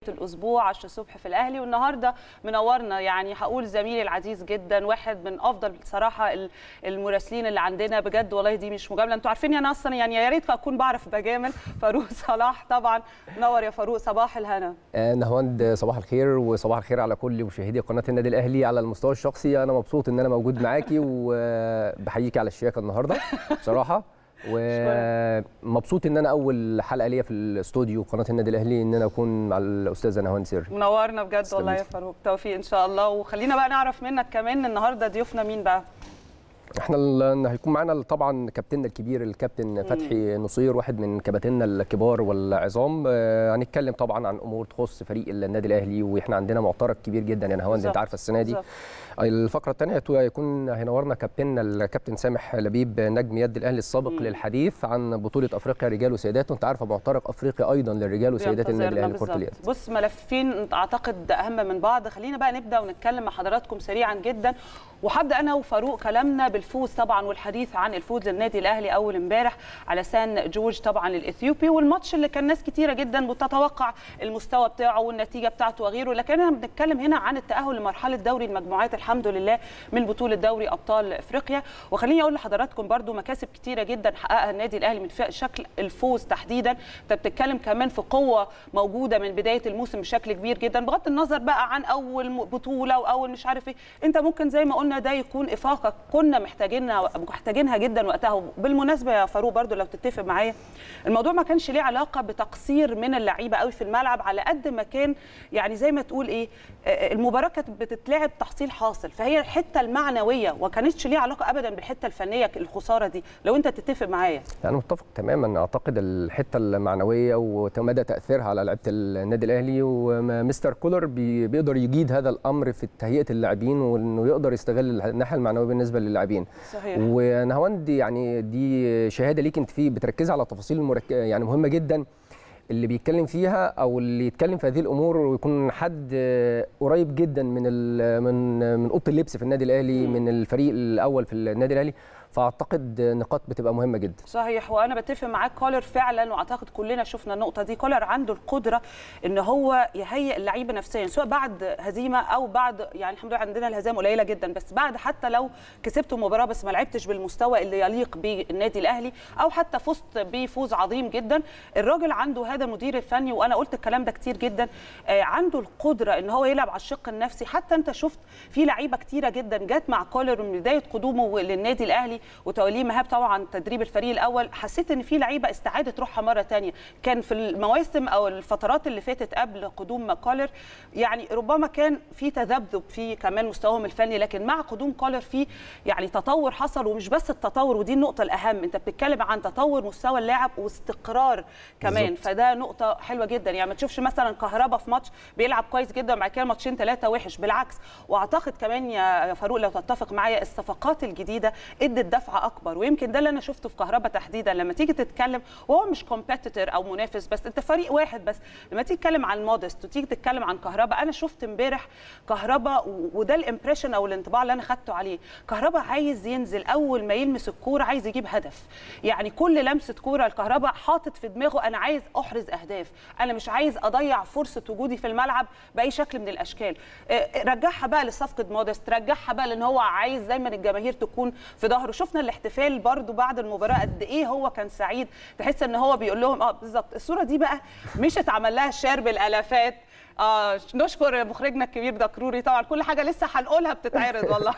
الاسبوع 10 الصبح في الاهلي والنهارده منورنا يعني هقول زميلي العزيز جدا واحد من افضل بصراحه المراسلين اللي عندنا بجد والله دي مش مجامله انتوا عارفين انا اصلا يعني يا ريت اكون بعرف بجامل فاروق صلاح طبعا منور يا فاروق صباح الهنا آه نهواند صباح الخير وصباح الخير على كل مشاهدي قناه النادي الاهلي على المستوى الشخصي انا مبسوط ان انا موجود معاكي وبحييكي على الشياكه النهارده بصراحه ومبسوط ان انا اول حلقه ليا في الاستوديو قناه النادي الاهلي ان انا اكون مع الاستاذه نهاوند سير منورنا بجد والله يا فاروق توفيق ان شاء الله وخلينا بقى نعرف منك كمان النهارده ضيوفنا مين بقى احنا هيكون معانا طبعا كابتننا الكبير الكابتن فتحي نصير واحد من كباتننا الكبار والعظام هنتكلم طبعا عن امور تخص فريق النادي الاهلي واحنا عندنا معترك كبير جدا يا نهاوند انت عارفه السنه دي الفقره الثانيه هيكون هينورنا كابتننا الكابتن سامح لبيب نجم يد الاهلي السابق مم. للحديث عن بطوله افريقيا رجال وسيدات وانت عارفه معترك افريقيا ايضا للرجال وسيدات النادي الاهلي لكره اليد بص ملفين اعتقد اهم من بعض خلينا بقى نبدا ونتكلم مع حضراتكم سريعا جدا وهبدا انا وفاروق كلامنا بالفوز طبعا والحديث عن الفوز للنادي الاهلي اول امبارح على سان جورج طبعا الاثيوبي والماتش اللي كان ناس كتيره جدا بتتوقع المستوى بتاعه والنتيجه بتاعته وغيره لكن احنا بنتكلم هنا عن التاهل لمرحله دوري المجموعات الحمد لله من بطوله دوري ابطال افريقيا وخليني اقول لحضراتكم برده مكاسب كتيره جدا حققها النادي الاهلي من شكل الفوز تحديدا انت بتتكلم كمان في قوه موجوده من بدايه الموسم بشكل كبير جدا بغض النظر بقى عن اول بطوله واول مش عارف ايه انت ممكن زي ما قلنا ده يكون افاقه كنا محتاجينها محتاجينها جدا وقتها بالمناسبه يا فاروق برضو لو تتفق معايا الموضوع ما كانش ليه علاقه بتقصير من اللعيبه قوي في الملعب على قد ما كان يعني زي ما تقول ايه المباراه كانت بتتلعب تحصيل حاصل فهي الحته المعنويه وما كانتش ليها علاقه ابدا بالحته الفنيه الخساره دي لو انت تتفق معايا انا متفق تماما اعتقد الحته المعنويه ومدى تاثيرها على لعيبه النادي الاهلي ومستر كولر بيقدر يجيد هذا الامر في تهيئه اللاعبين وانه يقدر يستغل الناحيه المعنويه بالنسبه للاعبين صحيح ونهاوند يعني دي شهاده ليك انت فيه بتركزي على تفاصيل مرك... يعني مهمه جدا اللي بيتكلم فيها او اللي يتكلم في هذه الامور ويكون حد قريب جدا من من من اوضه اللبس في النادي الاهلي من الفريق الاول في النادي الاهلي فاعتقد نقاط بتبقى مهمه جدا صحيح وانا بتفق معاك كولر فعلا واعتقد كلنا شفنا النقطه دي كولر عنده القدره ان هو يهيئ اللعيبه نفسيا سواء بعد هزيمه او بعد يعني الحمد لله عندنا الهزائم قليله جدا بس بعد حتى لو كسبت مباراه بس ما لعبتش بالمستوى اللي يليق بالنادي الاهلي او حتى فزت بفوز عظيم جدا الراجل عنده هذا المدير الفني وانا قلت الكلام ده كتير جدا عنده القدره ان هو يلعب على الشق النفسي حتى انت شفت في لعيبه كتيره جدا جت مع كولر من بدايه قدومه للنادي الاهلي وتوليه مهاب طبعا تدريب الفريق الاول حسيت ان في لعيبه استعادت روحها مره ثانيه كان في المواسم او الفترات اللي فاتت قبل قدوم كولر يعني ربما كان في تذبذب في كمان مستواهم الفني لكن مع قدوم كولر في يعني تطور حصل ومش بس التطور ودي النقطه الاهم انت بتتكلم عن تطور مستوى اللاعب واستقرار كمان بالزبط. فده نقطه حلوه جدا يعني ما تشوفش مثلا كهربا في ماتش بيلعب كويس جدا وبعد كده ماتشين ثلاثه وحش بالعكس واعتقد كمان يا فاروق لو تتفق معايا الصفقات الجديده ادت دفعه اكبر ويمكن ده اللي انا شفته في كهربا تحديدا لما تيجي تتكلم وهو مش كومبيتيتور او منافس بس انت فريق واحد بس لما تيجي تتكلم عن مودست وتيجي تتكلم عن كهربا انا شفت امبارح كهربا وده الامبريشن او الانطباع اللي انا خدته عليه كهربا عايز ينزل اول ما يلمس الكوره عايز يجيب هدف يعني كل لمسه كوره الكهربا حاطط في دماغه انا عايز احرز اهداف انا مش عايز اضيع فرصه وجودي في الملعب باي شكل من الاشكال رجعها بقى لصفقه مودست رجعها بقى لان هو عايز دايما الجماهير تكون في ظهره شفنا الاحتفال برده بعد المباراه قد ايه هو كان سعيد تحس ان هو بيقول لهم اه بالظبط الصوره دي بقى مش اتعمل لها شير بالالافات آه نشكر مخرجنا الكبير دكروري طبعا كل حاجه لسه هنقولها بتتعرض والله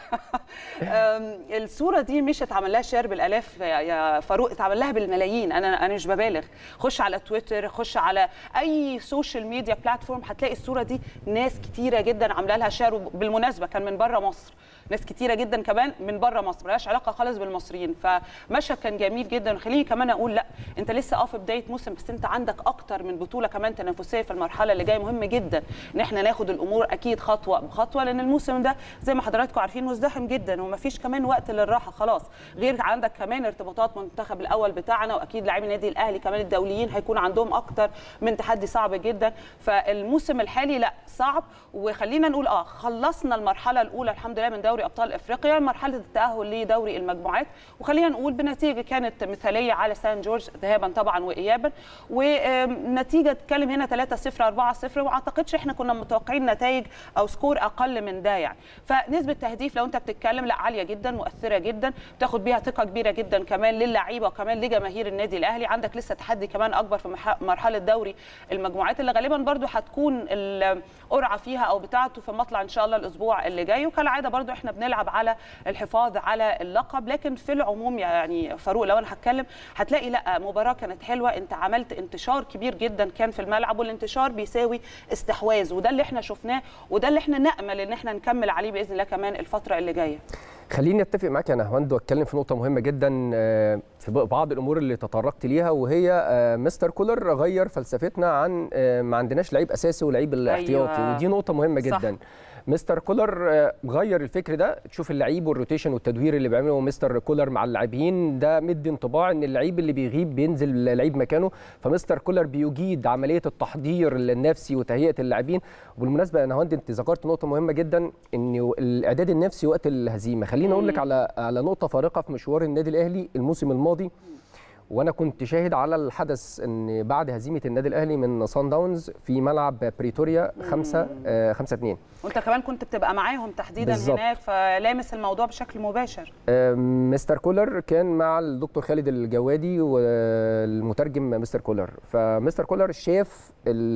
الصوره دي مش اتعمل لها شير بالالاف يا فاروق اتعمل لها بالملايين انا انا مش ببالغ خش على تويتر خش على اي سوشيال ميديا بلاتفورم هتلاقي الصوره دي ناس كتيره جدا عامله لها شير بالمناسبه كان من بره مصر ناس كتيره جدا كمان من بره مصر ملهاش علاقه خالص بالمصريين فمشهد كان جميل جدا وخليني كمان اقول لا انت لسه اه في بدايه موسم بس انت عندك اكتر من بطوله كمان تنافسيه في المرحله اللي جايه مهم جدا ان احنا ناخد الامور اكيد خطوه بخطوه لان الموسم ده زي ما حضراتكم عارفين مزدحم جدا ومفيش كمان وقت للراحه خلاص غير عندك كمان ارتباطات المنتخب الاول بتاعنا واكيد لاعبي النادي الاهلي كمان الدوليين هيكون عندهم اكتر من تحدي صعب جدا فالموسم الحالي لا صعب وخلينا نقول اه خلصنا المرحله الاولى الحمد لله من دوري ابطال افريقيا مرحله التاهل لدوري المجموعات المجموعات وخلينا نقول بنتيجه كانت مثاليه على سان جورج ذهابا طبعا وايابا ونتيجه تتكلم هنا 3 0 4 0 وما اعتقدش احنا كنا متوقعين نتائج او سكور اقل من ده يعني فنسبه تهديف لو انت بتتكلم لا عاليه جدا مؤثره جدا بتاخد بيها ثقه كبيره جدا كمان للعيبه وكمان لجماهير النادي الاهلي عندك لسه تحدي كمان اكبر في مرحله دوري المجموعات اللي غالبا برضو هتكون القرعه فيها او بتاعته في مطلع ان شاء الله الاسبوع اللي جاي وكالعاده برضو احنا بنلعب على الحفاظ على اللقب لكن في العموم يعني فاروق لو انا هتكلم هتلاقي لا مباراه كانت حلوه انت عملت انتشار كبير جدا كان في الملعب والانتشار بيساوي استحواذ وده اللي احنا شفناه وده اللي احنا نامل ان احنا نكمل عليه باذن الله كمان الفتره اللي جايه خليني اتفق معاك يا نهواند واتكلم في نقطه مهمه جدا في بعض الامور اللي تطرقت ليها وهي مستر كولر غير فلسفتنا عن ما عندناش لعيب اساسي ولعيب الاحتياطي أيوة. ودي نقطه مهمه جدا صح. مستر كولر غير الفكر ده تشوف اللعيب والروتيشن والتدوير اللي بيعمله مستر كولر مع اللاعبين ده مدي انطباع ان اللعيب اللي بيغيب بينزل لعيب مكانه فمستر كولر بيجيد عمليه التحضير النفسي وتهيئه اللاعبين وبالمناسبه انا هوند انت ذكرت نقطه مهمه جدا ان الاعداد النفسي وقت الهزيمه خليني اقول لك على على نقطه فارقه في مشوار النادي الاهلي الموسم الماضي وانا كنت شاهد على الحدث ان بعد هزيمه النادي الاهلي من سان داونز في ملعب بريتوريا 5 5 2 وانت كمان كنت بتبقى معاهم تحديدا بالزبط. هناك فلامس الموضوع بشكل مباشر مستر كولر كان مع الدكتور خالد الجوادي والمترجم مستر كولر فمستر كولر شاف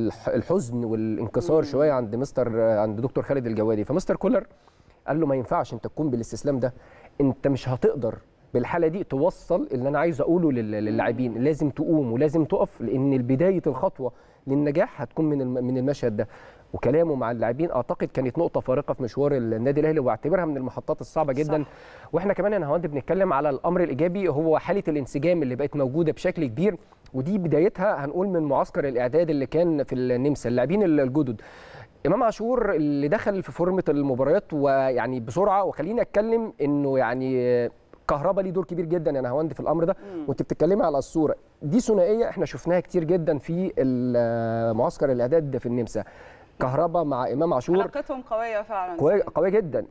الحزن والانكسار مم. شويه عند مستر عند دكتور خالد الجوادي فمستر كولر قال له ما ينفعش انت تكون بالاستسلام ده انت مش هتقدر بالحاله دي توصل اللي انا عايز اقوله للاعبين لازم تقوم ولازم تقف لان بدايه الخطوه للنجاح هتكون من من المشهد ده وكلامه مع اللاعبين اعتقد كانت نقطه فارقه في مشوار النادي الاهلي واعتبرها من المحطات الصعبه جدا صح. واحنا كمان انا هوند بنتكلم على الامر الايجابي هو حاله الانسجام اللي بقت موجوده بشكل كبير ودي بدايتها هنقول من معسكر الاعداد اللي كان في النمسا اللاعبين الجدد امام عاشور اللي دخل في فورمه المباريات ويعني بسرعه وخليني اتكلم انه يعني كهربا ليه دور كبير جدا يا نهاوند في الامر ده وانت بتتكلمي على الصوره دي ثنائيه احنا شفناها كتير جدا في معسكر الاعداد في النمسا كهربا مع امام عاشور علاقتهم قويه فعلا قويه قويه جدا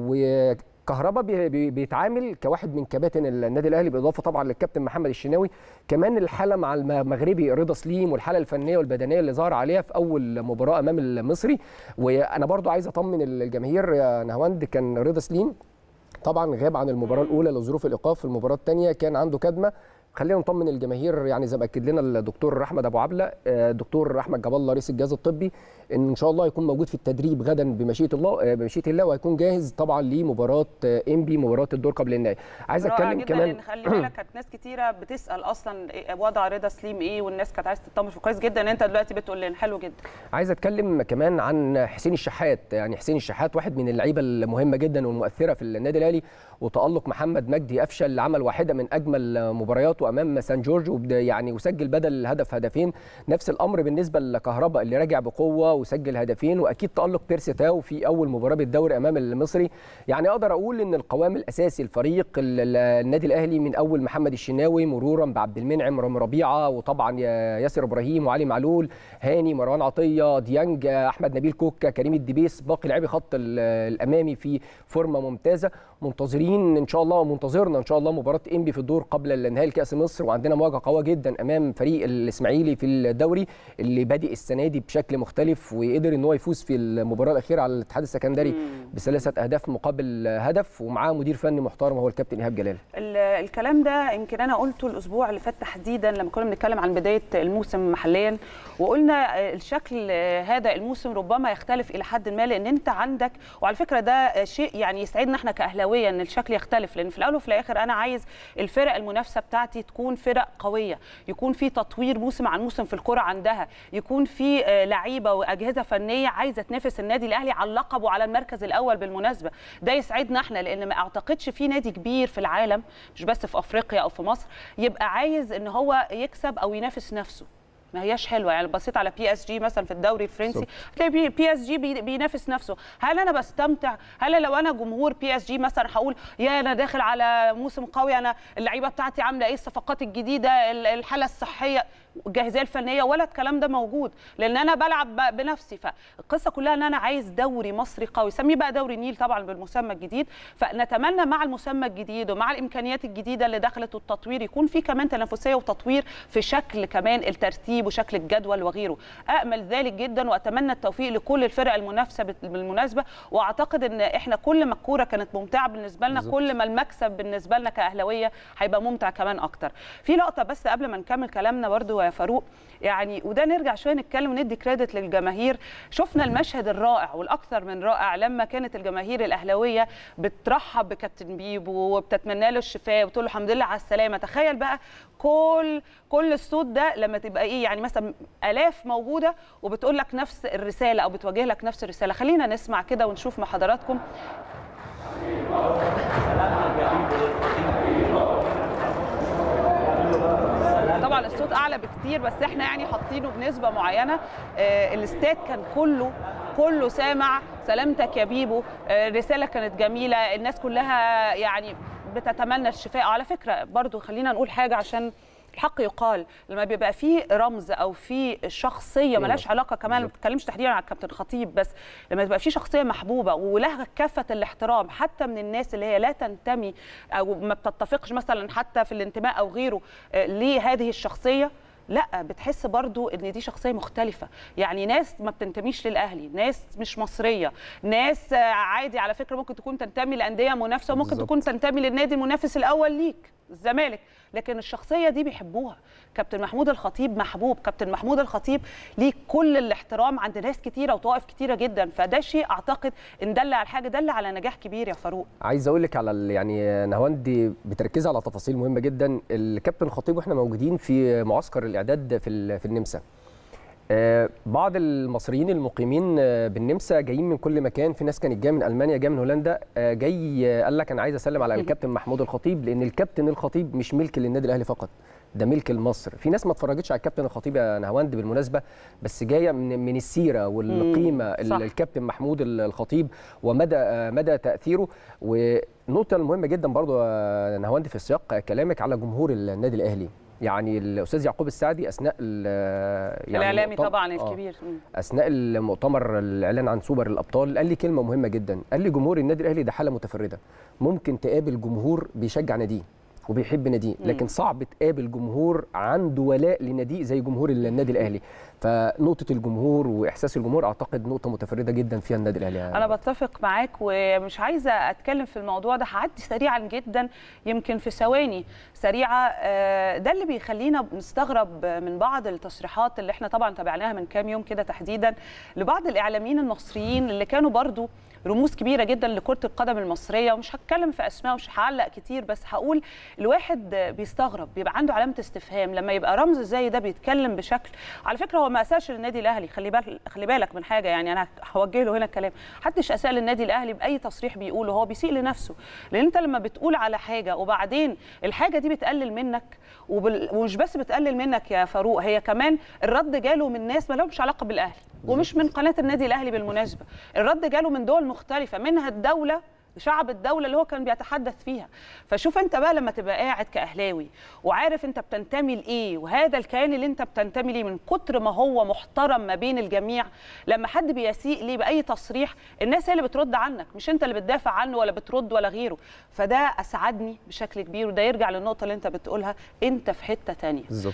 و كهربا بي بي بيتعامل كواحد من كباتن النادي الاهلي بالاضافه طبعا للكابتن محمد الشناوي كمان الحاله مع المغربي رضا سليم والحاله الفنيه والبدنيه اللي ظهر عليها في اول مباراه امام المصري وانا برضو عايز اطمن الجماهير يا نهواند كان رضا سليم طبعا غاب عن المباراه الاولى لظروف الايقاف في المباراه الثانيه كان عنده كدمه خلينا نطمن الجماهير يعني زي ما اكد لنا الدكتور احمد ابو عبله الدكتور احمد جاب الله رئيس الجهاز الطبي ان ان شاء الله يكون موجود في التدريب غدا بمشيئه الله بمشيئه الله وهيكون جاهز طبعا لمباراه انبي مباراه الدور قبل النهائي عايز اتكلم كمان خلي بالك كانت ناس كتيره بتسال اصلا وضع رضا سليم ايه والناس كانت عايزه تطمن كويس جدا ان انت دلوقتي بتقول لنا حلو جدا عايز اتكلم كمان عن حسين الشحات يعني حسين الشحات واحد من اللعيبه المهمه جدا والمؤثره في النادي الاهلي وتالق محمد مجدي قفشه اللي عمل واحده من اجمل مبارياته امام سان جورج يعني وسجل بدل الهدف هدفين نفس الامر بالنسبه لكهربا اللي راجع بقوه وسجل هدفين واكيد تالق بيرسي تاو في اول مباراه بالدوري امام المصري يعني اقدر اقول ان القوام الاساسي الفريق النادي الاهلي من اول محمد الشناوي مرورا بعبد المنعم رامي ربيعه وطبعا ياسر ابراهيم وعلي معلول هاني مروان عطيه ديانج احمد نبيل كوكا كريم الدبيس باقي لاعبي خط الامامي في فورمه ممتازه منتظرين ان شاء الله منتظرنا ان شاء الله مباراه انبي في الدور قبل نهائي كاس مصر وعندنا مواجهه قويه جدا امام فريق الاسماعيلي في الدوري اللي بادئ السنه دي بشكل مختلف وقدر ان هو يفوز في المباراه الاخيره على الاتحاد السكندري بثلاثه اهداف مقابل هدف ومعاه مدير فني محترم هو الكابتن ايهاب جلال الكلام ده يمكن انا قلته الاسبوع اللي فات تحديدا لما كنا بنتكلم عن بدايه الموسم محليا وقلنا الشكل هذا الموسم ربما يختلف الى حد ما لان انت عندك وعلى فكره ده شيء يعني يسعدنا احنا كاهلاويه ان الشكل يختلف لان في الاول وفي الاخر انا عايز الفرق المنافسه بتاعتي تكون فرق قويه يكون في تطوير موسم عن موسم في الكره عندها يكون في لعيبه واجهزه فنيه عايزه تنافس النادي الاهلي على اللقب وعلى المركز الاول بالمناسبه ده يسعدنا احنا لان ما اعتقدش في نادي كبير في العالم مش بس في افريقيا او في مصر يبقى عايز ان هو يكسب او ينافس نفسه ما هياش حلوه يعني بصيت على بي اس جي مثلا في الدوري الفرنسي تلاقي بي اس جي بينافس نفسه هل انا بستمتع هل لو انا جمهور بي اس جي مثلا هقول يا انا داخل على موسم قوي انا اللعيبه بتاعتي عامله ايه الصفقات الجديده الحاله الصحيه الجاهزيه الفنيه ولا الكلام ده موجود لان انا بلعب ب- بنفسي فالقصه كلها ان انا عايز دوري مصري قوي سميه بقى دوري النيل طبعا بالمسمى الجديد فنتمنى مع المسمى الجديد ومع الامكانيات الجديده اللي دخلت والتطوير يكون في كمان تنافسيه وتطوير في شكل كمان الترتيب وشكل الجدول وغيره امل ذلك جدا واتمنى التوفيق لكل الفرق المنافسه بت- بالمناسبه واعتقد ان احنا كل ما الكوره كانت ممتعه بالنسبه لنا بالظبط. كل ما المكسب بالنسبه لنا كاهلاويه هيبقى ممتع كمان اكتر في لقطه بس قبل ما نكمل كلامنا برضو يا فاروق يعني وده نرجع شويه نتكلم وندي كريدت للجماهير شفنا المشهد الرائع والاكثر من رائع لما كانت الجماهير الاهلاويه بترحب بكابتن بيبو وبتتمنى له الشفاء وتقول له الحمد لله على السلامه تخيل بقى كل كل الصوت ده لما تبقى ايه يعني مثلا الاف موجوده وبتقول لك نفس الرساله او بتوجه لك نفس الرساله خلينا نسمع كده ونشوف مع حضراتكم طبعا الصوت اعلى بكتير بس احنا يعني حاطينه بنسبه معينه آه الاستاد كان كله كله سامع سلامتك يا بيبو آه الرساله كانت جميله الناس كلها يعني بتتمنى الشفاء على فكره برضو خلينا نقول حاجه عشان الحق يقال لما بيبقى في رمز او في شخصيه ملهاش علاقه كمان ما بتكلمش تحديدا على الكابتن خطيب بس لما تبقى في شخصيه محبوبه ولها كافه الاحترام حتى من الناس اللي هي لا تنتمي او ما بتتفقش مثلا حتى في الانتماء او غيره آه، لهذه الشخصيه لا بتحس برضو ان دي شخصيه مختلفه يعني ناس ما بتنتميش للاهلي ناس مش مصريه ناس آه، عادي على فكره ممكن تكون تنتمي لانديه منافسه وممكن بالظبط. تكون تنتمي للنادي المنافس الاول ليك الزمالك لكن الشخصيه دي بيحبوها كابتن محمود الخطيب محبوب كابتن محمود الخطيب ليه كل الاحترام عند ناس كتيره وطوائف كتيره جدا فده شيء اعتقد ان دل على حاجه دل على نجاح كبير يا فاروق عايز اقول لك على ال- يعني نهاوند بتركز على تفاصيل مهمه جدا الكابتن خطيب واحنا موجودين في معسكر الاعداد في ال- في النمسا آه، بعض المصريين المقيمين آه، بالنمسا جايين من كل مكان في ناس كانت جايه من المانيا جايه من هولندا آه، جاي آه، قال لك انا عايز اسلم على الكابتن محمود الخطيب لان الكابتن الخطيب مش ملك للنادي الاهلي فقط ده ملك لمصر في ناس ما اتفرجتش على الكابتن الخطيب يا نهاوند بالمناسبه بس جايه من من السيره والقيمه ال- صح. الكابتن محمود ال- الخطيب ومدى آه، مدى تاثيره ونقطه المهمه جدا برضو يا نهاوند في سياق كلامك على جمهور النادي الاهلي يعني الاستاذ يعقوب السعدي اثناء ال- يعني الاعلامي مؤتمر- طبعا آه. الكبير مم. اثناء المؤتمر الاعلان عن سوبر الابطال قال لي كلمه مهمه جدا قال لي جمهور النادي الاهلي ده حاله متفرده ممكن تقابل جمهور بيشجع ناديه وبيحب ناديه لكن صعب تقابل جمهور عنده ولاء لناديه زي جمهور النادي الاهلي فنقطه الجمهور واحساس الجمهور اعتقد نقطه متفرده جدا فيها النادي الاهلي انا بتفق معاك ومش عايزه اتكلم في الموضوع ده هعدي سريعا جدا يمكن في ثواني سريعه آه، ده اللي بيخلينا نستغرب من بعض التصريحات اللي احنا طبعا تابعناها من كام يوم كده تحديدا لبعض الاعلاميين المصريين اللي كانوا برضو رموز كبيره جدا لكره القدم المصريه ومش هتكلم في اسماء ومش هعلق كتير بس هقول الواحد بيستغرب بيبقى عنده علامه استفهام لما يبقى رمز زي ده بيتكلم بشكل على فكره هو ما اساش للنادي الاهلي خلي بالك خلي بالك من حاجه يعني انا هوجه له هنا الكلام محدش اساء للنادي الاهلي باي تصريح بيقوله هو بيسيء لنفسه لان انت لما بتقول على حاجه وبعدين الحاجه دي بتقلل منك وبال... ومش بس بتقلل منك يا فاروق هي كمان الرد جاله من ناس ما لهمش علاقه بالاهلي ومش من قناه النادي الاهلي بالمناسبه الرد جاله من دول مختلفه منها الدوله شعب الدولة اللي هو كان بيتحدث فيها فشوف انت بقى لما تبقى قاعد كأهلاوي وعارف انت بتنتمي لإيه وهذا الكيان اللي انت بتنتمي ليه من كتر ما هو محترم ما بين الجميع لما حد بيسيء ليه بأي تصريح الناس هي اللي بترد عنك مش انت اللي بتدافع عنه ولا بترد ولا غيره فده أسعدني بشكل كبير وده يرجع للنقطة اللي انت بتقولها انت في حتة تانية بالظبط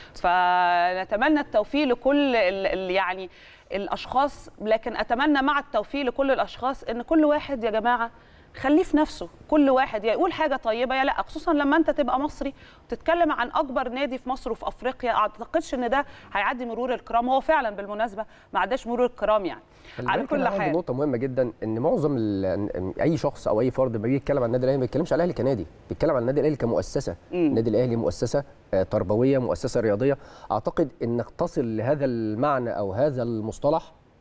فنتمنى التوفيق لكل ال ال يعني الاشخاص لكن اتمنى مع التوفيق لكل الاشخاص ان كل واحد يا جماعه خليه في نفسه كل واحد يا يقول حاجه طيبه يا لا خصوصا لما انت تبقى مصري وتتكلم عن اكبر نادي في مصر وفي افريقيا اعتقدش ان ده هيعدي مرور الكرام هو فعلا بالمناسبه ما عداش مرور الكرام يعني خلي على بالك كل أنا عندي حال نقطة مهمة جدا إن معظم ال- أي شخص أو أي فرد لما بيجي يتكلم عن النادي الأهلي ما بيتكلمش على الأهلي كنادي، بيتكلم عن النادي الأهلي كمؤسسة، النادي الأهلي مؤسسة آه، تربوية، مؤسسة رياضية، أعتقد إنك تصل لهذا المعنى أو هذا المصطلح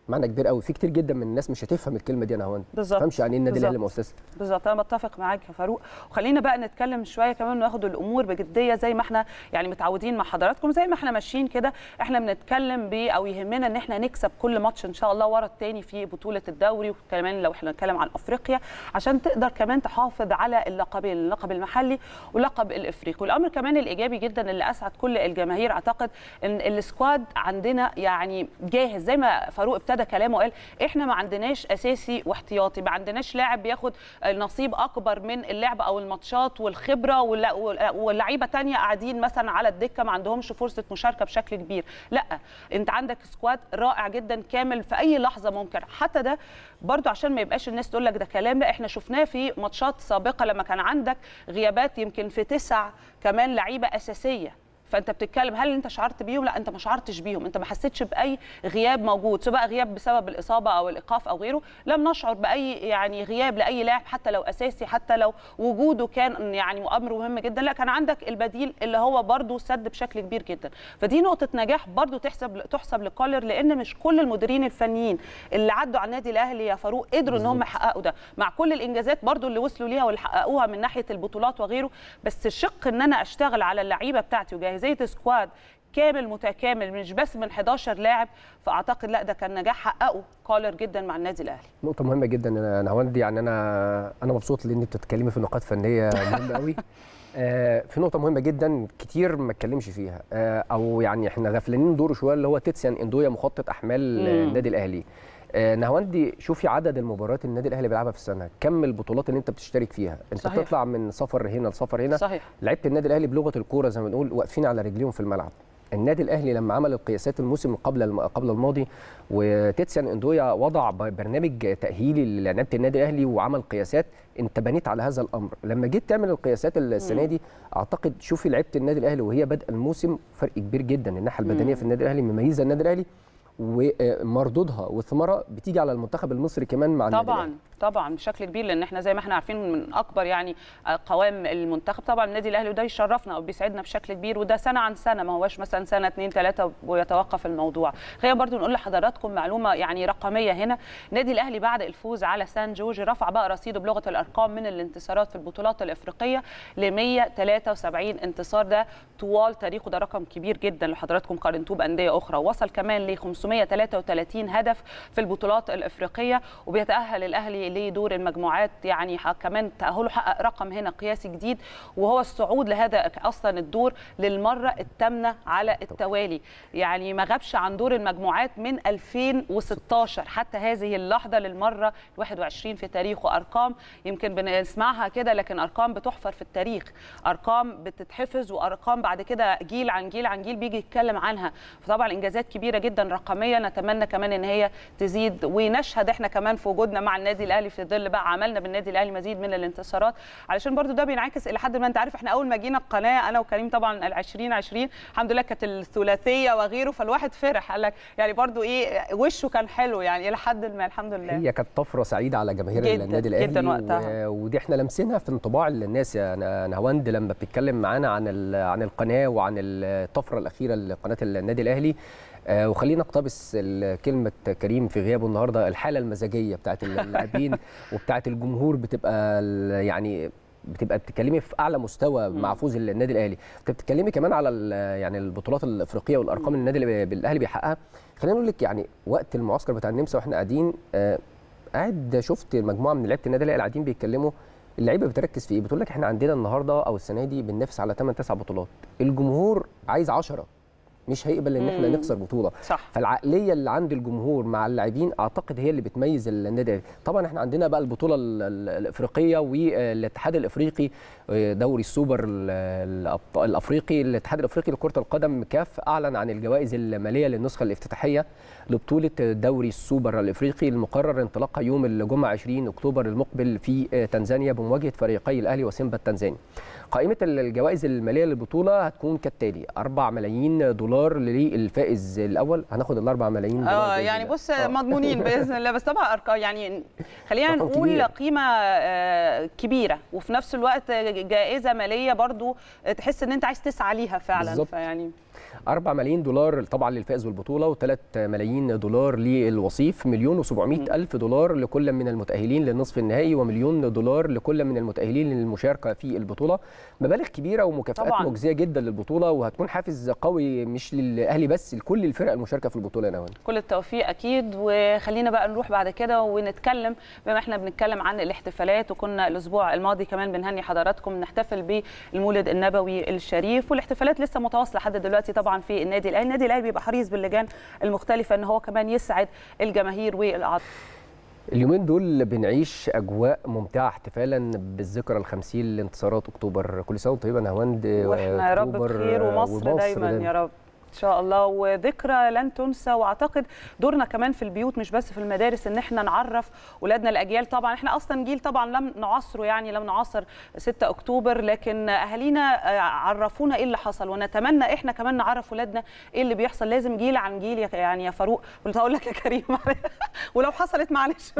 معنى كبير قوي في كتير جدا من الناس مش هتفهم الكلمه دي انا هو بالظبط. فهمش يعني ايه النادي الاهلي بالظبط. مؤسسه بالظبط انا بتفق معاك يا فاروق وخلينا بقى نتكلم شويه كمان وناخد الامور بجديه زي ما احنا يعني متعودين مع حضراتكم زي ما احنا ماشيين كده احنا بنتكلم ب او يهمنا ان احنا نكسب كل ماتش ان شاء الله ورا التاني في بطوله الدوري وكمان لو احنا نتكلم عن افريقيا عشان تقدر كمان تحافظ على اللقبين اللقب المحلي واللقب الافريقي والامر كمان الايجابي جدا اللي اسعد كل الجماهير اعتقد ان السكواد عندنا يعني جاهز زي ما فاروق ابتدى كلامه قال احنا ما عندناش اساسي واحتياطي ما عندناش لاعب بياخد نصيب اكبر من اللعب او الماتشات والخبره والل- وال- واللعيبه تانية قاعدين مثلا على الدكه ما عندهمش فرصه مشاركه بشكل كبير لا انت عندك سكواد رائع جدا كامل في اي لحظه ممكن حتى ده برضو عشان ما يبقاش الناس تقول لك ده كلام لا احنا شفناه في ماتشات سابقه لما كان عندك غيابات يمكن في تسع كمان لعيبه اساسيه فانت بتتكلم هل انت شعرت بيهم لا انت ما شعرتش بيهم انت ما حسيتش باي غياب موجود سواء غياب بسبب الاصابه او الايقاف او غيره لم نشعر باي يعني غياب لاي لاعب حتى لو اساسي حتى لو وجوده كان يعني امر مهم جدا لا كان عندك البديل اللي هو برده سد بشكل كبير جدا فدي نقطه نجاح برده تحسب تحسب لكولر لان مش كل المديرين الفنيين اللي عدوا على النادي الاهلي يا فاروق قدروا ان هم يحققوا ده مع كل الانجازات برده اللي وصلوا ليها واللي حققوها من ناحيه البطولات وغيره بس الشق ان انا اشتغل على اللعيبه بتاعتي وجاهزيه سكواد كامل متكامل مش بس من 11 لاعب فاعتقد لا ده كان نجاح حققه كولر جدا مع النادي الاهلي نقطة مهمة جدا انا هوندي يعني انا انا مبسوط لان انت بتتكلمي في نقاط فنية مهمة قوي آه، في نقطة مهمة جدا كتير ما اتكلمش فيها آه، او يعني احنا غفلانين دوره شوية اللي هو تيتسيان اندويا مخطط احمال آه، مم. النادي الاهلي آه، نهواندي شوفي عدد المباريات النادي الاهلي بيلعبها في السنة كم البطولات اللي انت بتشترك فيها انت صحيح. بتطلع من سفر هنا لسفر هنا صحيح لعيبه النادي الاهلي بلغه الكوره زي ما بنقول واقفين على رجليهم في الملعب النادي الاهلي لما عمل القياسات الموسم قبل الم- قبل الماضي وتيتسيان اندويا وضع ب- برنامج تاهيلي للعيبه النادي الاهلي وعمل قياسات انت بنيت على هذا الامر لما جيت تعمل القياسات السنه دي اعتقد شوفي لعيبه النادي الاهلي وهي بادئه الموسم فرق كبير جدا الناحيه البدنيه في النادي الاهلي مميزه النادي الاهلي ومردودها وثمارها بتيجي على المنتخب المصري كمان مع النادي الأهلي. طبعا طبعا بشكل كبير لان احنا زي ما احنا عارفين من اكبر يعني قوام المنتخب طبعا النادي الاهلي وده يشرفنا او بيسعدنا بشكل كبير وده سنه عن سنه ما هوش مثلا سنه اثنين ثلاثه ويتوقف الموضوع خلينا برضو نقول لحضراتكم معلومه يعني رقميه هنا النادي الاهلي بعد الفوز على سان جورج رفع بقى رصيده بلغه الارقام من الانتصارات في البطولات الافريقيه ل 173 انتصار ده طوال تاريخه ده رقم كبير جدا لو حضراتكم قارنتوه بانديه اخرى وصل كمان ل 533 هدف في البطولات الافريقيه وبيتاهل الاهلي لدور المجموعات يعني ح- كمان تاهله حقق رقم هنا قياسي جديد وهو الصعود لهذا اصلا الدور للمره الثامنه على التوالي يعني ما غابش عن دور المجموعات من 2016 حتى هذه اللحظه للمره 21 في تاريخه ارقام يمكن بنسمعها كده لكن ارقام بتحفر في التاريخ ارقام بتتحفظ وارقام بعد كده جيل عن جيل عن جيل بيجي يتكلم عنها فطبعا انجازات كبيره جدا رقميه نتمنى كمان ان هي تزيد ونشهد احنا كمان في وجودنا مع النادي الاهلي في ظل بقى عملنا بالنادي الاهلي مزيد من الانتصارات علشان برضو ده بينعكس الى حد ما انت عارف احنا اول ما جينا القناه انا وكريم طبعا ال 2020 الحمد لله كانت الثلاثيه وغيره فالواحد فرح قال لك يعني برضو ايه وشه كان حلو يعني الى حد ما الحمد لله هي كانت طفره سعيده على جماهير جداً، النادي الاهلي جداً وقتها. و... ودي احنا لمسينها في انطباع الناس يا ن- نهاوند لما بتتكلم معانا عن ال... عن القناه وعن الطفره الاخيره لقناه النادي الاهلي آه وخلينا نقتبس ال- كلمه كريم في غيابه النهارده الحاله المزاجيه بتاعت اللاعبين وبتاعت الجمهور بتبقى ال- يعني بتبقى بتتكلمي في اعلى مستوى مع فوز النادي الاهلي انت بتتكلمي كمان على ال- يعني البطولات الافريقيه والارقام اللي النادي الاهلي بيحققها خلينا نقول لك يعني وقت المعسكر بتاع النمسا واحنا قاعدين آه قاعد شفت مجموعه من لعيبه النادي الاهلي قاعدين بيتكلموا اللعيبه بتركز في ايه بتقول لك احنا عندنا النهارده او السنه دي بننافس على 8 9 بطولات الجمهور عايز 10 مش هيقبل ان احنا مم. نخسر بطوله صح فالعقليه اللي عند الجمهور مع اللاعبين اعتقد هي اللي بتميز النادي الأهلي. طبعا احنا عندنا بقى البطوله ال- ال- الافريقيه والاتحاد الافريقي آه، دوري السوبر ال- الأبط- الافريقي الاتحاد الافريقي لكره القدم كاف اعلن عن الجوائز الماليه للنسخه الافتتاحيه لبطوله دوري السوبر الافريقي المقرر انطلاقها يوم الجمعه 20 اكتوبر المقبل في آه، تنزانيا بمواجهه فريقي الاهلي وسيمبا التنزاني قائمه الجوائز الماليه للبطوله هتكون كالتالي 4 ملايين دولار للفائز الاول هناخد ال 4 ملايين دولار اه بإذن يعني الله. بص آه. مضمونين باذن الله بس طبعا ارقام يعني خلينا رقم نقول كبير. قيمه آه، كبيره وفي نفس الوقت جائزه ماليه برضو تحس ان انت عايز تسعى ليها فعلا بالظبط. فيعني 4 ملايين دولار طبعا للفائز بالبطوله و3 ملايين دولار للوصيف مليون و700 الف دولار لكل من المتاهلين للنصف النهائي ومليون دولار لكل من المتاهلين للمشاركه في البطوله مبالغ كبيره ومكافآت طبعاً. مجزيه جدا للبطوله وهتكون حافز قوي مش للاهلي بس لكل الفرق المشاركه في البطوله يا نوال كل التوفيق اكيد وخلينا بقى نروح بعد كده ونتكلم بما احنا بنتكلم عن الاحتفالات وكنا الاسبوع الماضي كمان بنهني حضراتكم نحتفل بالمولد النبوي الشريف والاحتفالات لسه متواصله لحد دلوقتي طبعا في النادي الاهلي النادي الاهلي بيبقى حريص باللجان المختلفه ان هو كمان يسعد الجماهير والاعضاء اليومين دول بنعيش اجواء ممتعه احتفالا بالذكرى الخمسين لانتصارات اكتوبر كل سنه وانت طيبه يا نهاوند واحنا يا رب أكتوبر بخير ومصر دايما يا رب ان شاء الله وذكرى لن تنسى واعتقد دورنا كمان في البيوت مش بس في المدارس ان احنا نعرف ولادنا الاجيال طبعا احنا اصلا جيل طبعا لم نعاصره يعني لم نعاصر 6 اكتوبر لكن اهالينا آه، عرفونا ايه اللي حصل ونتمنى احنا كمان نعرف ولادنا ايه اللي بيحصل لازم جيل عن جيل يا- يعني يا فاروق قلت هقول لك يا كريم ولو حصلت معلش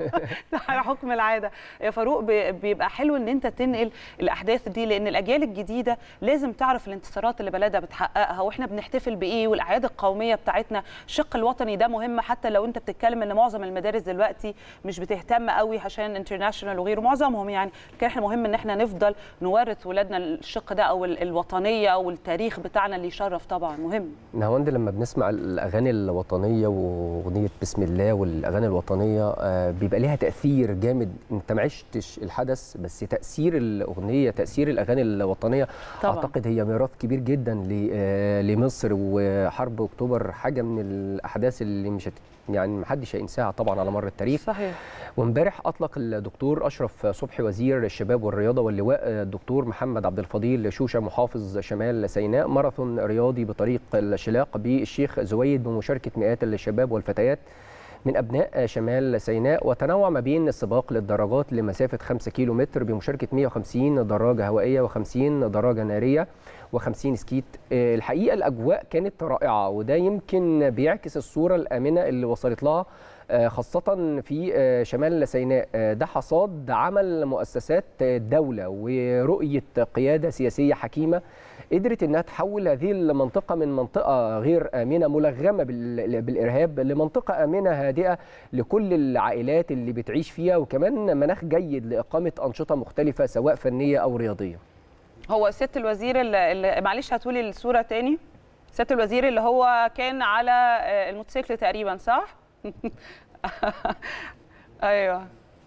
ده على حكم العاده يا فاروق بي- بيبقى حلو ان انت تنقل الاحداث دي لان الاجيال الجديده لازم تعرف الانتصارات اللي بلدها بتحققها واحنا بنحتفل بايه والاعياد القوميه بتاعتنا الشق الوطني ده مهم حتى لو انت بتتكلم ان معظم المدارس دلوقتي مش بتهتم قوي عشان انترناشونال وغيره معظمهم يعني لكن احنا مهم ان احنا نفضل نورث ولادنا الشق ده او ال- الوطنيه والتاريخ بتاعنا اللي يشرف طبعا مهم نهاوند لما بنسمع الاغاني الوطنيه واغنيه بسم الله والاغاني الوطنيه آه، بيبقى ليها تاثير جامد انت ما عشتش الحدث بس تاثير الاغنيه تاثير الاغاني الوطنيه طبعاً. اعتقد هي ميراث كبير جدا ل- آه، لمصر وحرب اكتوبر حاجه من الاحداث اللي مش هت يعني محدش هينساها طبعا على مر التاريخ صحيح وامبارح اطلق الدكتور اشرف صبحي وزير الشباب والرياضه واللواء الدكتور محمد عبد الفضيل شوشه محافظ شمال سيناء ماراثون رياضي بطريق الشلاق بالشيخ زويد بمشاركه مئات الشباب والفتيات من ابناء شمال سيناء وتنوع ما بين السباق للدراجات لمسافه 5 كيلو متر بمشاركه 150 دراجه هوائيه و50 دراجه ناريه و50 سكيت آه، الحقيقه الاجواء كانت رائعه وده يمكن بيعكس الصوره الامنه اللي وصلت لها آه، خاصة في آه، شمال سيناء آه، ده حصاد عمل مؤسسات الدولة ورؤية قيادة سياسية حكيمة قدرت انها تحول هذه المنطقة من منطقة غير آمنة ملغمة بال- بالإرهاب لمنطقة آمنة هادئة لكل العائلات اللي بتعيش فيها وكمان مناخ جيد لإقامة أنشطة مختلفة سواء فنية أو رياضية هو ست الوزير اللي اللي- معلش هتقولي الصوره تاني ست الوزير اللي هو كان على آه، الموتوسيكل تقريبا صح ايوه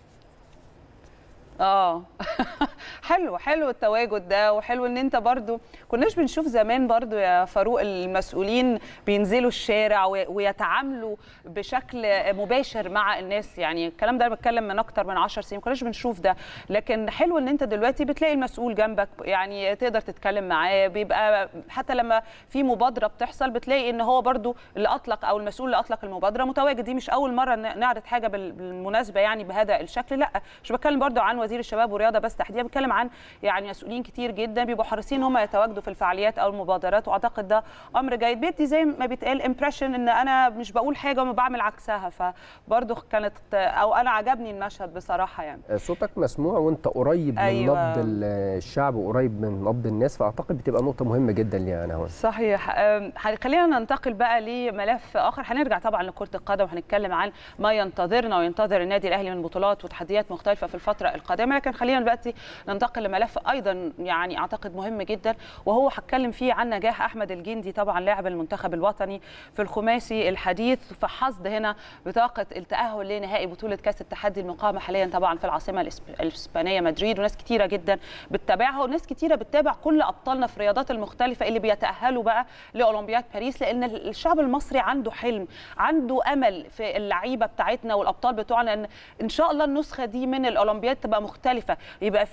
اه حلو حلو التواجد ده وحلو ان انت برضو كناش بنشوف زمان برضو يا فاروق المسؤولين بينزلوا الشارع و- ويتعاملوا بشكل مباشر مع الناس يعني الكلام ده انا بتكلم من اكتر من 10 سنين ما كناش بنشوف ده لكن حلو ان انت دلوقتي بتلاقي المسؤول جنبك يعني تقدر تتكلم معاه بيبقى حتى لما في مبادره بتحصل بتلاقي ان هو برضو اللي اطلق او المسؤول اللي اطلق المبادره متواجد دي مش اول مره ن- نعرض حاجه بال- بالمناسبه يعني بهذا الشكل لا مش بتكلم برضو عن وزير الشباب والرياضه بس تحديدا بتكلم عن يعني مسؤولين كتير جدا بيبقوا حريصين هم يتواجدوا في الفعاليات او المبادرات واعتقد ده امر جيد بيدي زي ما بيتقال امبريشن ان انا مش بقول حاجه وما بعمل عكسها فبرضو كانت او انا عجبني المشهد بصراحه يعني صوتك مسموع وانت قريب من أيوة. نبض الشعب وقريب من نبض الناس فاعتقد بتبقى نقطه مهمه جدا ليا انا هون صحيح أم، ح- خلينا ننتقل بقى لملف اخر هنرجع طبعا لكره القدم وهنتكلم عن ما ينتظرنا وينتظر النادي الاهلي من بطولات وتحديات مختلفه في الفتره القادمه لكن خلينا دلوقتي ننتقل لملف ايضا يعني اعتقد مهم جدا وهو هتكلم فيه عن نجاح احمد الجندي طبعا لاعب المنتخب الوطني في الخماسي الحديث في حصد هنا بطاقه التاهل لنهائي بطوله كاس التحدي المقامه حاليا طبعا في العاصمه الإسب- الاسبانيه مدريد وناس كتيره جدا بتتابعها وناس كتيره بتتابع كل ابطالنا في الرياضات المختلفه اللي بيتاهلوا بقى لاولمبياد باريس لان الشعب المصري عنده حلم عنده امل في اللعيبه بتاعتنا والابطال بتوعنا ان ان شاء الله النسخه دي من الاولمبياد تبقى مختلفه يبقى في ميداليات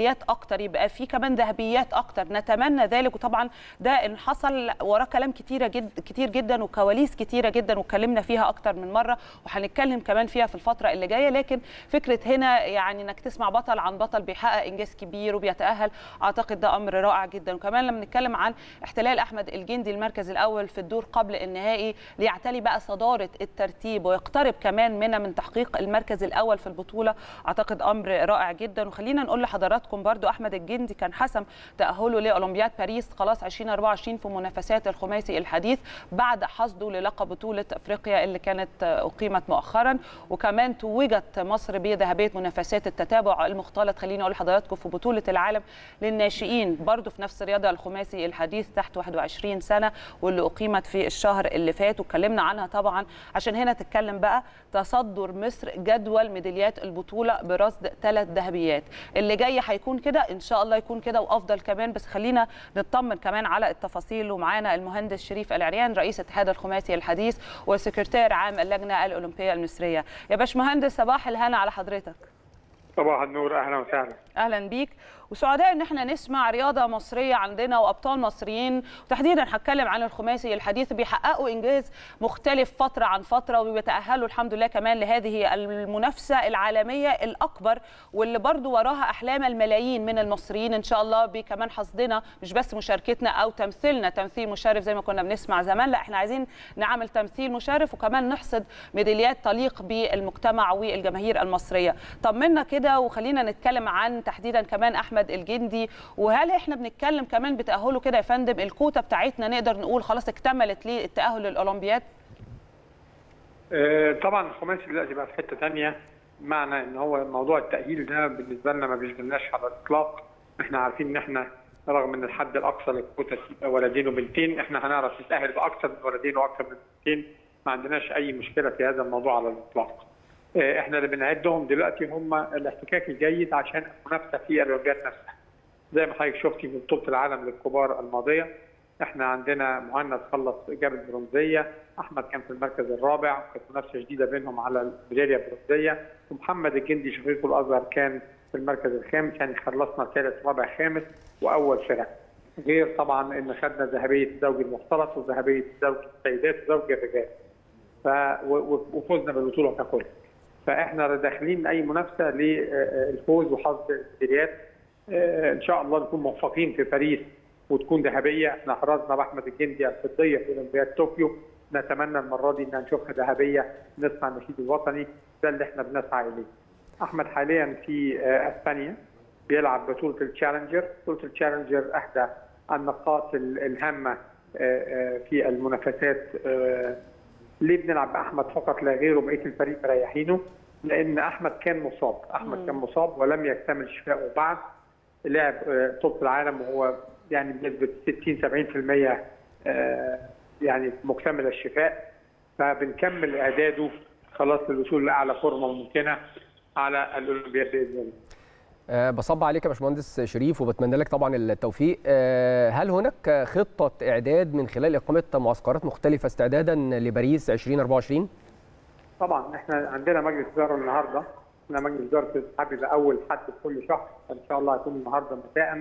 ميداليات اكتر يبقى في كمان ذهبيات اكتر نتمنى ذلك وطبعا ده ان حصل وراه كلام كتيره جد كتير جدا وكواليس كتيره جدا واتكلمنا فيها اكتر من مره وهنتكلم كمان فيها في الفتره اللي جايه لكن فكره هنا يعني انك تسمع بطل عن بطل بيحقق انجاز كبير وبيتاهل اعتقد ده امر رائع جدا وكمان لما نتكلم عن احتلال احمد الجندي المركز الاول في الدور قبل النهائي ليعتلي بقى صداره الترتيب ويقترب كمان منها من تحقيق المركز الاول في البطوله اعتقد امر رائع جدا وخلينا نقول لحضراتكم برضو احمد الجندي كان حسم تاهله لاولمبياد باريس خلاص 2024 في منافسات الخماسي الحديث بعد حصده للقب بطوله افريقيا اللي كانت اقيمت مؤخرا وكمان توجت مصر بذهبيه منافسات التتابع المختلط خليني اقول لحضراتكم في بطوله العالم للناشئين برضو في نفس الرياضه الخماسي الحديث تحت 21 سنه واللي اقيمت في الشهر اللي فات واتكلمنا عنها طبعا عشان هنا تتكلم بقى تصدر مصر جدول ميداليات البطوله برصد ثلاث ذهبيات اللي جاي هيكون كده ان شاء الله يكون كده وافضل كمان بس خلينا نطمن كمان على التفاصيل ومعانا المهندس شريف العريان رئيس اتحاد الخماسي الحديث وسكرتير عام اللجنه الاولمبيه المصريه يا باشمهندس صباح الهنا على حضرتك صباح النور اهلا وسهلا اهلا بيك وسعداء ان احنا نسمع رياضه مصريه عندنا وابطال مصريين وتحديدا هتكلم عن الخماسي الحديث بيحققوا انجاز مختلف فتره عن فتره وبيتاهلوا الحمد لله كمان لهذه المنافسه العالميه الاكبر واللي برضو وراها احلام الملايين من المصريين ان شاء الله بكمان حصدنا مش بس مشاركتنا او تمثيلنا تمثيل مشرف زي ما كنا بنسمع زمان لا احنا عايزين نعمل تمثيل مشرف وكمان نحصد ميداليات تليق بالمجتمع والجماهير المصريه طمنا كده وخلينا نتكلم عن تحديدا كمان احمد الجندي وهل احنا بنتكلم كمان بتاهله كده يا فندم الكوتا بتاعتنا نقدر نقول خلاص اكتملت للتاهل للاولمبياد آه طبعا الخماسي دلوقتي بقى في حته ثانيه معنى ان هو موضوع التاهيل ده بالنسبه لنا ما بيشغلناش على الاطلاق احنا عارفين ان احنا رغم ان الحد الاقصى للكوتا تبقى ولدين وبنتين احنا هنعرف نتاهل باكثر من ولدين واكثر من بنتين ما عندناش اي مشكله في هذا الموضوع على الاطلاق احنا اللي بنعدهم دلوقتي هم الاحتكاك الجيد عشان المنافسه في الاولمبياد نفسها. زي ما حضرتك شفتي في بطوله العالم للكبار الماضيه احنا عندنا مهند خلص جاب البرونزيه، احمد كان في المركز الرابع، كانت منافسه شديده بينهم على الميداليه البرونزيه، ومحمد الجندي شقيقه الاصغر كان في المركز الخامس يعني خلصنا ثالث رابع خامس واول فرق. غير طبعا ان خدنا ذهبيه الزوج المختلط وذهبيه زوج السيدات وزوج الرجال. ف وفزنا بالبطوله ككل. فاحنا داخلين اي منافسه للفوز وحظ الميداليات ان شاء الله نكون موفقين في باريس وتكون ذهبيه احنا حرزنا باحمد الجندي الفضيه في اولمبياد طوكيو نتمنى المره دي ان نشوفها ذهبيه نصنع النشيد الوطني ده اللي احنا بنسعى اليه. احمد حاليا في اسبانيا بيلعب بطوله التشالنجر، بطوله التشالنجر احدى النقاط الهامه في المنافسات ليه بنلعب باحمد فقط لا غير وبقيه الفريق مريحينه؟ لان احمد كان مصاب، احمد مم. كان مصاب ولم يكتمل شفائه بعد لعب بطوله العالم وهو يعني بنسبه 60 70% يعني مكتمل الشفاء فبنكمل اعداده خلاص للوصول لاعلى فورمه ممكنه على الاولمبياد باذن الله. أه بصب عليك يا باشمهندس شريف وبتمنى لك طبعا التوفيق أه هل هناك خطه اعداد من خلال اقامه معسكرات مختلفه استعدادا لباريس 2024 طبعا احنا عندنا مجلس اداره النهارده احنا مجلس اداره الاتحاد بيبقى اول حد في كل شهر ان شاء الله هيكون النهارده مساء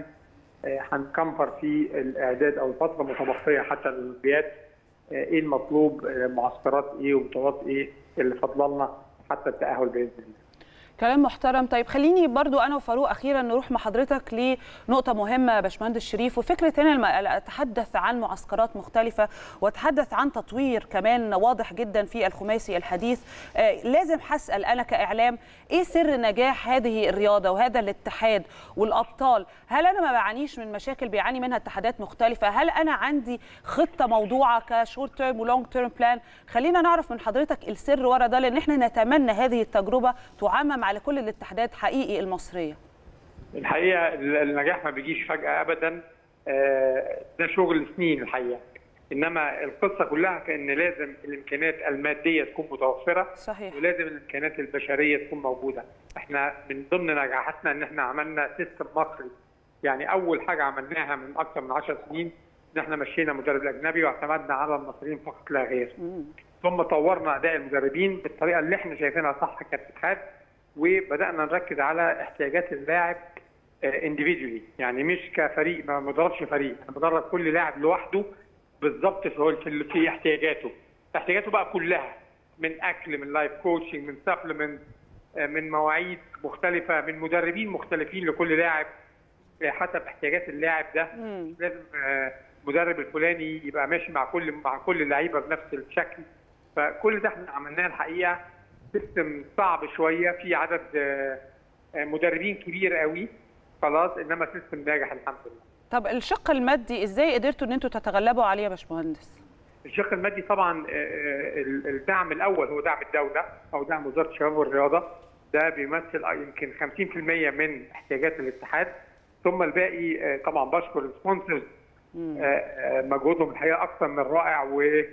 هنكمبر في الاعداد او الفتره المتبقيه حتى الاولمبياد ايه المطلوب معسكرات ايه وبطولات ايه اللي فضلنا حتى التاهل باذن الله كلام محترم طيب خليني برضو انا وفاروق اخيرا نروح مع حضرتك لنقطه مهمه يا باشمهندس شريف وفكره هنا اتحدث عن معسكرات مختلفه واتحدث عن تطوير كمان واضح جدا في الخماسي الحديث آه لازم هسال انا كاعلام ايه سر نجاح هذه الرياضه وهذا الاتحاد والابطال هل انا ما بعانيش من مشاكل بيعاني منها اتحادات مختلفه هل انا عندي خطه موضوعه كشورت تيرم ولونج تيرم بلان خلينا نعرف من حضرتك السر ورا ده لان احنا نتمنى هذه التجربه تعمم على كل الاتحادات حقيقي المصريه الحقيقه النجاح ما بيجيش فجاه ابدا ده شغل سنين الحقيقه انما القصه كلها كان لازم الامكانيات الماديه تكون متوفره صحيح. ولازم الامكانيات البشريه تكون موجوده احنا من ضمن نجاحاتنا ان احنا عملنا سيستم مصري يعني اول حاجه عملناها من اكثر من 10 سنين ان احنا مشينا مدرب اجنبي واعتمدنا على المصريين فقط لا غير مم. ثم طورنا اداء المدربين بالطريقه اللي احنا شايفينها صح كاتحاد وبدانا نركز على احتياجات اللاعب انديفيدولي يعني مش كفريق ما بدربش فريق انا بدرب كل لاعب لوحده بالظبط في في في احتياجاته احتياجاته بقى كلها من اكل من لايف كوتشنج من سبلمنت من مواعيد مختلفه من مدربين مختلفين لكل لاعب حسب احتياجات اللاعب ده مم. لازم آه، المدرب الفلاني يبقى ماشي مع كل مع كل اللعيبه بنفس الشكل فكل ده احنا عملناه الحقيقه سيستم صعب شويه في عدد آه، آه، مدربين كبير قوي خلاص انما سيستم ناجح الحمد لله طب الشق المادي ازاي قدرتوا ان انتوا تتغلبوا عليه يا باشمهندس الشق المادي طبعا آه، آه، الدعم الاول هو دعم الدوله او دعم وزاره الشباب والرياضه ده بيمثل يمكن 50% من احتياجات الاتحاد ثم الباقي آه، طبعا بشكر السبونسرز آه، آه، مجهودهم الحقيقه اكثر من رائع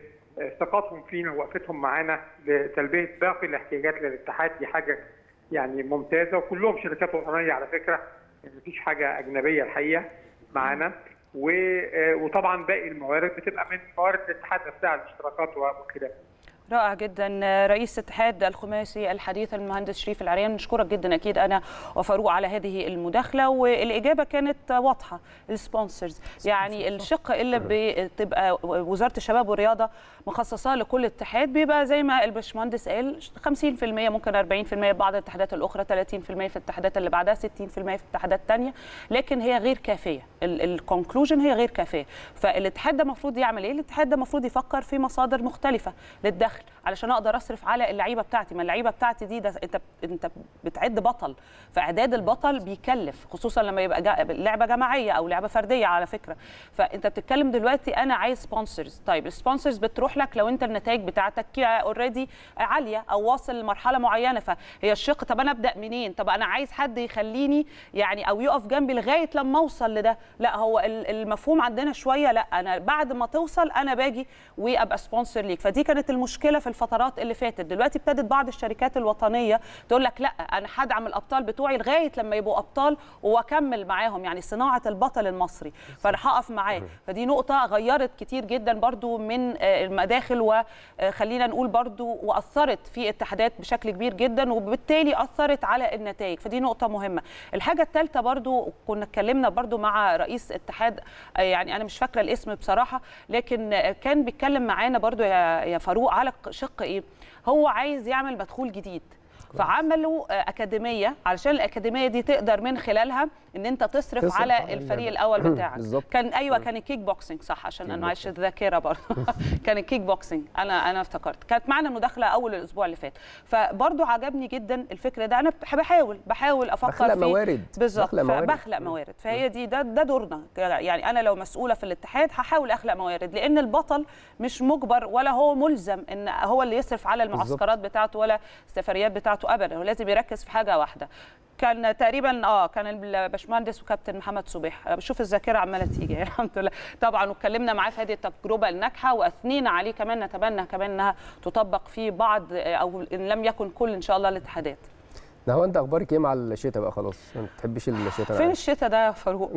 وثقتهم فينا ووقفتهم معانا لتلبيه باقي الاحتياجات للاتحاد دي حاجه يعني ممتازه وكلهم شركات وطنيه على فكره مفيش حاجه اجنبيه الحقيقه معانا و- آه، وطبعا باقي الموارد بتبقى من موارد الاتحاد نفسها الاشتراكات وكده رائع جدا رئيس اتحاد الخماسي الحديث المهندس شريف العريان نشكرك جدا اكيد انا وفاروق على هذه المداخله والاجابه كانت واضحه السبونسرز يعني الشق اللي بتبقى وزاره الشباب والرياضه مخصصاه لكل اتحاد بيبقى زي ما الباشمهندس قال 50% ممكن 40% في بعض الاتحادات الاخرى 30% في الاتحادات اللي بعدها 60% في اتحادات ثانيه لكن هي غير كافيه الكونكلوجن هي غير كافيه فالاتحاد ده المفروض يعمل ايه الاتحاد ده المفروض يفكر في مصادر مختلفه للدخل علشان اقدر اصرف على اللعيبه بتاعتي ما اللعيبه بتاعتي دي ده انت انت بتعد بطل فاعداد البطل بيكلف خصوصا لما يبقى جا... لعبه جماعيه او لعبه فرديه على فكره فانت بتتكلم دلوقتي انا عايز سبونسرز طيب السبونسرز بتروح لك لو انت النتائج بتاعتك اوريدي عاليه او واصل لمرحله معينه فهي الشق طب انا ابدا منين طب انا عايز حد يخليني يعني او يقف جنبي لغايه لما اوصل لده لا هو المفهوم عندنا شويه لا انا بعد ما توصل انا باجي وابقى سبونسر ليك فدي كانت المشكله في الفترات اللي فاتت دلوقتي ابتدت بعض الشركات الوطنيه تقول لك لا انا هدعم الابطال بتوعي لغايه لما يبقوا ابطال واكمل معاهم يعني صناعه البطل المصري فانا هقف معاه فدي نقطه غيرت كتير جدا برضو من المداخل وخلينا نقول برضو واثرت في اتحادات بشكل كبير جدا وبالتالي اثرت على النتائج فدي نقطه مهمه الحاجه الثالثه برضو كنا اتكلمنا برضو مع رئيس اتحاد يعني انا مش فاكره الاسم بصراحه لكن كان بيتكلم معانا برضو يا فاروق على شق ايه هو عايز يعمل مدخول جديد فعملوا اكاديميه علشان الاكاديميه دي تقدر من خلالها ان انت تصرف, تصرف على الفريق الاول بتاعك بالزبط. كان ايوه كان الكيك بوكسنج صح عشان انا معلش الذاكره برضه كان الكيك بوكسنج انا انا افتكرت كانت معنا مداخله اول الاسبوع اللي فات فبرضه عجبني جدا الفكر ده انا بحاول بحاول افكر بخلق فيه موارد بالظبط بخلق موارد فهي دي ده ده دورنا يعني انا لو مسؤوله في الاتحاد هحاول اخلق موارد لان البطل مش مجبر ولا هو ملزم ان هو اللي يصرف على المعسكرات بتاعته ولا السفريات بتاعته ابدا هو لازم يركز في حاجه واحده كان تقريبا اه كان الباشمهندس وكابتن محمد صبيح بشوف الذاكره عماله تيجي الحمد لله طبعا واتكلمنا معاه في هذه التجربه الناجحه واثنينا عليه كمان نتمنى كمان انها تطبق في بعض او ان لم يكن كل ان شاء الله الاتحادات ده هو انت اخبارك ايه مع الشتاء بقى خلاص ما بتحبش الشتاء فين الشتاء ده يا فاروق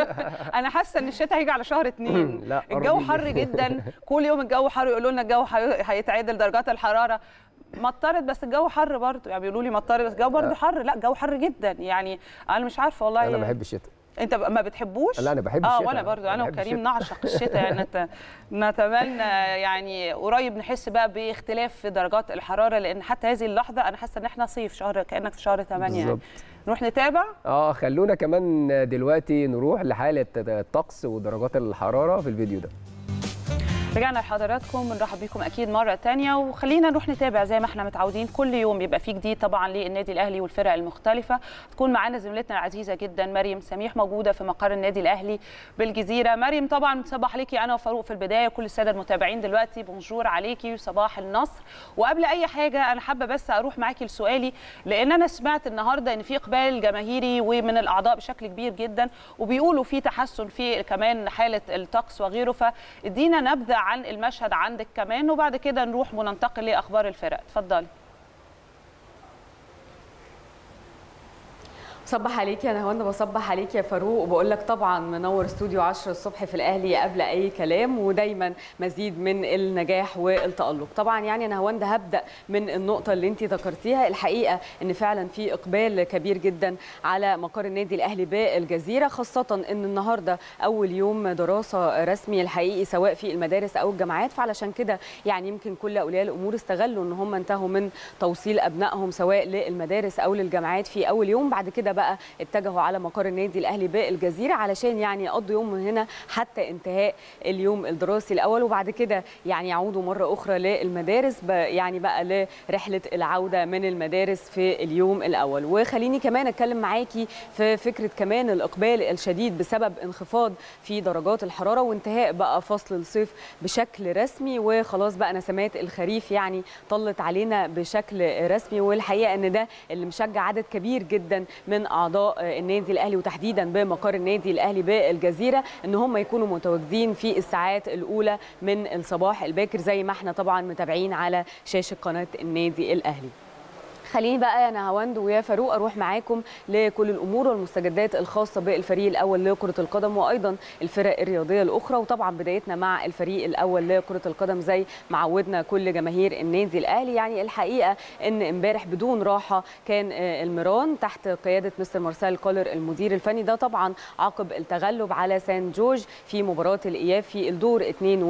انا حاسه ان الشتاء هيجي على شهر اتنين لا الجو حر جدا كل يوم الجو حر يقولوا لنا الجو هيتعدل درجات الحراره مطرت بس الجو حر برضه يعني بيقولوا لي مطرت بس الجو برضه حر لا الجو حر جدا يعني انا مش عارفه والله انا بحب الشتاء انت ما بتحبوش لا انا بحب اه الشتاء وانا برضو انا وكريم نعشق الشتاء يعني نت... نتمنى يعني قريب نحس بقى باختلاف في درجات الحراره لان حتى هذه اللحظه انا حاسه ان احنا صيف شهر كانك في شهر 8 يعني نروح نتابع اه خلونا كمان دلوقتي نروح لحاله الطقس ودرجات الحراره في الفيديو ده رجعنا لحضراتكم بنرحب بيكم اكيد مره تانية وخلينا نروح نتابع زي ما احنا متعودين كل يوم يبقى في جديد طبعا للنادي الاهلي والفرق المختلفه تكون معانا زميلتنا العزيزه جدا مريم سميح موجوده في مقر النادي الاهلي بالجزيره مريم طبعا صباح عليكي انا وفاروق في البدايه كل الساده المتابعين دلوقتي بونجور عليكي وصباح النصر وقبل اي حاجه انا حابه بس اروح معاكي لسؤالي لان انا سمعت النهارده ان في اقبال جماهيري ومن الاعضاء بشكل كبير جدا وبيقولوا في تحسن في كمان حاله الطقس وغيره فادينا نبذه عن المشهد عندك كمان وبعد كده نروح وننتقل لاخبار الفرق اتفضلي بصبح عليك يا نهاوند بصبح عليك يا فاروق وبقول لك طبعا منور استوديو 10 الصبح في الاهلي قبل اي كلام ودايما مزيد من النجاح والتالق طبعا يعني انا نهاوند هبدا من النقطه اللي انت ذكرتيها الحقيقه ان فعلا في اقبال كبير جدا على مقر النادي الاهلي بالجزيره خاصه ان النهارده اول يوم دراسه رسمي الحقيقي سواء في المدارس او الجامعات فعلشان كده يعني يمكن كل اولياء الامور استغلوا ان هم انتهوا من توصيل ابنائهم سواء للمدارس او للجامعات في اول يوم بعد كده بقى اتجهوا على مقر النادي الاهلي بالجزيره علشان يعني يقضوا يوم من هنا حتى انتهاء اليوم الدراسي الاول وبعد كده يعني يعودوا مره اخرى للمدارس يعني بقى لرحله العوده من المدارس في اليوم الاول وخليني كمان اتكلم معاكي في فكره كمان الاقبال الشديد بسبب انخفاض في درجات الحراره وانتهاء بقى فصل الصيف بشكل رسمي وخلاص بقى نسمات الخريف يعني طلت علينا بشكل رسمي والحقيقه ان ده اللي مشجع عدد كبير جدا من اعضاء النادي الاهلي وتحديدا بمقر النادي الاهلي بالجزيره ان هم يكونوا متواجدين في الساعات الاولى من الصباح الباكر زي ما احنا طبعا متابعين على شاشه قناه النادي الاهلي خليني بقى يا نهاوند ويا فاروق اروح معاكم لكل الامور والمستجدات الخاصه بالفريق الاول لكره القدم وايضا الفرق الرياضيه الاخرى وطبعا بدايتنا مع الفريق الاول لكره القدم زي ما عودنا كل جماهير النادي الاهلي يعني الحقيقه ان امبارح بدون راحه كان الميران تحت قياده مستر مارسيل كولر المدير الفني ده طبعا عقب التغلب على سان جورج في مباراه الاياب في الدور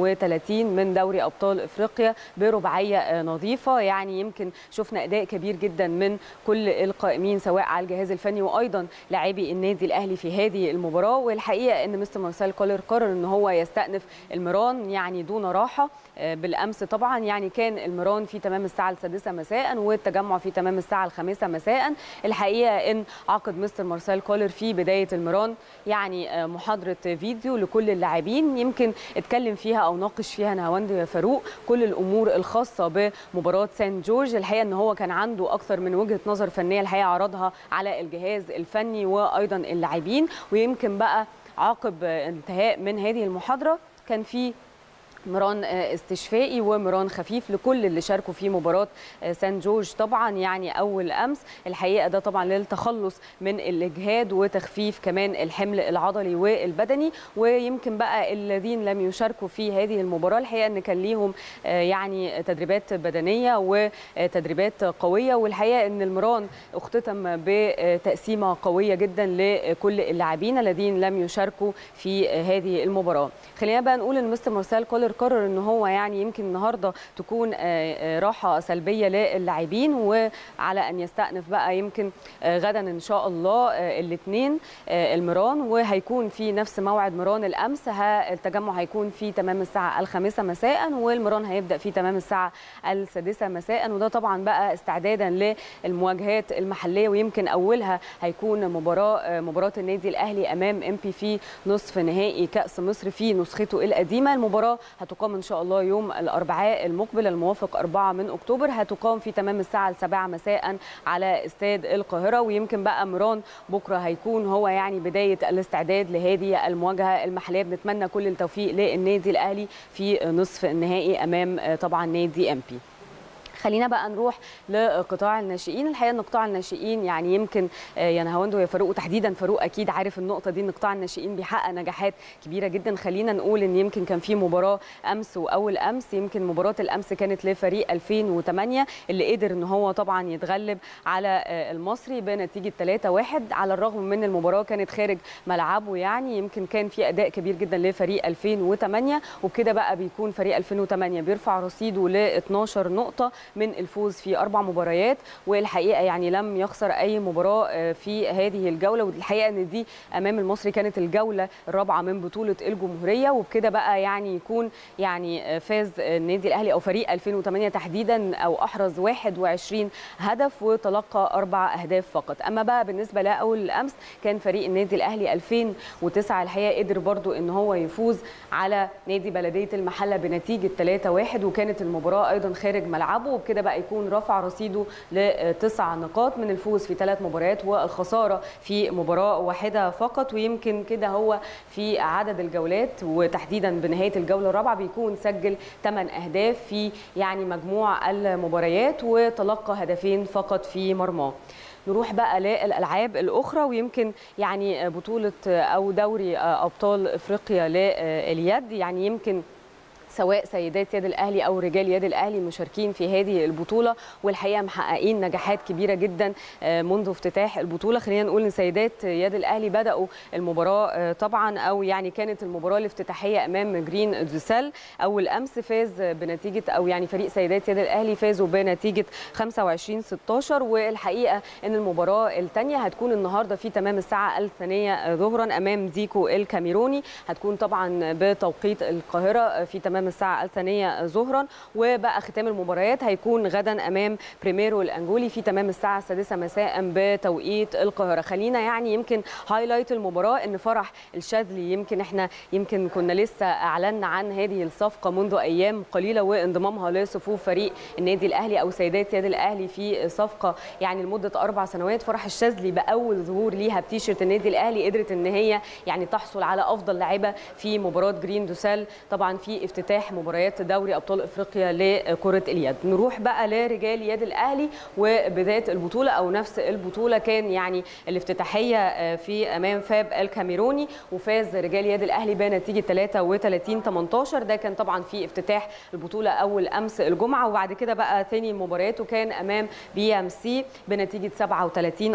32 من دوري ابطال افريقيا برباعيه نظيفه يعني يمكن شفنا اداء كبير جدا جدا من كل القائمين سواء على الجهاز الفني وايضا لاعبي النادي الاهلي في هذه المباراه والحقيقه ان مستر مارسيل كولر قرر ان هو يستأنف الميران يعني دون راحه بالامس طبعا يعني كان الميران في تمام الساعه السادسه مساء والتجمع في تمام الساعه الخامسه مساء الحقيقه ان عقد مستر مارسيل كولر في بدايه الميران يعني محاضره فيديو لكل اللاعبين يمكن اتكلم فيها او ناقش فيها نهاوند يا فاروق كل الامور الخاصه بمباراه سان جورج الحقيقه ان هو كان عنده اكثر من وجهه نظر فنيه الحقيقه عرضها على الجهاز الفني وايضا اللاعبين ويمكن بقى عقب انتهاء من هذه المحاضره كان في مران استشفائي ومران خفيف لكل اللي شاركوا في مباراه سان جورج طبعا يعني اول امس الحقيقه ده طبعا للتخلص من الاجهاد وتخفيف كمان الحمل العضلي والبدني ويمكن بقى الذين لم يشاركوا في هذه المباراه الحقيقه ان كان ليهم يعني تدريبات بدنيه وتدريبات قويه والحقيقه ان المران اختتم بتقسيمه قويه جدا لكل اللاعبين الذين لم يشاركوا في هذه المباراه خلينا بقى نقول ان مستر مارسيل كولر قرر ان هو يعني يمكن النهارده تكون راحه سلبيه للاعبين وعلى ان يستأنف بقى يمكن غدا ان شاء الله الاثنين المران وهيكون في نفس موعد مران الامس التجمع هيكون في تمام الساعه الخامسه مساء والمران هيبدا في تمام الساعه السادسه مساء وده طبعا بقى استعدادا للمواجهات المحليه ويمكن اولها هيكون مباراه مباراه النادي الاهلي امام ام بي في نصف نهائي كاس مصر في نسخته القديمه المباراه هتقام ان شاء الله يوم الاربعاء المقبل الموافق 4 من اكتوبر هتقام في تمام الساعه السابعة مساء على استاد القاهره ويمكن بقى مران بكره هيكون هو يعني بدايه الاستعداد لهذه المواجهه المحليه بنتمنى كل التوفيق للنادي الاهلي في نصف النهائي امام طبعا نادي ام بي خلينا بقى نروح لقطاع الناشئين الحقيقه ان قطاع الناشئين يعني يمكن يا نهاوند ويا فاروق وتحديدا فاروق اكيد عارف النقطه دي ان قطاع الناشئين بيحقق نجاحات كبيره جدا خلينا نقول ان يمكن كان في مباراه امس واول امس يمكن مباراه الامس كانت لفريق 2008 اللي قدر ان هو طبعا يتغلب على المصري بنتيجه 3-1 على الرغم من المباراه كانت خارج ملعبه يعني يمكن كان في اداء كبير جدا لفريق 2008 وبكده بقى بيكون فريق 2008 بيرفع رصيده ل 12 نقطه من الفوز في اربع مباريات والحقيقه يعني لم يخسر اي مباراه في هذه الجوله والحقيقه ان دي امام المصري كانت الجوله الرابعه من بطوله الجمهوريه وبكده بقى يعني يكون يعني فاز النادي الاهلي او فريق 2008 تحديدا او احرز 21 هدف وتلقى اربع اهداف فقط اما بقى بالنسبه لاول امس كان فريق النادي الاهلي 2009 الحقيقه قدر برضو ان هو يفوز على نادي بلديه المحله بنتيجه 3-1 وكانت المباراه ايضا خارج ملعبه وبكده بقى يكون رفع رصيده لتسع نقاط من الفوز في ثلاث مباريات والخساره في مباراه واحده فقط ويمكن كده هو في عدد الجولات وتحديدا بنهايه الجوله الرابعه بيكون سجل 8 اهداف في يعني مجموع المباريات وتلقى هدفين فقط في مرماه نروح بقى للالعاب الاخرى ويمكن يعني بطوله او دوري ابطال افريقيا لليد يعني يمكن سواء سيدات يد الاهلي او رجال يد الاهلي مشاركين في هذه البطوله والحقيقه محققين نجاحات كبيره جدا منذ افتتاح البطوله خلينا نقول ان سيدات يد الاهلي بداوا المباراه طبعا او يعني كانت المباراه الافتتاحيه امام جرين دوسال اول امس فاز بنتيجه او يعني فريق سيدات يد الاهلي فازوا بنتيجه 25 16 والحقيقه ان المباراه الثانيه هتكون النهارده في تمام الساعه الثانيه ظهرا امام ديكو الكاميروني هتكون طبعا بتوقيت القاهره في تمام الساعه الثانيه ظهرا وبقى ختام المباريات هيكون غدا امام بريميرو الانجولي في تمام الساعه السادسه مساء بتوقيت القاهره خلينا يعني يمكن هايلايت المباراه ان فرح الشاذلي يمكن احنا يمكن كنا لسه اعلنا عن هذه الصفقه منذ ايام قليله وانضمامها لصفوف فريق النادي الاهلي او سيدات يد الاهلي في صفقه يعني لمده اربع سنوات فرح الشاذلي باول ظهور ليها بتيشيرت النادي الاهلي قدرت ان هي يعني تحصل على افضل لاعبه في مباراه جرين دوسال طبعا في افتتاح مباريات دوري ابطال افريقيا لكره اليد نروح بقى لرجال يد الاهلي وبدايه البطوله او نفس البطوله كان يعني الافتتاحيه في امام فاب الكاميروني وفاز رجال يد الاهلي بنتيجه 33 18 ده كان طبعا في افتتاح البطوله اول امس الجمعه وبعد كده بقى ثاني مبارياته كان امام بي ام سي بنتيجه 37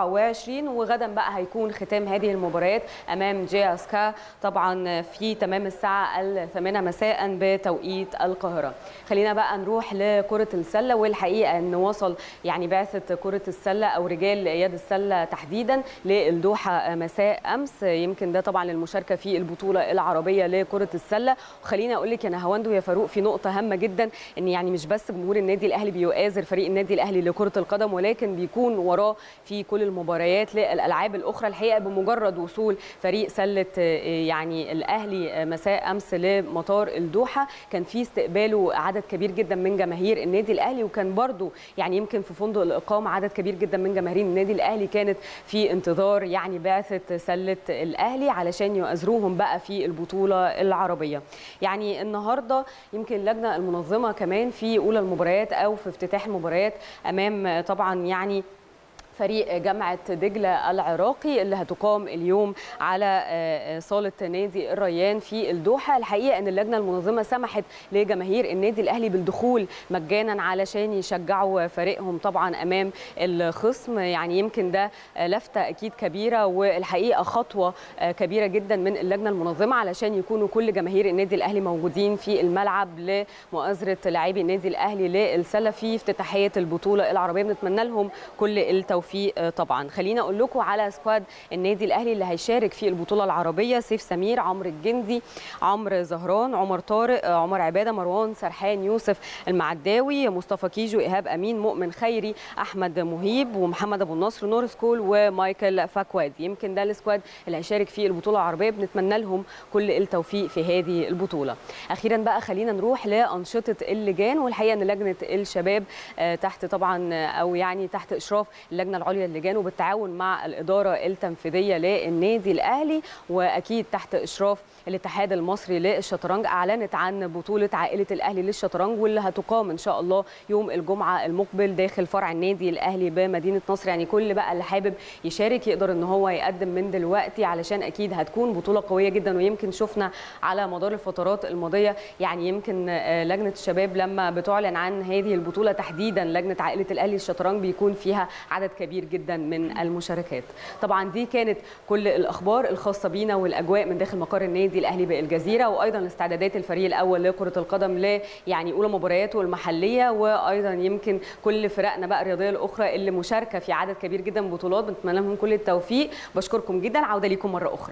24 وغدا بقى هيكون ختام هذه المباريات امام جي اسكا طبعا في تمام الساعه الثامنه مساء بتوقيت القاهره خلينا بقى نروح لكره السله والحقيقه ان وصل يعني بعثه كره السله او رجال يد السله تحديدا للدوحه مساء امس يمكن ده طبعا للمشاركه في البطوله العربيه لكره السله وخليني اقول لك يا نهاوند ويا فاروق في نقطه هامه جدا ان يعني مش بس جمهور النادي الاهلي بيؤازر فريق النادي الاهلي لكره القدم ولكن بيكون وراه في كل المباريات للالعاب الاخرى الحقيقه بمجرد وصول فريق سله يعني الاهلي مساء امس لمطار الدوحه كان في استقباله عدد كبير جدا من جماهير النادي الاهلي وكان برضو يعني يمكن في فندق الاقامه عدد كبير جدا من جماهير النادي الاهلي كانت في انتظار يعني بعثه سله الاهلي علشان يؤازروهم بقى في البطوله العربيه يعني النهارده يمكن اللجنه المنظمه كمان في اولى المباريات او في افتتاح المباريات امام طبعا يعني فريق جامعة دجلة العراقي اللي هتقام اليوم على صالة نادي الريان في الدوحة الحقيقة أن اللجنة المنظمة سمحت لجماهير النادي الأهلي بالدخول مجانا علشان يشجعوا فريقهم طبعا أمام الخصم يعني يمكن ده لفتة أكيد كبيرة والحقيقة خطوة كبيرة جدا من اللجنة المنظمة علشان يكونوا كل جماهير النادي الأهلي موجودين في الملعب لمؤازرة لاعبي النادي الأهلي للسلة في افتتاحية البطولة العربية بنتمنى لهم كل التوفيق التوفيق طبعا خلينا اقول لكم على سكواد النادي الاهلي اللي هيشارك في البطوله العربيه سيف سمير عمرو الجندي عمرو زهران عمر طارق عمر عباده مروان سرحان يوسف المعداوي مصطفى كيجو ايهاب امين مؤمن خيري احمد مهيب ومحمد ابو النصر نور سكول ومايكل فاكواد يمكن ده السكواد اللي هيشارك في البطوله العربيه بنتمنى لهم كل التوفيق في هذه البطوله اخيرا بقى خلينا نروح لانشطه اللجان والحقيقه ان لجنه الشباب تحت طبعا او يعني تحت اشراف اللجنه العليا للجان وبالتعاون مع الاداره التنفيذيه للنادي الاهلي واكيد تحت اشراف الاتحاد المصري للشطرنج اعلنت عن بطوله عائله الاهلي للشطرنج واللي هتقام ان شاء الله يوم الجمعه المقبل داخل فرع النادي الاهلي بمدينه نصر يعني كل بقى اللي حابب يشارك يقدر ان هو يقدم من دلوقتي علشان اكيد هتكون بطوله قويه جدا ويمكن شفنا على مدار الفترات الماضيه يعني يمكن لجنه الشباب لما بتعلن عن هذه البطوله تحديدا لجنه عائله الاهلي للشطرنج بيكون فيها عدد كبير جدا من المشاركات طبعا دي كانت كل الاخبار الخاصه بينا والاجواء من داخل مقر النادي الاهلي بالجزيره وايضا استعدادات الفريق الاول لكره القدم ل يعني اولى مبارياته المحليه وايضا يمكن كل فرقنا بقى الرياضيه الاخرى اللي مشاركه في عدد كبير جدا من بطولات بنتمنى لهم كل التوفيق بشكركم جدا عوده ليكم مره اخرى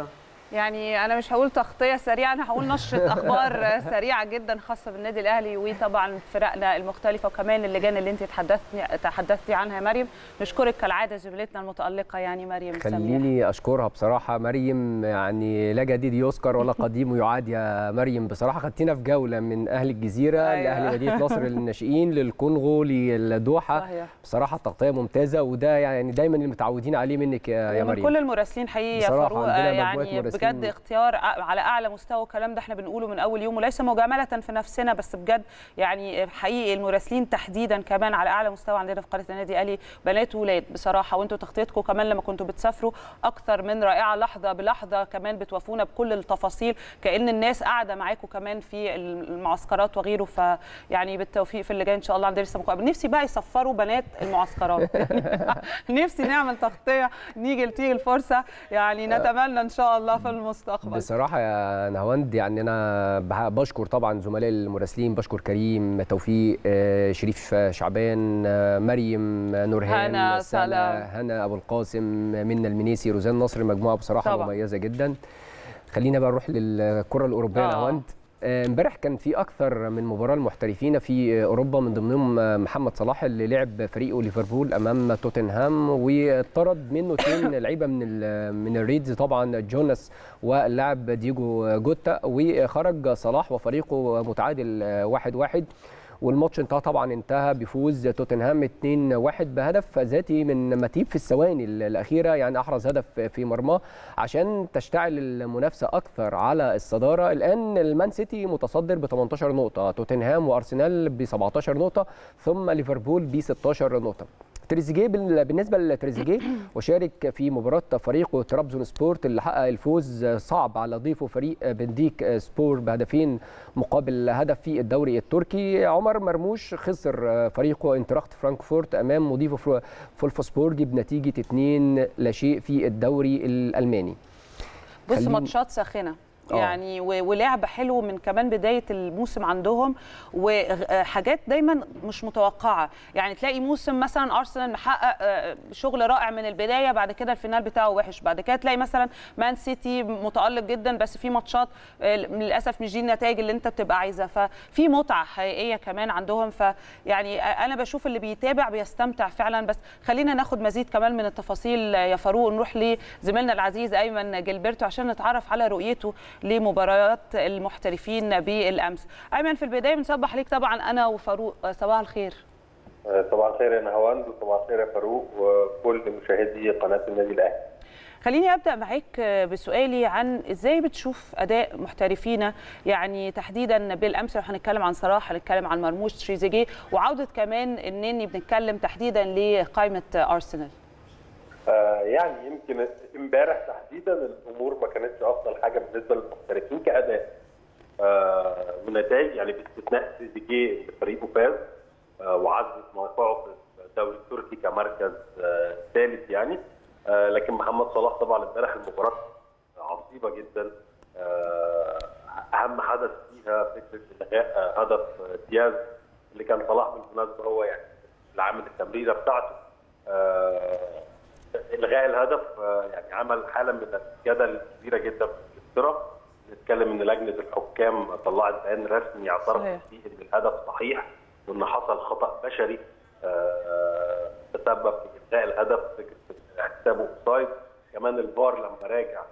يعني انا مش هقول تغطيه سريعه انا هقول نشره اخبار سريعه جدا خاصه بالنادي الاهلي وطبعا فرقنا المختلفه وكمان اللجان اللي انت تحدثتي تحدثتي عنها يا مريم نشكرك كالعاده زميلتنا المتالقه يعني مريم سمير خليني اشكرها بصراحه مريم يعني لا جديد يذكر ولا قديم يعاد يا مريم بصراحه خدتينا في جوله من اهل الجزيره أيوة. لاهل مدينه نصر للناشئين للكونغو للدوحه صحيح. بصراحه تغطيه ممتازه وده يعني دايما اللي متعودين عليه منك يا يا ومن مريم كل المراسلين حقيقي يا بصراحة فاروق عندنا يعني مجموعة مراسلين. بجد اختيار على اعلى مستوى الكلام ده احنا بنقوله من اول يوم وليس مجامله في نفسنا بس بجد يعني حقيقي المراسلين تحديدا كمان على اعلى مستوى عندنا في قناه النادي الاهلي بنات وولاد بصراحه وانتوا تغطيتكم كمان لما كنتوا بتسافروا اكثر من رائعه لحظه بلحظه كمان بتوافونا بكل التفاصيل كان الناس قاعده معاكم كمان في المعسكرات وغيره فيعني بالتوفيق في اللي جاي ان شاء الله عندنا لسه مقابل نفسي بقى يصفروا بنات المعسكرات نفسي نعمل تغطيه نيجي تيجي الفرصه يعني نتمنى ان شاء الله في المستقبل بصراحه يا نهاوند يعني انا بح- بشكر طبعا زملاء المراسلين بشكر كريم توفيق آه، شريف شعبان آه، مريم آه، نورهان هنا سلا، سلام. هنا ابو القاسم منى المنيسي روزان نصر مجموعه بصراحه طبعا. مميزه جدا خلينا بقى نروح للكره الاوروبيه آه. يا نهاوند آه، امبارح كان في اكثر من مباراه المحترفين في اوروبا من ضمنهم آه، محمد صلاح اللي لعب فريقه ليفربول امام توتنهام وطرد منه اثنين لعيبه من ال- من الريدز طبعا جوناس واللاعب ديجو جوتا وخرج صلاح وفريقه متعادل آه، واحد واحد والماتش انتهى طبعا انتهى بفوز توتنهام 2-1 بهدف ذاتي من ماتيب في الثواني الاخيره يعني احرز هدف في مرماه عشان تشتعل المنافسه اكثر على الصداره الان المان سيتي متصدر ب 18 نقطه توتنهام وارسنال ب 17 نقطه ثم ليفربول ب 16 نقطه تريزيجيه بال- بالنسبه لتريزيجيه وشارك في مباراه فريقه ترابزون سبورت اللي حقق الفوز صعب على ضيفه فريق بنديك سبور بهدفين مقابل هدف في الدوري التركي عمر مرموش خسر فريقه انتراخت فرانكفورت امام مضيفه فر- فولفسبورج بنتيجه 2 لا شيء في الدوري الالماني بص خلينا- ماتشات ساخنه آه. يعني و- ولعب حلو من كمان بدايه الموسم عندهم وحاجات دايما مش متوقعه يعني تلاقي موسم مثلا ارسنال محقق آه، شغل رائع من البدايه بعد كده الفينال بتاعه وحش بعد كده تلاقي مثلا مان سيتي متالق جدا بس في ماتشات آه، للاسف مش دي النتائج اللي انت بتبقى عايزها ففي متعه حقيقيه كمان عندهم فيعني انا بشوف اللي بيتابع بيستمتع فعلا بس خلينا ناخد مزيد كمان من التفاصيل يا فاروق نروح لزميلنا العزيز ايمن جilberto عشان نتعرف على رؤيته لمباريات المحترفين بالامس ايمن في البدايه بنصبح عليك طبعا انا وفاروق صباح الخير طبعا خير يا نهاوند وطبعا خير يا فاروق وكل مشاهدي قناه النادي الاهلي. خليني ابدا معاك بسؤالي عن ازاي بتشوف اداء محترفينا يعني تحديدا بالامس لو هنتكلم عن صلاح هنتكلم عن مرموش تريزيجيه وعوده كمان انني بنتكلم تحديدا لقائمه ارسنال آه يعني يمكن امبارح تحديدا الامور ما كانتش افضل حاجه بالنسبه للمحترفين كاداء آه ونتائج يعني باستثناء تريزيجيه اللي فريقه فاز آه وعزز موقعه في الدوري التركي كمركز آه ثالث يعني آه لكن محمد صلاح طبعا امبارح المباراه عصيبه جدا آه اهم حدث فيها فكره الغاء آه هدف آه دياز اللي كان صلاح بالمناسبه هو يعني اللي عامل التمريره بتاعته آه الغاء الهدف آه يعني عمل حاله من الجدل كبيره جدا في انجلترا نتكلم ان لجنه الحكام طلعت بيان رسمي اعترفت فيه ان الهدف صحيح وان حصل خطا بشري آه تسبب في الغاء الهدف فكره احتسابه اوفسايد كمان الفار لما راجع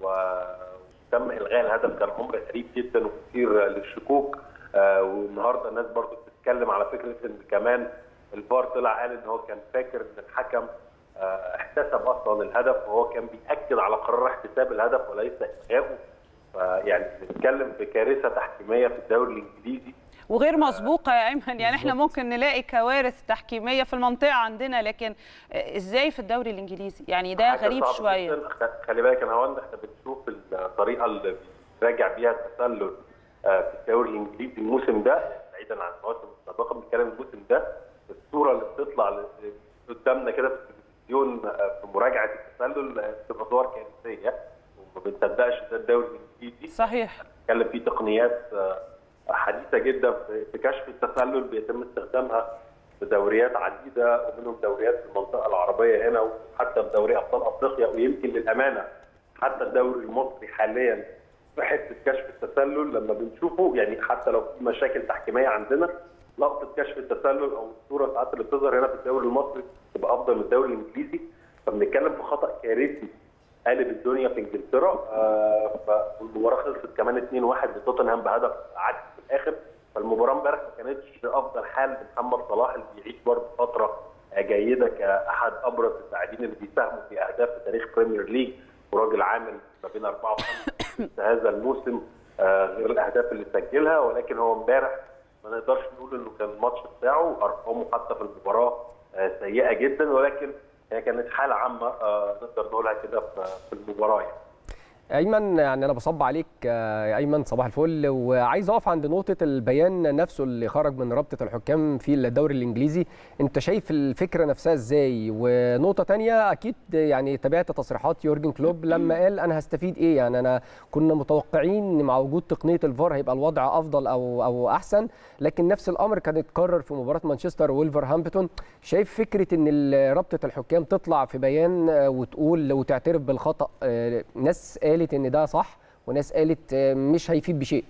وتم الغاء الهدف كان امر غريب جدا وكثير للشكوك آه والنهارده الناس برضو بتتكلم على فكره ان كمان الفار طلع قال ان هو كان فاكر ان الحكم آه احتسب اصلا الهدف وهو كان بياكد على قرار احتساب الهدف وليس الغائه فيعني بنتكلم في كارثه تحكيميه في الدوري الانجليزي وغير مسبوقه يا ايمن يعني احنا ممكن نلاقي كوارث تحكيميه في المنطقه عندنا لكن ازاي في الدوري الانجليزي يعني ده غريب شويه خلي بالك انا هوند احنا بنشوف الطريقه اللي بيراجع بيها التسلل في الدوري الانجليزي الموسم ده بعيدا عن المواسم السابقه بنتكلم الموسم ده الصوره اللي بتطلع قدامنا كده في التلفزيون في مراجعه التسلل بتبقى صور كارثيه وما بنصدقش ده الدوري الانجليزي صحيح بنتكلم فيه تقنيات حديثه جدا في كشف التسلل بيتم استخدامها في دوريات عديده ومنهم دوريات في المنطقه العربيه هنا وحتى في دوري ابطال افريقيا ويمكن للامانه حتى الدوري المصري حاليا في حته كشف التسلل لما بنشوفه يعني حتى لو في مشاكل تحكيميه عندنا لقطه كشف التسلل او الصوره ساعات اللي بتظهر هنا في الدوري المصري تبقى افضل من الدوري الانجليزي فبنتكلم في خطا كارثي قالب الدنيا في انجلترا آه فالمباراه خلصت كمان 2-1 لتوتنهام بهدف عكس في الاخر فالمباراه امبارح ما كانتش افضل حال لمحمد صلاح اللي بيعيش برضه فتره جيده كاحد ابرز اللاعبين اللي بيساهموا في اهداف في تاريخ بريمير ليج وراجل عامل ما بين اربعه وخمسه هذا الموسم آه غير الاهداف اللي سجلها ولكن هو امبارح ما نقدرش نقول انه كان الماتش بتاعه ارقامه حتى في المباراه آه سيئه جدا ولكن هي كانت حاله عامه آه نقدر نقولها كده في المباراه يعني. ايمن يعني انا بصب عليك يا ايمن صباح الفل وعايز اقف عند نقطه البيان نفسه اللي خرج من رابطه الحكام في الدوري الانجليزي انت شايف الفكره نفسها ازاي ونقطه تانية اكيد يعني تابعت تصريحات يورجن كلوب لما قال انا هستفيد ايه يعني انا كنا متوقعين مع وجود تقنيه الفار هيبقى الوضع افضل او او احسن لكن نفس الامر كان اتكرر في مباراه مانشستر وولفرهامبتون شايف فكره ان رابطه الحكام تطلع في بيان وتقول وتعترف بالخطا ناس قال قالت ان ده صح وناس قالت مش هيفيد بشيء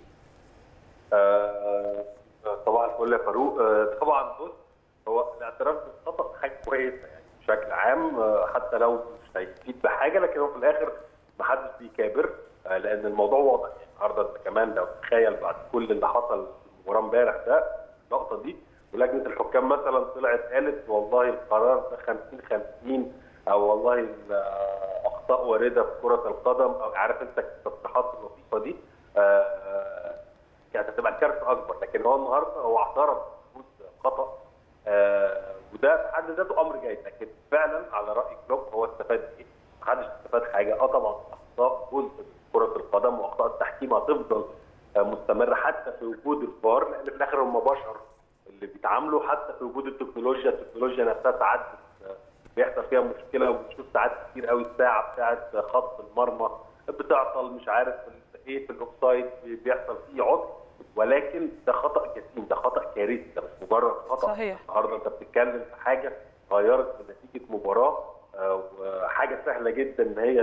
آه طبعا الفل يا فاروق آه طبعا بص هو الاعتراف بالخطا حاجه كويسه يعني بشكل عام آه حتى لو مش هيفيد بحاجه لكن هو في الاخر ما حدش بيكابر آه لان الموضوع واضح يعني النهارده انت كمان لو تخيل بعد كل اللي حصل في المباراه امبارح ده اللقطه دي ولجنه الحكام مثلا طلعت قالت والله القرار ده 50 50 او والله اخطاء وارده في كره القدم او عارف انت التصريحات اللطيفه دي آه كانت هتبقى كارثه اكبر لكن هو النهارده هو اعترف بوجود خطا آه وده في حد ذاته امر جيد لكن فعلا على راي كلوب هو استفاد ايه؟ محدش استفاد حاجه اه طبعا اخطاء جزء من كره القدم واخطاء التحكيم هتفضل آه مستمره حتى في وجود الفار لان في الاخر هم بشر اللي بيتعاملوا حتى في وجود التكنولوجيا التكنولوجيا نفسها ساعات بيحصل فيها مشكله وبنشوف ساعات كتير قوي الساعه بتاعه خط المرمى بتعطل مش عارف ايه في الاوفسايد بيحصل فيه عطل ولكن ده خطا جسيم ده خطا كارثي ده مش مجرد خطا صحيح النهارده انت بتتكلم في حاجه غيرت من نتيجه مباراه وحاجه سهله جدا ان هي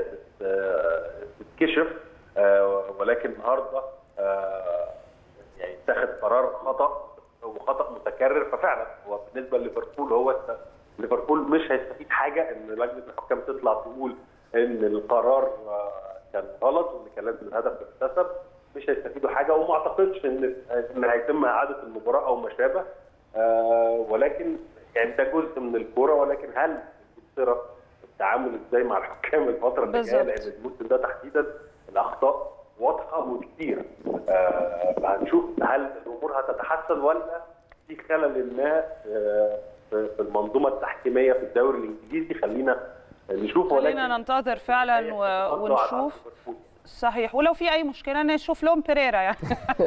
تتكشف ولكن النهارده يعني اتخذ قرار خطا وخطا متكرر ففعلا هو بالنسبه لليفربول هو ليفربول مش هيستفيد حاجه ان لجنه الحكام تطلع تقول ان القرار كان غلط وان كان لازم الهدف يحتسب مش هيستفيدوا حاجه وما اعتقدش ان ان هيتم اعاده المباراه او ما شابه آه ولكن يعني ده جزء من الكوره ولكن هل انجلترا التعامل ازاي مع الحكام الفتره اللي جايه لان الموسم ده تحديدا الاخطاء واضحه وكتير آه فهنشوف هل الامور هتتحسن ولا في خلل ما آه في المنظومه التحكيميه في الدوري الانجليزي خلينا نشوف خلينا ننتظر فعلا و... ونشوف صحيح ولو في اي مشكله نشوف لهم بيريرا يعني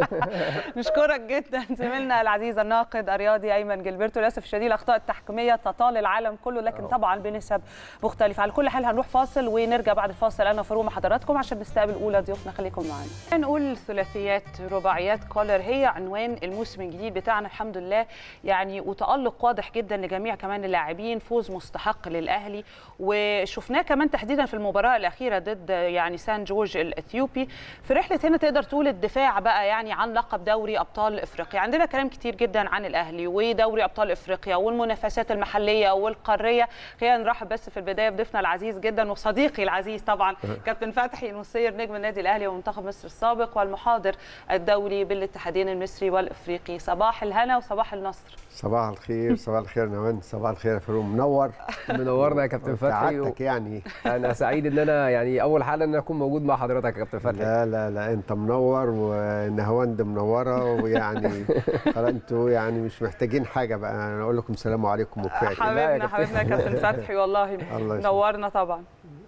نشكرك جدا زميلنا العزيز الناقد الرياضي ايمن جilberto للاسف الشديد الاخطاء التحكيميه تطال العالم كله لكن طبعا بنسب مختلفه على كل حال هنروح فاصل ونرجع بعد الفاصل انا وفاروق مع حضراتكم عشان نستقبل اولى ضيوفنا خليكم معانا نقول ثلاثيات رباعيات كولر هي عنوان الموسم الجديد بتاعنا الحمد لله يعني وتالق واضح جدا لجميع كمان اللاعبين فوز مستحق للاهلي وشفناه كمان تحديدا في المباراه الاخيره ضد يعني سان جورج الاثيوبي في رحله هنا تقدر تقول الدفاع بقى يعني عن لقب دوري ابطال افريقيا عندنا كلام كتير جدا عن الاهلي ودوري ابطال افريقيا والمنافسات المحليه والقاريه خلينا نرحب بس في البدايه بضيفنا العزيز جدا وصديقي العزيز طبعا كابتن فتحي نصير نجم النادي الاهلي ومنتخب مصر السابق والمحاضر الدولي بالاتحادين المصري والافريقي صباح الهنا وصباح النصر صباح الخير صباح الخير نوان صباح الخير يا فاروق منور منورنا يا كابتن فتحي و... يعني انا سعيد ان انا يعني اول حاجه ان اكون موجود مع حضرتك يا كابتن فتحي لا لا لا انت منور ونهواند منوره ويعني انتوا يعني مش محتاجين حاجه بقى انا اقول لكم السلام عليكم وكفايه حبيبنا حبيبنا يا كابتن فتحي والله نورنا طبعا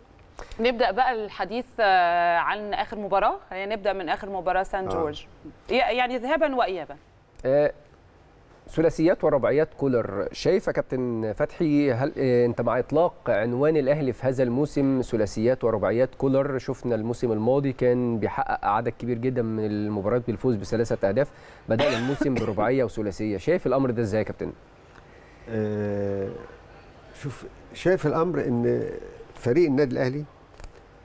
نبدا بقى الحديث عن اخر مباراه خلينا نبدا من اخر مباراه سان جورج آه. يعني ذهابا وايابا آه ثلاثيات ورباعيات كولر شايف يا كابتن فتحي هل انت مع اطلاق عنوان الاهلي في هذا الموسم ثلاثيات ورباعيات كولر شفنا الموسم الماضي كان بيحقق عدد كبير جدا من المباريات بالفوز بثلاثه اهداف بدانا الموسم برباعيه وثلاثيه شايف الامر ده ازاي يا كابتن آه شوف شايف الامر ان فريق النادي الاهلي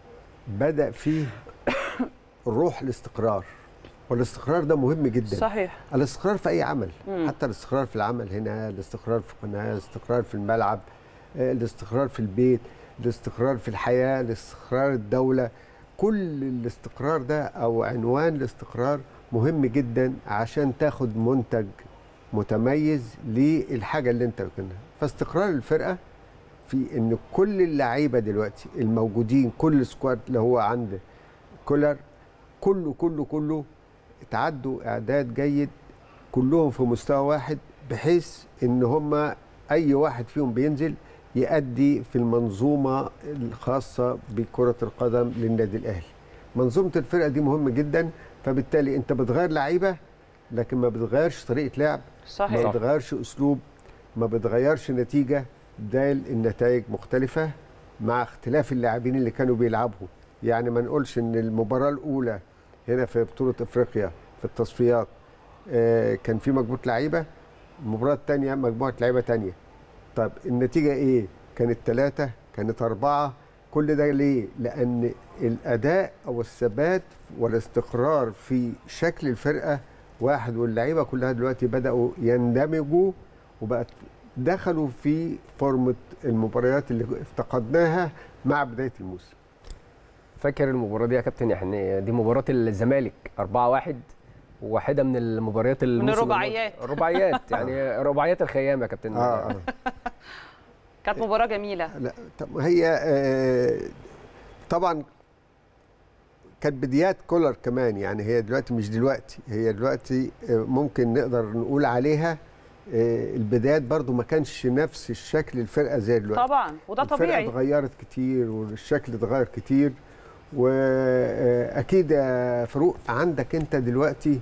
بدا فيه روح الاستقرار والاستقرار ده مهم جدا صحيح الاستقرار في اي عمل مم. حتى الاستقرار في العمل هنا الاستقرار في القناه الاستقرار في الملعب آه، الاستقرار في البيت الاستقرار في الحياه الاستقرار الدوله كل الاستقرار ده او عنوان الاستقرار مهم جدا عشان تاخد منتج متميز للحاجه اللي انت بتكونها فاستقرار الفرقه في ان كل اللعيبه دلوقتي الموجودين كل سكواد اللي هو عند كولر كله كله كله اتعدوا اعداد جيد كلهم في مستوى واحد بحيث ان هم اي واحد فيهم بينزل يأدي في المنظومه الخاصه بكره القدم للنادي الاهلي. منظومه الفرقه دي مهمه جدا فبالتالي انت بتغير لعيبه لكن ما بتغيرش طريقه لعب ما صحيح بتغيرش اسلوب ما بتغيرش نتيجه ده النتائج مختلفه مع اختلاف اللاعبين اللي كانوا بيلعبوا يعني ما نقولش ان المباراه الاولى هنا في بطوله افريقيا في التصفيات آه، كان في مجموعه لعيبه المباراه الثانيه مجموعه لعيبه ثانيه طب النتيجه ايه كانت ثلاثه كانت اربعه كل ده ليه لان الاداء او الثبات والاستقرار في شكل الفرقه واحد واللعيبه كلها دلوقتي بداوا يندمجوا وبقت دخلوا في فورمه المباريات اللي افتقدناها مع بدايه الموسم فاكر المباراه دي يا كابتن يعني دي مباراه الزمالك 4-1 واحده من المباريات الموسم الرباعيات. الماضي. الرباعيات يعني رباعيات الخيام يا كابتن اه, آه. كانت مباراه جميله لا طب هي آه طبعا كانت بدايات كولر كمان يعني هي دلوقتي مش دلوقتي هي دلوقتي آه، ممكن نقدر نقول عليها آه، البدايات برضو ما كانش نفس الشكل الفرقه زي دلوقتي طبعا وده الفرقه طبيعي اتغيرت كتير والشكل اتغير كتير واكيد يا فاروق عندك انت دلوقتي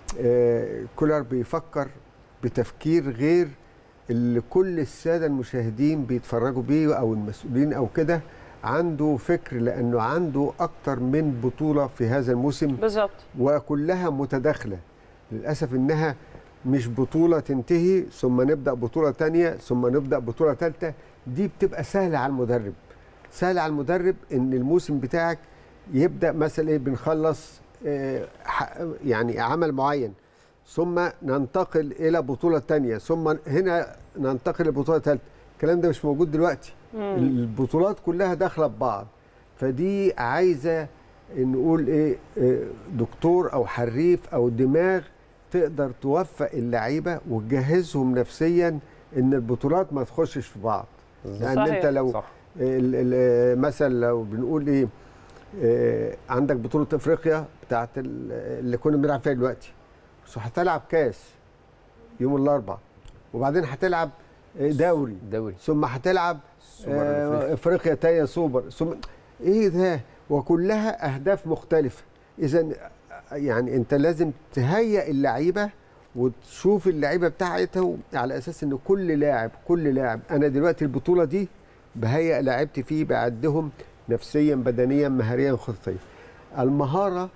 آه، كولر بيفكر بتفكير غير اللي كل الساده المشاهدين بيتفرجوا بيه او المسؤولين او كده عنده فكر لانه عنده اكتر من بطوله في هذا الموسم بالظبط وكلها متداخله للاسف انها مش بطوله تنتهي ثم نبدا بطوله تانية ثم نبدا بطوله ثالثه دي بتبقى سهله على المدرب سهل على المدرب ان الموسم بتاعك يبدا مثلا ايه بنخلص آه، ح- يعني عمل معين ثم ننتقل الى بطوله تانية ثم هنا ننتقل لبطوله ثالثه الكلام ده مش موجود دلوقتي البطولات كلها داخله ببعض فدي عايزه نقول ايه آه، دكتور او حريف او دماغ تقدر توفق اللعيبه وتجهزهم نفسيا ان البطولات ما تخشش في بعض لان صحيح. انت لو صح ال- ال- مثلا لو بنقول ايه آه، عندك بطوله افريقيا بتاعت ال- اللي كنا بنلعب فيها دلوقتي بس هتلعب كاس يوم الاربعاء وبعدين هتلعب آه، دوري دوري ثم هتلعب سوبر آه، الأفريقي. افريقيا تانية سوبر ثم ايه ده وكلها اهداف مختلفه اذا يعني انت لازم تهيئ اللعيبه وتشوف اللعيبه بتاعتها على اساس ان كل لاعب كل لاعب انا دلوقتي البطوله دي بهيئ لعيبتي فيه بعدهم نفسيا بدنيا مهاريا خططيا المهاره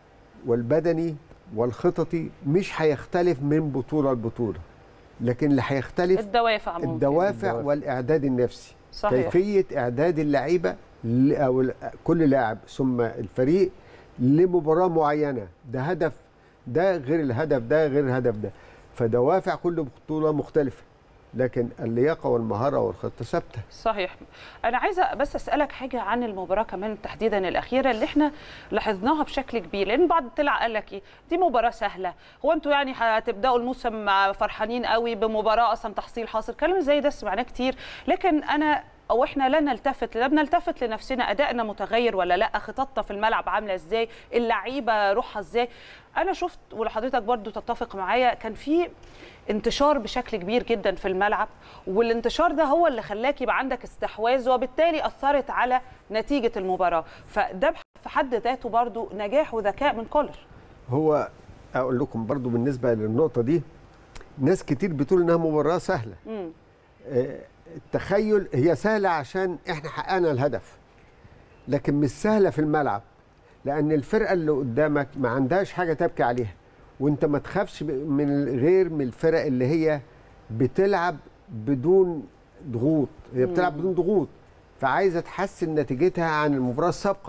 والبدني والخططي مش هيختلف من بطوله لبطوله لكن اللي هيختلف الدوافع ممكن الدوافع والاعداد النفسي صحيح كيفيه اعداد اللعيبه ل- او ال- كل لاعب ثم الفريق لمباراه معينه ده هدف ده غير الهدف ده غير الهدف ده فدوافع كل بطوله مختلفه لكن اللياقه والمهاره والخطه ثابته صحيح انا عايزه بس اسالك حاجه عن المباراه كمان تحديدا الاخيره اللي احنا لاحظناها بشكل كبير لان بعض طلع قال لك ايه دي مباراه سهله هو انتوا يعني هتبداوا الموسم مع- فرحانين قوي بمباراه اصلا تحصيل حاصل كلام زي ده سمعناه كتير لكن انا او احنا لا نلتفت لا بنلتفت لنفسنا ادائنا متغير ولا لا خططنا في الملعب عامله ازاي اللعيبه روحها ازاي انا شفت ولحضرتك برضو تتفق معايا كان في انتشار بشكل كبير جدا في الملعب والانتشار ده هو اللي خلاك يبقى عندك استحواذ وبالتالي اثرت على نتيجه المباراه فده في حد ذاته برضو نجاح وذكاء من كولر هو اقول لكم برضو بالنسبه للنقطه دي ناس كتير بتقول انها مباراه سهله مم. آه، التخيل هي سهله عشان احنا حققنا الهدف لكن مش سهله في الملعب لان الفرقه اللي قدامك ما عندهاش حاجه تبكي عليها وانت ما تخافش ب- من غير من الفرق اللي هي بتلعب بدون ضغوط هي بتلعب بدون ضغوط فعايزه تحسن نتيجتها عن المباراه السابقه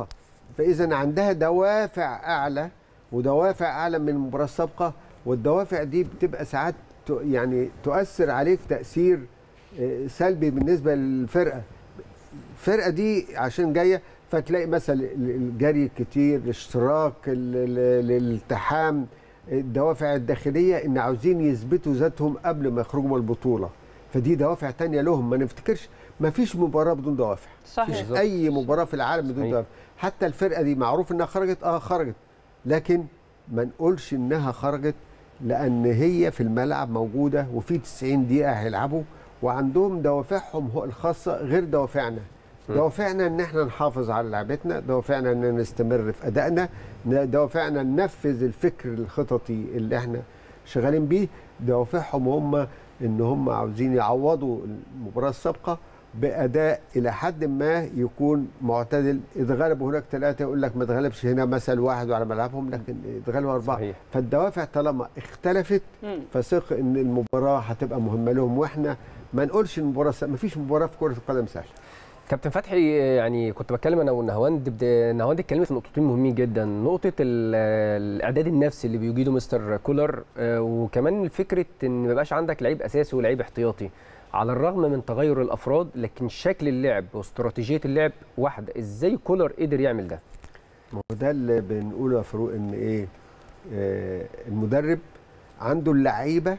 فاذا عندها دوافع اعلى ودوافع اعلى من المباراه السابقه والدوافع دي بتبقى ساعات ت- يعني تؤثر عليك تاثير آه، سلبي بالنسبه للفرقه الفرقه دي عشان جايه فتلاقي مثلا الجري الكتير الاشتراك ال- ال- الالتحام الدوافع الداخليه ان عاوزين يثبتوا ذاتهم قبل ما يخرجوا من البطوله فدي دوافع تانية لهم ما نفتكرش ما فيش مباراه بدون دوافع صحيح مفيش اي مباراه في العالم بدون صحيح. دوافع حتى الفرقه دي معروف انها خرجت اه خرجت لكن ما نقولش انها خرجت لان هي في الملعب موجوده وفي 90 دقيقه هيلعبوا وعندهم دوافعهم هو الخاصه غير دوافعنا دوافعنا ان احنا نحافظ على لعبتنا دوافعنا ان نستمر في ادائنا ن- دوافعنا ننفذ الفكر الخططي اللي احنا شغالين بيه دوافعهم هم ان هم عاوزين يعوضوا المباراه السابقه باداء الى حد ما يكون معتدل اذا غلبوا هناك ثلاثه يقول لك ما اتغلبش هنا مثل واحد على ملعبهم لكن اتغلبوا اربعه صحيح. فالدوافع طالما اختلفت مم. فثق ان المباراه هتبقى مهمه لهم واحنا ما نقولش المباراه ما فيش مباراه في كره القدم سهله كابتن فتحي يعني كنت بتكلم انا والنهواند بد- نهواند اتكلمت في نقطتين مهمين جدا نقطه ال- الاعداد النفسي اللي بيجيده مستر كولر آه، وكمان فكره ان ما يبقاش عندك لعيب اساسي ولعيب احتياطي على الرغم من تغير الافراد لكن شكل اللعب واستراتيجيه اللعب واحده ازاي كولر قدر يعمل ده ما هو ده اللي بنقوله يا فاروق ان ايه آه المدرب عنده اللعيبه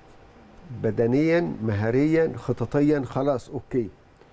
بدنيا مهاريا خططيا خلاص اوكي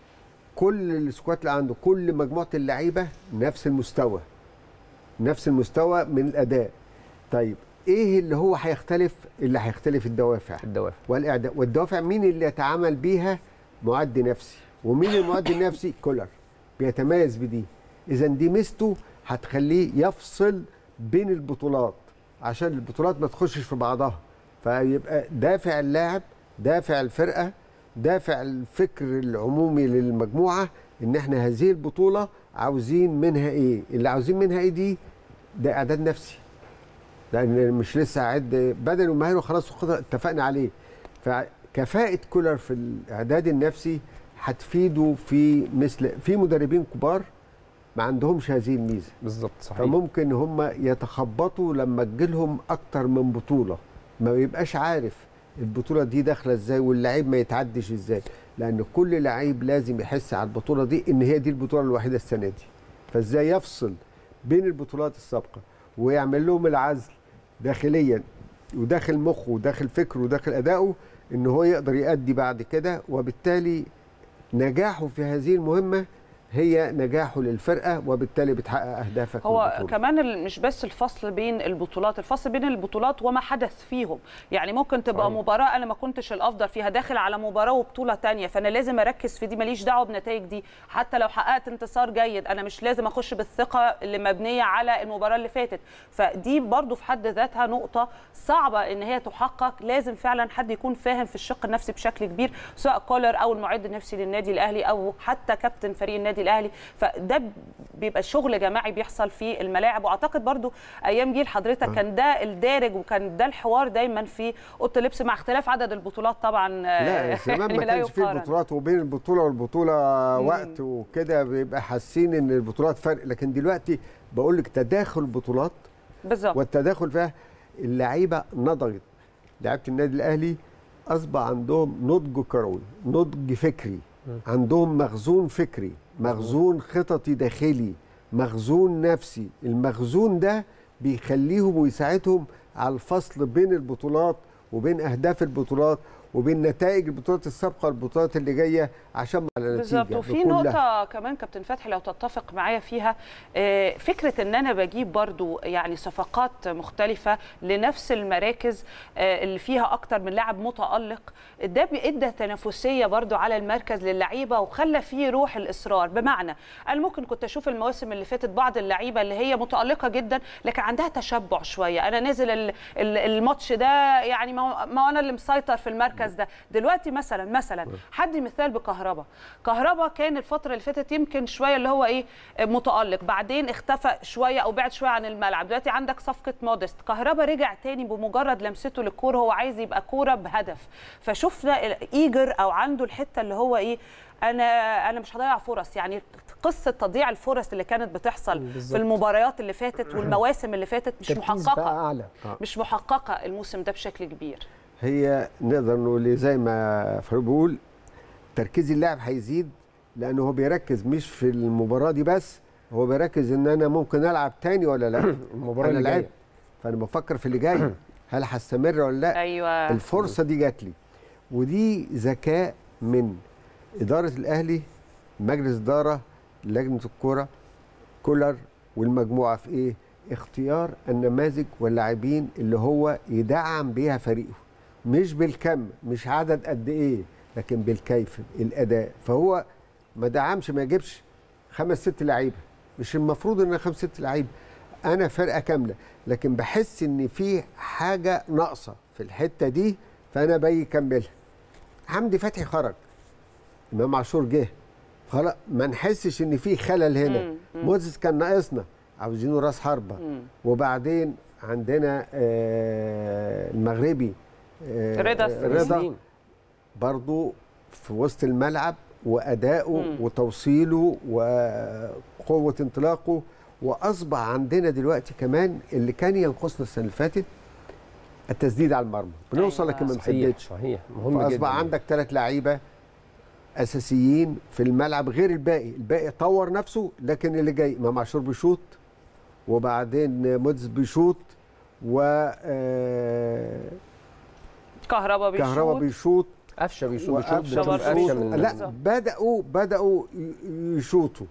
كل السكوات اللي عنده كل مجموعه اللعيبه نفس المستوى نفس المستوى من الاداء طيب ايه اللي هو هيختلف اللي هيختلف الدوافع الدوافع والاعداء والدوافع مين اللي يتعامل بيها معد نفسي ومين المعد النفسي كولر بيتميز بدي اذا دي ميزته هتخليه يفصل بين البطولات عشان البطولات ما تخشش في بعضها فيبقى دافع اللاعب دافع الفرقه دافع الفكر العمومي للمجموعه ان احنا هذه البطوله عاوزين منها ايه اللي عاوزين منها ايه دي ده اعداد نفسي لان مش لسه عد بدني ومهاري وخلاص خد- اتفقنا عليه فكفاءه كولر في الاعداد النفسي هتفيده في مثل في مدربين كبار ما عندهمش هذه الميزه بالظبط صحيح فممكن هم يتخبطوا لما تجيلهم اكتر من بطوله ما يبقاش عارف البطوله دي داخله ازاي واللعيب ما يتعدش ازاي لان كل لعيب لازم يحس على البطوله دي ان هي دي البطوله الوحيده السنه دي فازاي يفصل بين البطولات السابقه ويعمل لهم العزل داخليا وداخل مخه وداخل فكره وداخل ادائه ان هو يقدر يأدي بعد كده وبالتالي نجاحه في هذه المهمه هي نجاحه للفرقه وبالتالي بتحقق اهدافك هو في البطولة. كمان ال- مش بس الفصل بين البطولات الفصل بين البطولات وما حدث فيهم يعني ممكن تبقى صحيح. مباراة أنا ما كنتش الأفضل فيها داخل على مباراة وبطولة تانية فأنا لازم أركز في دي ماليش دعوة بنتائج دي حتى لو حققت انتصار جيد أنا مش لازم أخش بالثقة اللي مبنية على المباراة اللي فاتت فدي برضو في حد ذاتها نقطة صعبة إن هي تحقق لازم فعلا حد يكون فاهم في الشق النفسي بشكل كبير سواء كولر أو المعد النفسي للنادي الأهلي أو حتى كابتن فريق النادي الأهلي فده بيبقى شغل جماعي بيحصل في الملاعب واعتقد برضو ايام جيل حضرتك كان ده الدارج وكان ده الحوار دايما في اوضه اللبس مع اختلاف عدد البطولات طبعا لا زمان ما لا كانش فيه يقارن. البطولات وبين البطوله والبطوله وقت وكده بيبقى حاسين ان البطولات فرق لكن دلوقتي بقول لك تداخل بطولات بالظبط والتداخل فيها اللعيبه نضجت لعيبه النادي الاهلي اصبح عندهم نضج كروي نضج فكري عندهم مخزون فكري مخزون خططي داخلي مخزون نفسي المخزون ده بيخليهم ويساعدهم على الفصل بين البطولات وبين اهداف البطولات وبين نتائج البطولات السابقه والبطولات اللي جايه عشان على بالظبط نتيجه وفي بكلها. نقطة كمان كابتن فتحي لو تتفق معايا فيها آه، فكرة ان انا بجيب برضو يعني صفقات مختلفة لنفس المراكز آه، اللي فيها اكتر من لاعب متألق ده بيدى تنافسية برضو على المركز للعيبة وخلى فيه روح الاصرار بمعنى انا ممكن كنت اشوف المواسم اللي فاتت بعض اللعيبة اللي هي متألقة جدا لكن عندها تشبع شوية انا نازل ال- ال- الماتش ده يعني ما هو- ما هو انا اللي مسيطر في المركز ده دلوقتي مثلا مثلا حدي مثال بكهربا كهربا كان الفتره اللي فاتت يمكن شويه اللي هو ايه متالق بعدين اختفى شويه او بعد شويه عن الملعب دلوقتي عندك صفقه مودست كهربا رجع تاني بمجرد لمسته للكوره هو عايز يبقى كوره بهدف فشفنا ايجر او عنده الحته اللي هو ايه انا انا مش هضيع فرص يعني قصه تضييع الفرص اللي كانت بتحصل بالظبط. في المباريات اللي فاتت والمواسم اللي فاتت مش تركيز محققه بقى اعلى مش محققه الموسم ده بشكل كبير هي نقدر نقول زي ما فاروق بيقول تركيز اللاعب هيزيد لانه هو بيركز مش في المباراه دي بس هو بيركز ان انا ممكن العب تاني ولا لا المباراه أنا اللي لعبت جايه فانا بفكر في اللي جاي هل هستمر ولا لا ايوه الفرصه دي جات لي ودي ذكاء من اداره الاهلي مجلس اداره لجنه الكوره كولر والمجموعه في ايه اختيار النماذج واللاعبين اللي هو يدعم بيها فريقه مش بالكم مش عدد قد ايه لكن بالكيف الاداء فهو ما دعمش ما يجيبش خمس ست لعيبه مش المفروض ان خمس ست لعيبه انا فرقه كامله لكن بحس ان في حاجه ناقصه في الحته دي فانا باجي اكملها حمدي فتحي خرج امام عاشور جه خلاص ما نحسش ان في خلل هنا مم، مم. موزيس كان ناقصنا عاوزينه راس حربه مم. وبعدين عندنا آه المغربي آه رضا رضا سليم. برضو في وسط الملعب وادائه مم. وتوصيله وقوه انطلاقه واصبح عندنا دلوقتي كمان اللي كان ينقصنا السنه اللي فاتت التسديد على المرمى بنوصل أيوة. لكن ما صحيح نسددش صحيح مهم جدا فاصبح عندك ثلاث لعيبه اساسيين في الملعب غير الباقي الباقي طور نفسه لكن اللي جاي امام عاشور بيشوط وبعدين مودز بيشوط و آه، كهربا بيشوط كهربا بيشوط قفشه بيشوط وقفشه بيشوط برضه قفشه بيشوط. من لا بالظبط. بداوا بداوا ي- يشوطوا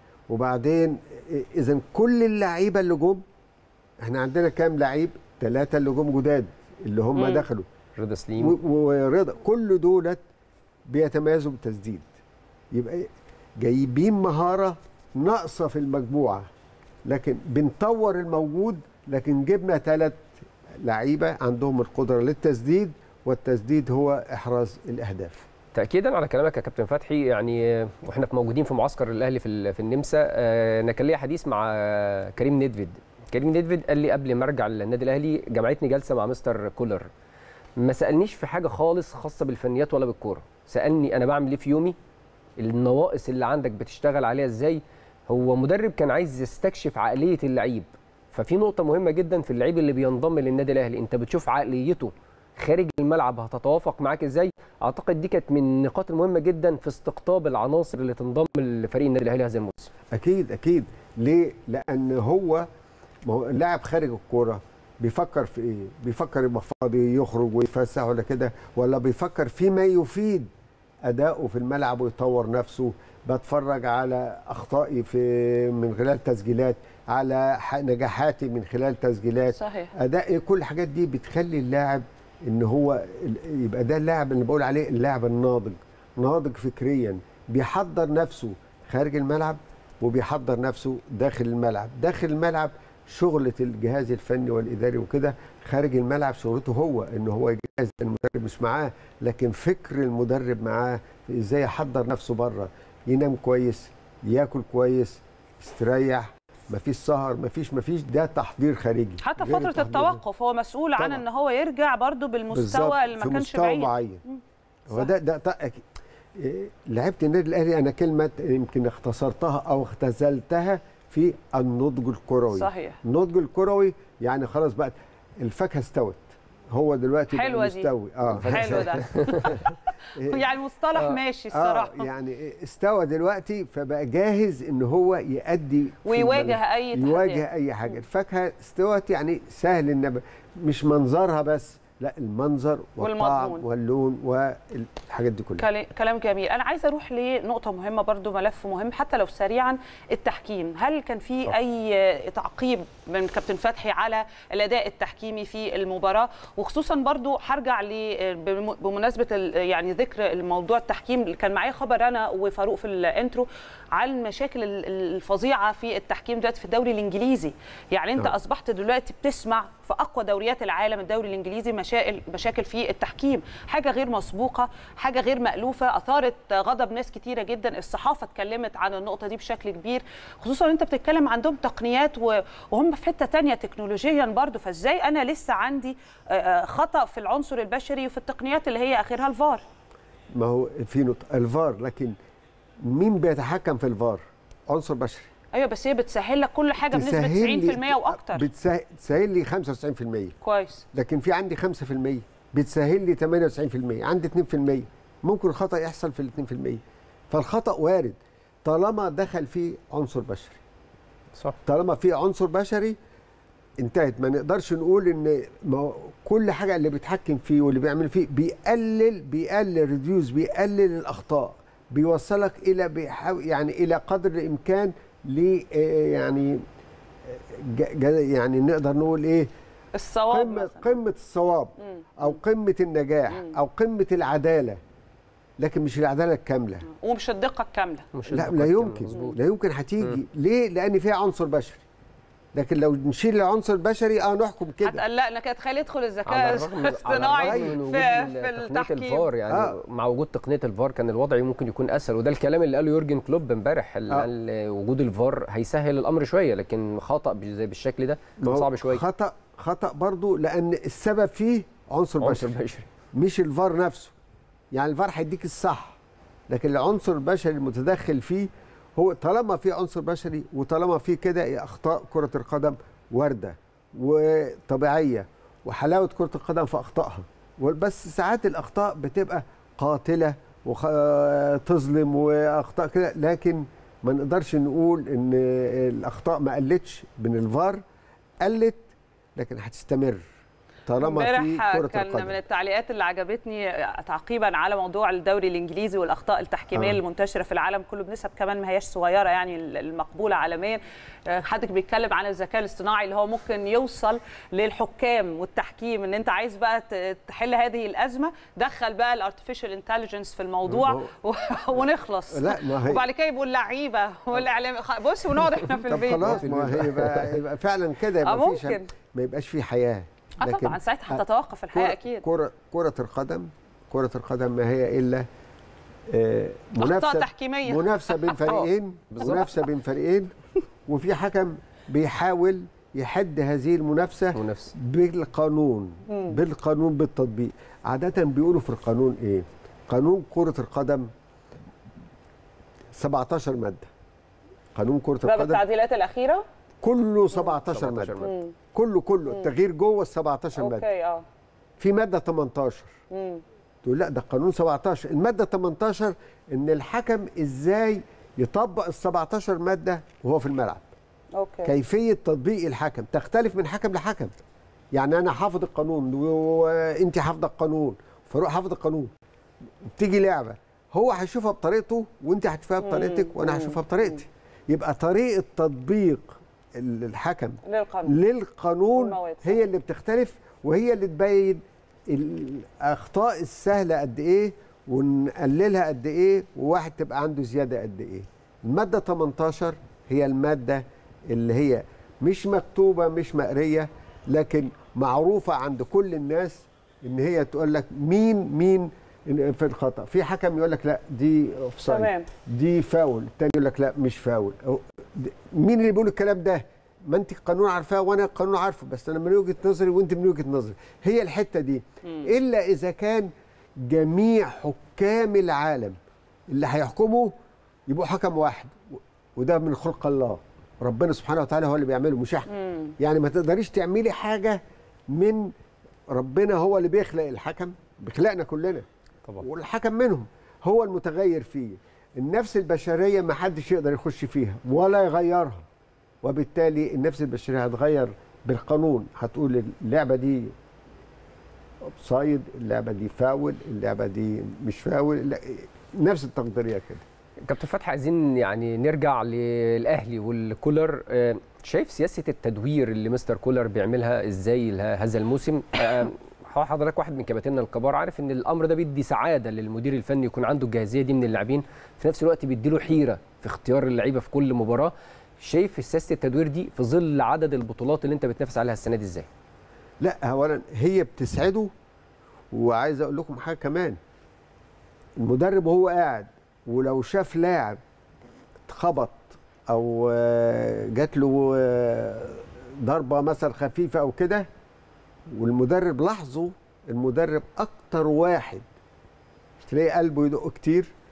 وبعدين اذا كل اللعيبه اللي جم احنا عندنا كام لعيب ثلاثه اللي جم جداد اللي هم مم. دخلوا رضا سليم و- ورضا كل دولت بيتميزوا بالتسديد يبقى جايبين مهاره ناقصه في المجموعه لكن بنطور الموجود لكن جبنا ثلاث لعيبه عندهم القدره للتسديد والتسديد هو احراز الاهداف تاكيدا على كلامك يا كابتن فتحي يعني آه، واحنا في موجودين في معسكر الاهلي في ال- في النمسا آه، انا كان ليا حديث مع آه، كريم نيدفيد كريم نيدفيد قال لي قبل ما ارجع للنادي الاهلي جمعتني جلسه مع مستر كولر ما سالنيش في حاجه خالص خاصه بالفنيات ولا بالكوره سالني انا بعمل ايه في يومي النواقص اللي عندك بتشتغل عليها ازاي هو مدرب كان عايز يستكشف عقليه اللعيب ففي نقطه مهمه جدا في اللعيب اللي بينضم للنادي الاهلي انت بتشوف عقليته خارج الملعب هتتوافق معاك ازاي اعتقد دي كانت من النقاط المهمه جدا في استقطاب العناصر اللي تنضم لفريق النادي الاهلي هذا الموسم اكيد اكيد ليه لان هو ما هو اللاعب خارج الكوره بيفكر في ايه بيفكر يبقى فاضي يخرج ويتفسح ولا كده ولا بيفكر فيما يفيد اداؤه في الملعب ويطور نفسه بتفرج على اخطائي في من خلال تسجيلات على ح- نجاحاتي من خلال تسجيلات صحيح اداء كل الحاجات دي بتخلي اللاعب ان هو ال- يبقى ده اللاعب اللي بقول عليه اللاعب الناضج ناضج فكريا بيحضر نفسه خارج الملعب وبيحضر نفسه داخل الملعب داخل الملعب شغلة الجهاز الفني والإداري وكده خارج الملعب شغلته هو إن هو يجهز المدرب مش معاه لكن فكر المدرب معاه في إزاي يحضر نفسه بره ينام كويس ياكل كويس يستريح مفيش سهر مفيش مفيش ده تحضير خارجي حتى غير فتره التحضير التوقف هو مسؤول عن طبعاً. ان هو يرجع برضو بالمستوى بالظبط، اللي ما في كانش مستوى بعيد معين مم. هو صح. ده ده ده أكيد. إيه، لعبت النادي الاهلي انا كلمه يمكن اختصرتها او اختزلتها في النضج الكروي صحيح النضج الكروي يعني خلاص بقى الفاكهه استوت هو دلوقتي بقى حلوة دي. مستوي اه حلو ده إيه، يعني المصطلح آه. ماشي اه الصراحه يعني إيه، استوى دلوقتي فبقى جاهز ان هو يأدي في ويواجه الملعب. اي تحديات يواجه اي حاجه الفاكهه استوت يعني سهل النب مش منظرها بس لا المنظر والطعم والمضمون. واللون والحاجات دي كلها كلا- كلام جميل انا عايزه اروح لنقطه مهمه برضو ملف مهم حتى لو سريعا التحكيم هل كان في صح. اي تعقيب من كابتن فتحي على الاداء التحكيمي في المباراه وخصوصا برضو هرجع ل بم- بمناسبه ال- يعني ذكر الموضوع التحكيم اللي كان معايا خبر انا وفاروق في الانترو عن المشاكل ال- الفظيعه في التحكيم دلوقتي في الدوري الانجليزي يعني انت آه. اصبحت دلوقتي بتسمع في اقوى دوريات العالم الدوري الانجليزي مشاكل مشاكل في التحكيم حاجه غير مسبوقه حاجه غير مالوفه اثارت غضب ناس كتيره جدا الصحافه اتكلمت عن النقطه دي بشكل كبير خصوصا انت بتتكلم عندهم تقنيات و- وهم في حته تانية تكنولوجيا برضو فازاي انا لسه عندي آه، آه، خطا في العنصر البشري وفي التقنيات اللي هي اخرها الفار ما هو في نقطه الفار لكن مين بيتحكم في الفار عنصر بشري ايوه بس هي بتسهل لك كل حاجه بنسبه تسهل 90% واكتر بتسهل تسهل لي 95% كويس لكن في عندي 5% بتسهل لي 98% عندي 2% ممكن الخطا يحصل في ال 2% فالخطا وارد طالما دخل فيه عنصر بشري صح طالما في عنصر بشري انتهت ما نقدرش نقول ان ما هو كل حاجه اللي بيتحكم فيه واللي بيعمل فيه بيقلل بيقلل ريديوز بيقلل الاخطاء بيوصلك الى بيحاول يعني الى قدر الامكان ل آه، يعني ج- ج- يعني نقدر نقول ايه الصواب قمه مثلاً. قمه الصواب او قمه النجاح او قمه العداله لكن مش العداله الكامله ومش الدقه الكامله مش لا الدقة لا الكاملة، يمكن مظبوط. لا يمكن هتيجي ليه لان فيها عنصر بشري لكن لو نشيل العنصر البشري اه نحكم كده هتقلقنا كده تخيل يدخل على الذكاء الرغم من- على الاصطناعي الرغم من وجود في في تقنية التحكيم الفار يعني آه. مع وجود تقنيه الفار كان الوضع ممكن يكون اسهل وده الكلام اللي قاله يورجن كلوب امبارح اللي آه. قال وجود الفار هيسهل الامر شويه لكن خطا بش- زي بالشكل ده ما كان هو صعب شويه خطا خطا برضو لان السبب فيه عنصر عنصر بشري بشري مش الفار نفسه يعني الفار هيديك الصح لكن العنصر البشري المتدخل فيه هو طالما في عنصر بشري وطالما في كده اخطاء كره القدم وارده وطبيعيه وحلاوه كره القدم في اخطائها بس ساعات الاخطاء بتبقى قاتله وتظلم واخطاء كده لكن ما نقدرش نقول ان الاخطاء ما قلتش من الفار قلت لكن هتستمر طالما في امبارح كره كان القدم من التعليقات اللي عجبتني تعقيبا على موضوع الدوري الانجليزي والاخطاء التحكيميه آه. المنتشره في العالم كله بنسب كمان ما هياش صغيره يعني المقبوله عالميا آه، حضرتك بيتكلم عن الذكاء الاصطناعي اللي هو ممكن يوصل للحكام والتحكيم ان انت عايز بقى ت- تحل هذه الازمه دخل بقى الارتفيشال انتليجنس في الموضوع و- ونخلص لا، ما هي- وبعد كده يبقوا اللعيبه والاعلام خ- بص ونقعد احنا في طب البيت خلاص ما هي يبقى, يبقى فعلا كده يبقى آه، فيش- ممكن. ما يبقاش في حياه اه طبعا ساعتها هتتوقف الحياه كرة- اكيد كرة كرة القدم كرة القدم ما هي إلا آه، أخطاء منافسة تحكيمية. منافسة بين فريقين بالظبط. منافسة بين فريقين وفي حكم بيحاول يحد هذه المنافسة منافسه بالقانون بالقانون بالتطبيق عادة بيقولوا في القانون إيه قانون كرة القدم 17 مادة قانون كرة بقى القدم بالتعديلات الاخيره كله 17 17 مادة مادة. كله كله التغيير جوه ال 17 مادة اوكي اه في ماده 18 مم. تقول لا ده قانون 17 الماده 18 ان الحكم ازاي يطبق ال 17 ماده وهو في الملعب اوكي كيفيه تطبيق الحكم تختلف من حكم لحكم يعني انا حافظ القانون وانت حافظه القانون فاروق حافظ القانون تيجي لعبه هو هيشوفها بطريقته وانت هتشوفها بطريقتك وانا هشوفها بطريقتي يبقى طريقه تطبيق ال- الحكم للقانون للقانون والمواد. هي اللي بتختلف وهي اللي تبين الاخطاء السهله قد ايه ونقللها قد ايه وواحد تبقى عنده زياده قد ايه الماده 18 هي الماده اللي هي مش مكتوبه مش مقريه لكن معروفه عند كل الناس ان هي تقول لك مين مين في الخطا في حكم يقول لك لا دي اوفسايد تمام. دي فاول التاني يقول لك لا مش فاول أو د- مين اللي بيقول الكلام ده ما انت القانون عارفاه وانا القانون عارفه بس انا من وجهه نظري وانت من وجهه نظري هي الحته دي الا اذا كان جميع حكام العالم اللي هيحكموا يبقوا حكم واحد و- وده من خلق الله ربنا سبحانه وتعالى هو اللي بيعمله مش احنا يعني ما تقدريش تعملي حاجه من ربنا هو اللي بيخلق الحكم بيخلقنا كلنا طبعا. والحكم منهم هو المتغير فيه النفس البشريه ما حدش يقدر يخش فيها ولا يغيرها وبالتالي النفس البشريه هتغير بالقانون هتقول اللعبه دي اوفسايد اللعبه دي فاول اللعبه دي مش فاول لا، نفس التقديريه كده كابتن فتحي عايزين يعني نرجع للاهلي والكولر آه، شايف سياسه التدوير اللي مستر كولر بيعملها ازاي له- هذا الموسم آه، هو حضرتك واحد من كباتننا الكبار عارف ان الامر ده بيدي سعاده للمدير الفني يكون عنده الجاهزيه دي من اللاعبين في نفس الوقت بيديله حيره في اختيار اللعيبه في كل مباراه شايف سياسه التدوير دي في ظل عدد البطولات اللي انت بتنافس عليها السنه دي ازاي لا اولا هي بتسعده وعايز اقول لكم حاجه كمان المدرب وهو قاعد ولو شاف لاعب اتخبط او آه، جات له آه، ضربه مثلا خفيفه او كده والمدرب لاحظه المدرب اكتر واحد تلاقي قلبه يدق كتير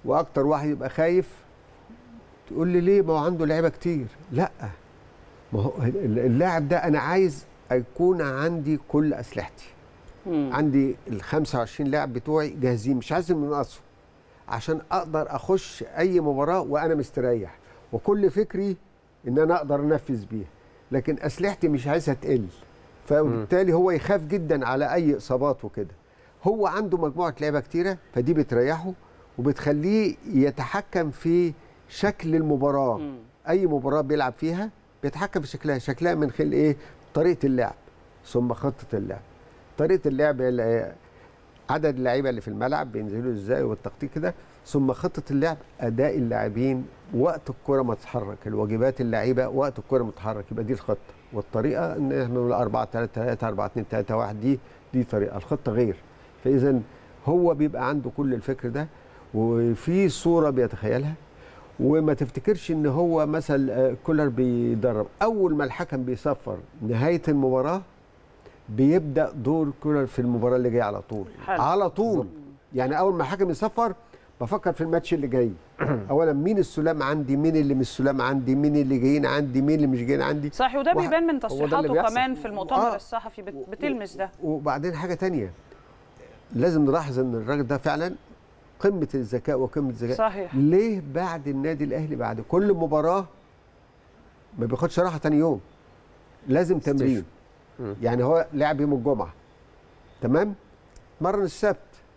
واكتر واحد يبقى خايف تقول لي ليه ما هو عنده لعيبه كتير لا ما هو اللاعب ده انا عايز يكون عندي كل اسلحتي مم. عندي ال 25 لاعب بتوعي جاهزين مش عايز ينقصوا عشان اقدر اخش اي مباراه وانا مستريح وكل فكري ان انا اقدر انفذ بيها لكن اسلحتي مش عايزها تقل فبالتالي هو يخاف جدا على اي اصابات وكده هو عنده مجموعه لعيبه كتيره فدي بتريحه وبتخليه يتحكم في شكل المباراه مم. اي مباراه بيلعب فيها بيتحكم في شكلها شكلها من خلال ايه طريقه اللعب ثم خطه اللعب طريقه اللعب هي ال- عدد اللعيبه اللي في الملعب بينزلوا ازاي والتخطيط كده ثم خطه اللعب اداء اللاعبين وقت الكره ما تتحرك الواجبات اللعيبه وقت الكره ما تتحرك يبقى دي الخطه والطريقه ان احنا نقول 4 3 3 4 2 3 1 دي دي طريقه الخطه غير فاذا هو بيبقى عنده كل الفكر ده وفي صوره بيتخيلها وما تفتكرش ان هو مثلا آه، كولر بيدرب اول ما الحكم بيصفر نهايه المباراه بيبدا دور كولر في المباراه اللي جايه على طول حلو. على طول يعني اول ما الحكم يصفر بفكر في الماتش اللي جاي اولا مين السلام عندي مين اللي مش السلام عندي مين اللي جايين عندي مين اللي مش جايين عندي صحيح وده واحد- بيبان من اللي تصريحاته بيحصل. كمان في المؤتمر آه. الصحفي بت- بتلمس ده وبعدين حاجه تانية لازم نلاحظ ان الراجل ده فعلا قمه الذكاء وقمه الذكاء صحيح. ليه بعد النادي الاهلي بعد كل مباراه ما بياخدش راحه تاني يوم لازم تمرين مم. يعني هو لعب يوم الجمعه تمام مرن السبت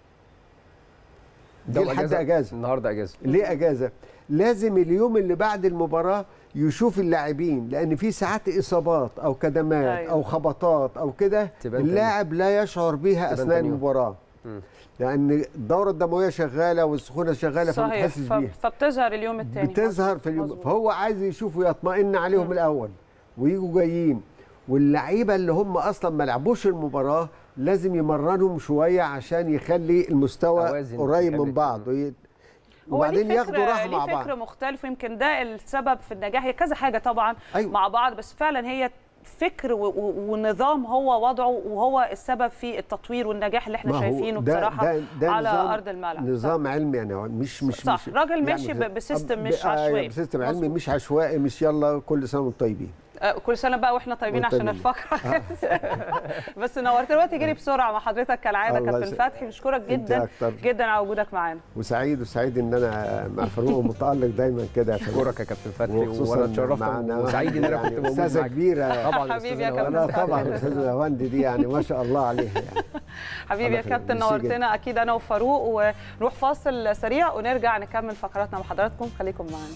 ده جه لحد اجازه النهارده اجازه ليه اجازه لازم اليوم اللي بعد المباراه يشوف اللاعبين لان في ساعات اصابات او كدمات أيوة. او خبطات او كده تبان تاني. اللاعب لا يشعر بيها تبان اثناء تاني يوم. المباراه مم. لان الدوره الدمويه شغاله والسخونه شغاله فما صحيح بتحسش ف- بيها فبتظهر اليوم الثاني بتظهر في اليوم مظبوط. فهو عايز يشوفه يطمئن عليهم الاول ويجوا جايين واللعيبه اللي هم اصلا ما لعبوش المباراه لازم يمرنهم شويه عشان يخلي المستوى أوازن قريب في من حالة- بعض وي- هو وبعدين ليه ياخدوا فكر راحه ليه مع فكر بعض مختلف ويمكن ده السبب في النجاح هي كذا حاجه طبعا أيوة. مع بعض بس فعلا هي فكر و- و- ونظام هو وضعه وهو السبب في التطوير والنجاح اللي احنا ما هو شايفينه ده- بصراحه ده- ده على نظام- ارض الملعب نظام علمي يعني هو مش مش صح، مش راجل ماشي يعني ب- بسيستم ب- مش آه، عشوائي. بسيستم علمي مظبوط. مش عشوائي مش يلا كل سنه وانتم طيبين آه، كل سنه بقى واحنا طيبين عشان وطيبين. الفقره خلصت. بس نورت الوقت جري بسرعه مع حضرتك كالعاده الله كابتن يسعدك. فتحي بشكرك أنت جدا أكتر. جدا على وجودك معانا وسعيد وسعيد ان انا مع فاروق متالق دايما كده يا فاروق. اشكرك يا كابتن فتحي وخصوصا وانا اتشرفت معنا وسعيد ان انا يعني كنت موجود استاذه معاك كبيره طبعا حبيبي يا أستاذة كابتن نوال. لا طبعا استاذه هواندي دي يعني ما شاء الله عليها يعني حبيبي يا الله يخليك. كابتن ميرسي جدا. نورتنا اكيد انا وفاروق ونروح فاصل سريع ونرجع نكمل فقراتنا مع حضراتكم خليكم معانا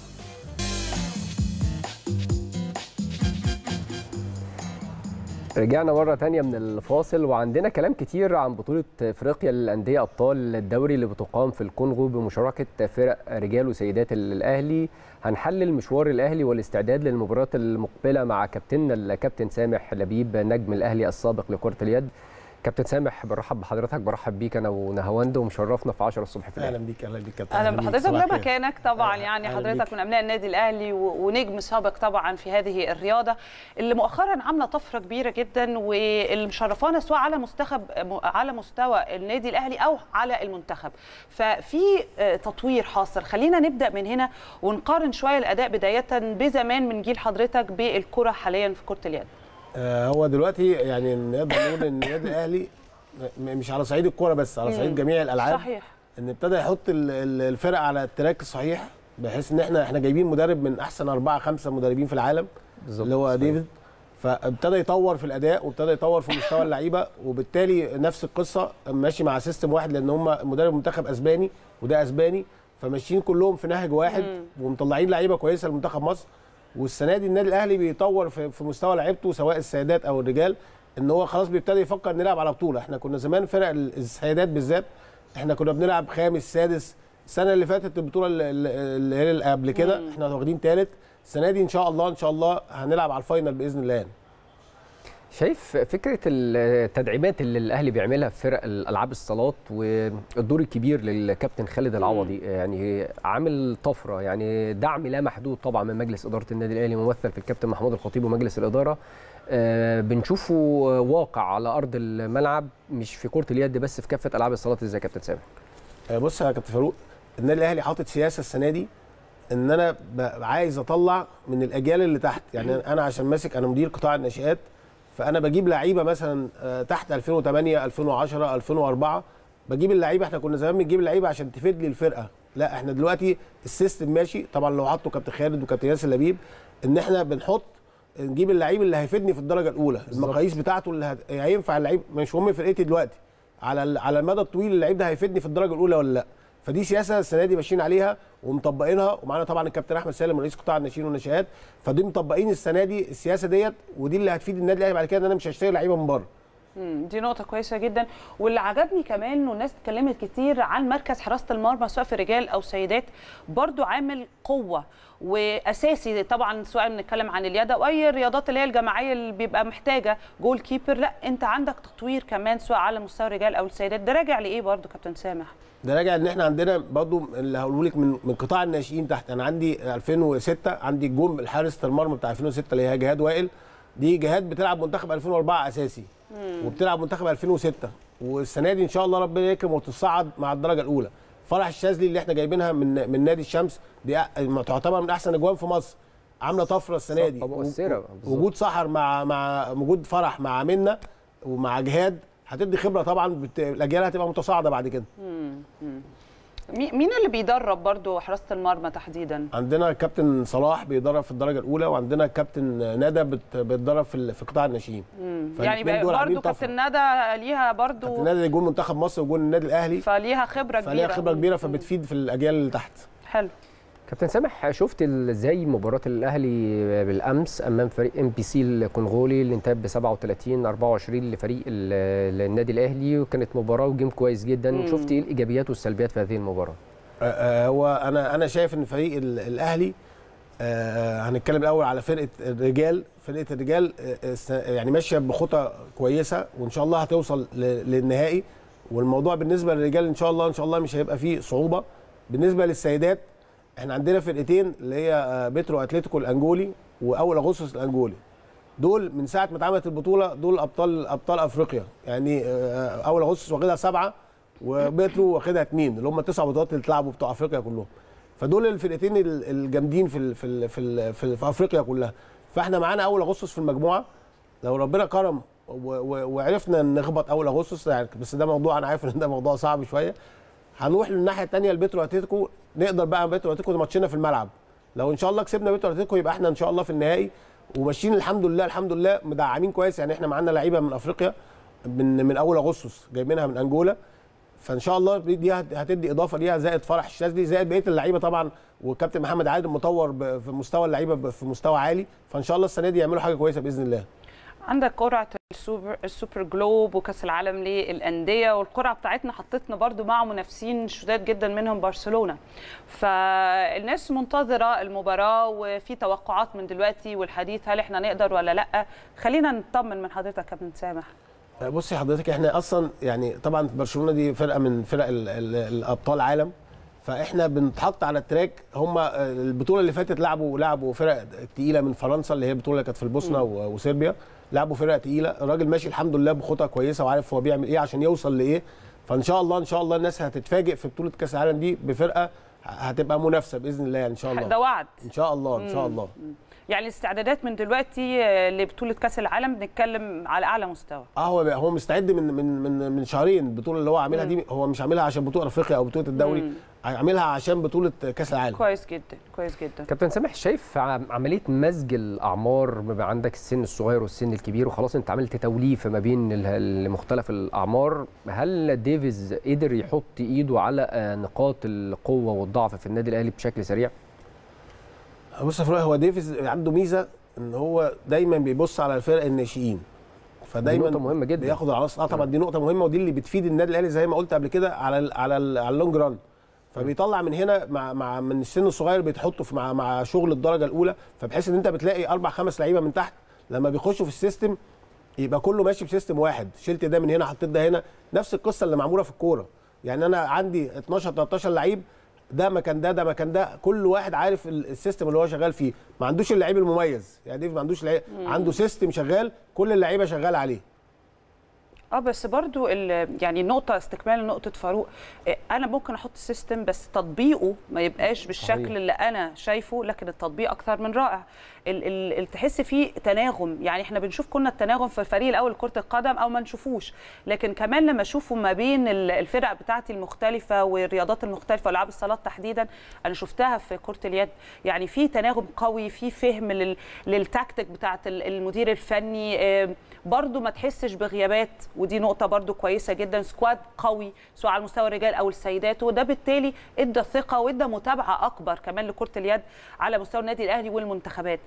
رجعنا مرة تانية من الفاصل وعندنا كلام كتير عن بطولة افريقيا للأندية أبطال الدوري اللي بتقام في الكونغو بمشاركة فرق رجال وسيدات الأهلي هنحلل مشوار الأهلي والاستعداد للمباراة المقبلة مع كابتننا الكابتن سامح لبيب نجم الأهلي السابق لكرة اليد كابتن سامح برحب بحضرتك برحب بيك أنا ونهاوند ومشرفنا في 10 الصبح في الأهلي اهلا بيك اهلا بيك كابتن اهلا بيك. بحضرتك صباح ده الخير. مكانك طبعا أهلا- يعني أهلا حضرتك بيك. من ابناء النادي الاهلي و- ونجم سابق طبعا في هذه الرياضه اللي مؤخرا عامله طفره كبيره جدا واللي مشرفانا سواء على مستخب على مستوى النادي الاهلي او على المنتخب ففي آه، تطوير حاصل خلينا نبدا من هنا ونقارن شويه الاداء بدايه بزمان من جيل حضرتك بالكره حاليا في كره اليد آه هو دلوقتي يعني نقدر نقول ان النادي الاهلي م- مش على صعيد الكوره بس على صعيد جميع الالعاب صحيح ان ابتدى يحط ال- ال- الفرق على التراك الصحيح بحيث ان احنا احنا جايبين مدرب من احسن اربعه خمسه مدربين في العالم بالظبط. اللي هو صحيح. ديفيد فابتدى يطور في الاداء وابتدى يطور في مستوى اللعيبه وبالتالي نفس القصه ماشي مع سيستم واحد لان هم مدرب منتخب اسباني وده اسباني فماشيين كلهم في نهج واحد ومطلعين لعيبه كويسه لمنتخب مصر والسنه دي النادي الاهلي بيطور في, في مستوى لعيبته سواء السيدات او الرجال ان هو خلاص بيبتدي يفكر نلعب على بطوله احنا كنا زمان فرق ال- السيدات بالذات احنا كنا بنلعب خامس سادس السنه اللي فاتت البطوله اللي- اللي هي اللي قبل كده احنا واخدين ثالث السنه دي ان شاء الله ان شاء الله هنلعب على الفاينل باذن الله يعني. شايف فكره التدعيمات اللي الاهلي بيعملها في فرق الالعاب الصالات والدور الكبير للكابتن خالد العوضي يعني عامل طفره يعني دعم لا محدود طبعا من مجلس اداره النادي الاهلي ممثل في الكابتن محمود الخطيب ومجلس الاداره آه، بنشوفه واقع على ارض الملعب مش في كره اليد بس في كافه العاب الصالات ازاي يا كابتن سامح آه، بص يا كابتن فاروق النادي الاهلي حاطط سياسه السنه دي ان انا ب- عايز اطلع من الاجيال اللي تحت يعني انا عشان ماسك انا مدير قطاع الناشئات فانا بجيب لعيبه مثلا آه، تحت 2008 2010 2004 بجيب اللعيبه احنا كنا زمان بنجيب اللعيبه عشان تفيد لي الفرقه لا احنا دلوقتي السيستم ماشي طبعا لو حطوا كابتن خالد وكابتن ياسر لبيب ان احنا بنحط نجيب اللعيب اللي هيفيدني في الدرجه الاولى المقاييس بتاعته اللي هت- هينفع اللعيب مش مهم فرقتي دلوقتي على ال- على المدى الطويل اللعيب ده هيفيدني في الدرجه الاولى ولا لا فدي سياسه السنه دي ماشيين عليها ومطبقينها ومعانا طبعا الكابتن احمد سالم رئيس قطاع الناشئين والناشئات فدي مطبقين السنه دي السياسه ديت ودي اللي هتفيد النادي الاهلي بعد كده ان انا مش هشتري لعيبه من بره مم، دي نقطة كويسة جدا واللي عجبني كمان انه الناس اتكلمت كتير عن مركز حراسة المرمى سواء في رجال او سيدات برضو عامل قوة واساسي طبعا سواء بنتكلم عن اليد او اي الرياضات اللي هي الجماعية اللي بيبقى محتاجة جول كيبر لا انت عندك تطوير كمان سواء على مستوى الرجال او السيدات ده راجع لايه برضو كابتن سامح؟ ده راجع ان احنا عندنا برضو اللي هقوله لك من من قطاع الناشئين تحت انا عندي 2006 عندي الجون الحارس المرمى بتاع 2006 اللي هي جهاد وائل دي جهاد بتلعب منتخب 2004 اساسي وبتلعب منتخب 2006 والسنه دي ان شاء الله ربنا يكرم وتصعد مع الدرجه الاولى فرح الشاذلي اللي احنا جايبينها من من نادي الشمس دي أ- تعتبر من احسن اجوان في مصر عامله طفره السنه دي صفقة مؤثرة، و- بالظبط. وجود سحر مع مع وجود فرح مع منة ومع جهاد هتدي خبره طبعا بت... الاجيال هتبقى متصاعده بعد كده مي- مين اللي بيدرب برضو حراسة المرمى تحديدا؟ عندنا كابتن صلاح بيدرب في الدرجه الاولى وعندنا كابتن ندى بت- بتدرب في ال- في قطاع الناشئين يعني فالاتنين دول عاملين برضو طفرة. كابتن ندى ليها برضو كابتن ندى جون منتخب مصر وجون النادي الاهلي فليها خبرة كبيرة فليها خبره كبيره مم. فبتفيد في الاجيال اللي تحت حلو كابتن سامح شفت ال- ازاي مباراه الاهلي بالامس امام فريق ام بي سي الكونغولي اللي انتهت ب 37 24 لفريق ال- النادي الاهلي وكانت مباراه وجيم كويس جدا مم. شفت ايه الايجابيات والسلبيات في هذه المباراه آه، آه، هو انا انا شايف ان فريق ال- الاهلي آه، هنتكلم الاول على فرقه الرجال فرقه الرجال آه، آه، س- يعني ماشيه بخطى كويسه وان شاء الله هتوصل ل- للنهائي والموضوع بالنسبه للرجال ان شاء الله ان شاء الله مش هيبقى فيه صعوبه بالنسبه للسيدات احنا عندنا فرقتين اللي هي آه، بيترو اتلتيكو الانجولي واول اغسطس الانجولي دول من ساعه ما اتعملت البطوله دول ابطال ابطال افريقيا يعني آه، اول اغسطس واخدها سبعه وبيترو واخدها اثنين اللي هم التسع بطولات اللي اتلعبوا بتوع افريقيا كلهم فدول الفرقتين ال- الجامدين في ال في ال في, ال في, في افريقيا كلها فاحنا معانا اول اغسطس في المجموعه لو ربنا كرم و- و- وعرفنا نخبط اول اغسطس يعني بس ده موضوع انا عارف ان ده موضوع صعب شويه هنروح للناحيه الثانيه لبيترو اتلتيكو نقدر بقى بيترو اتلتيكو ده ماتشنا في الملعب لو ان شاء الله كسبنا بيترو اتلتيكو يبقى احنا ان شاء الله في النهائي وماشيين الحمد لله الحمد لله مدعمين كويس يعني احنا معانا لعيبه من افريقيا من من اول اغسطس جايبينها من انجولا فان شاء الله دي هت- هتدي اضافه ليها زائد فرح الشاذلي زائد بقيه اللعيبه طبعا والكابتن محمد عادل مطور ب- في مستوى اللعيبه ب- في مستوى عالي فان شاء الله السنه دي يعملوا حاجه كويسه باذن الله عندك قرعه السوبر السوبر جلوب وكاس العالم للانديه والقرعه بتاعتنا حطتنا برضو مع منافسين شداد جدا منهم برشلونه فالناس منتظره المباراه وفي توقعات من دلوقتي والحديث هل احنا نقدر ولا لا خلينا نطمن من حضرتك يا كابتن سامح بصي حضرتك احنا اصلا يعني طبعا برشلونه دي فرقه من فرق ال- ال- الابطال عالم فاحنا بنتحط على التراك هم البطوله اللي فاتت لعبوا لعبوا فرق تقيله من فرنسا اللي هي البطوله اللي كانت في البوسنه و- وصربيا لعبوا فرق تقيله الراجل ماشي الحمد لله بخطى كويسه وعارف هو بيعمل ايه عشان يوصل لايه فان شاء الله ان شاء الله الناس هتتفاجئ في بطوله كاس العالم دي بفرقه هتبقى منافسه باذن الله يعني ان شاء الله ده وعد ان شاء الله ان شاء الله يعني الاستعدادات من دلوقتي آه، لبطوله كاس العالم بنتكلم على اعلى مستوى اه هو هو مستعد من من من من شهرين البطوله اللي هو عاملها دي هو مش عاملها عشان بطوله افريقيا او بطوله الدوري عاملها عشان بطوله كاس العالم كويس جدا كويس جدا كابتن سامح شايف عم- عمليه مزج الاعمار ما بين عندك السن الصغير والسن الكبير وخلاص انت عملت توليفه ما بين ال- ال- مختلف الاعمار هل ديفيز قدر يحط ايده على آه، نقاط القوه والضعف في النادي الاهلي بشكل سريع بص يا فاروق هو ديفيز عنده ميزه ان هو دايما بيبص على الفرق الناشئين فدايما نقطة مهمة جدا. بياخد العناصر اه طبعا دي نقطه مهمه ودي اللي بتفيد النادي الاهلي زي ما قلت قبل كده على ال على ال على اللونج ران فبيطلع من هنا مع مع من السن الصغير بتحطه في مع مع شغل الدرجه الاولى فبحيث ان انت بتلاقي اربع خمس لعيبه من تحت لما بيخشوا في السيستم يبقى كله ماشي بسيستم واحد شلت ده من هنا حطيت ده هنا نفس القصه اللي معموله في الكوره يعني انا عندي 12 13 لعيب ده مكان ده ده مكان ده كل واحد عارف ال- السيستم اللي هو شغال فيه ما عندوش اللعيب المميز يعني ديف ما عندوش لعيب عنده سيستم شغال كل اللعيبه شغاله عليه اه بس برضو ال- يعني النقطة استكمال نقطة فاروق آه، أنا ممكن أحط سيستم بس تطبيقه ما يبقاش بالشكل صحيح. اللي أنا شايفه لكن التطبيق أكثر من رائع ال- ال- ال- تحس فيه تناغم يعني احنا بنشوف كنا التناغم في الفريق الأول كرة القدم أو ما نشوفوش لكن كمان لما أشوفه ما بين ال- الفرق بتاعتي المختلفة والرياضات المختلفة وألعاب الصالات تحديدا أنا شفتها في كرة اليد يعني في تناغم قوي في فهم لل- للتكتيك بتاعت ال- المدير الفني آه، برضو ما تحسش بغيابات ودي نقطة برضو كويسة جدا سكواد قوي سواء على مستوى الرجال أو السيدات وده بالتالي ادى ثقة وادى متابعة أكبر كمان لكرة اليد على مستوى النادي الأهلي والمنتخبات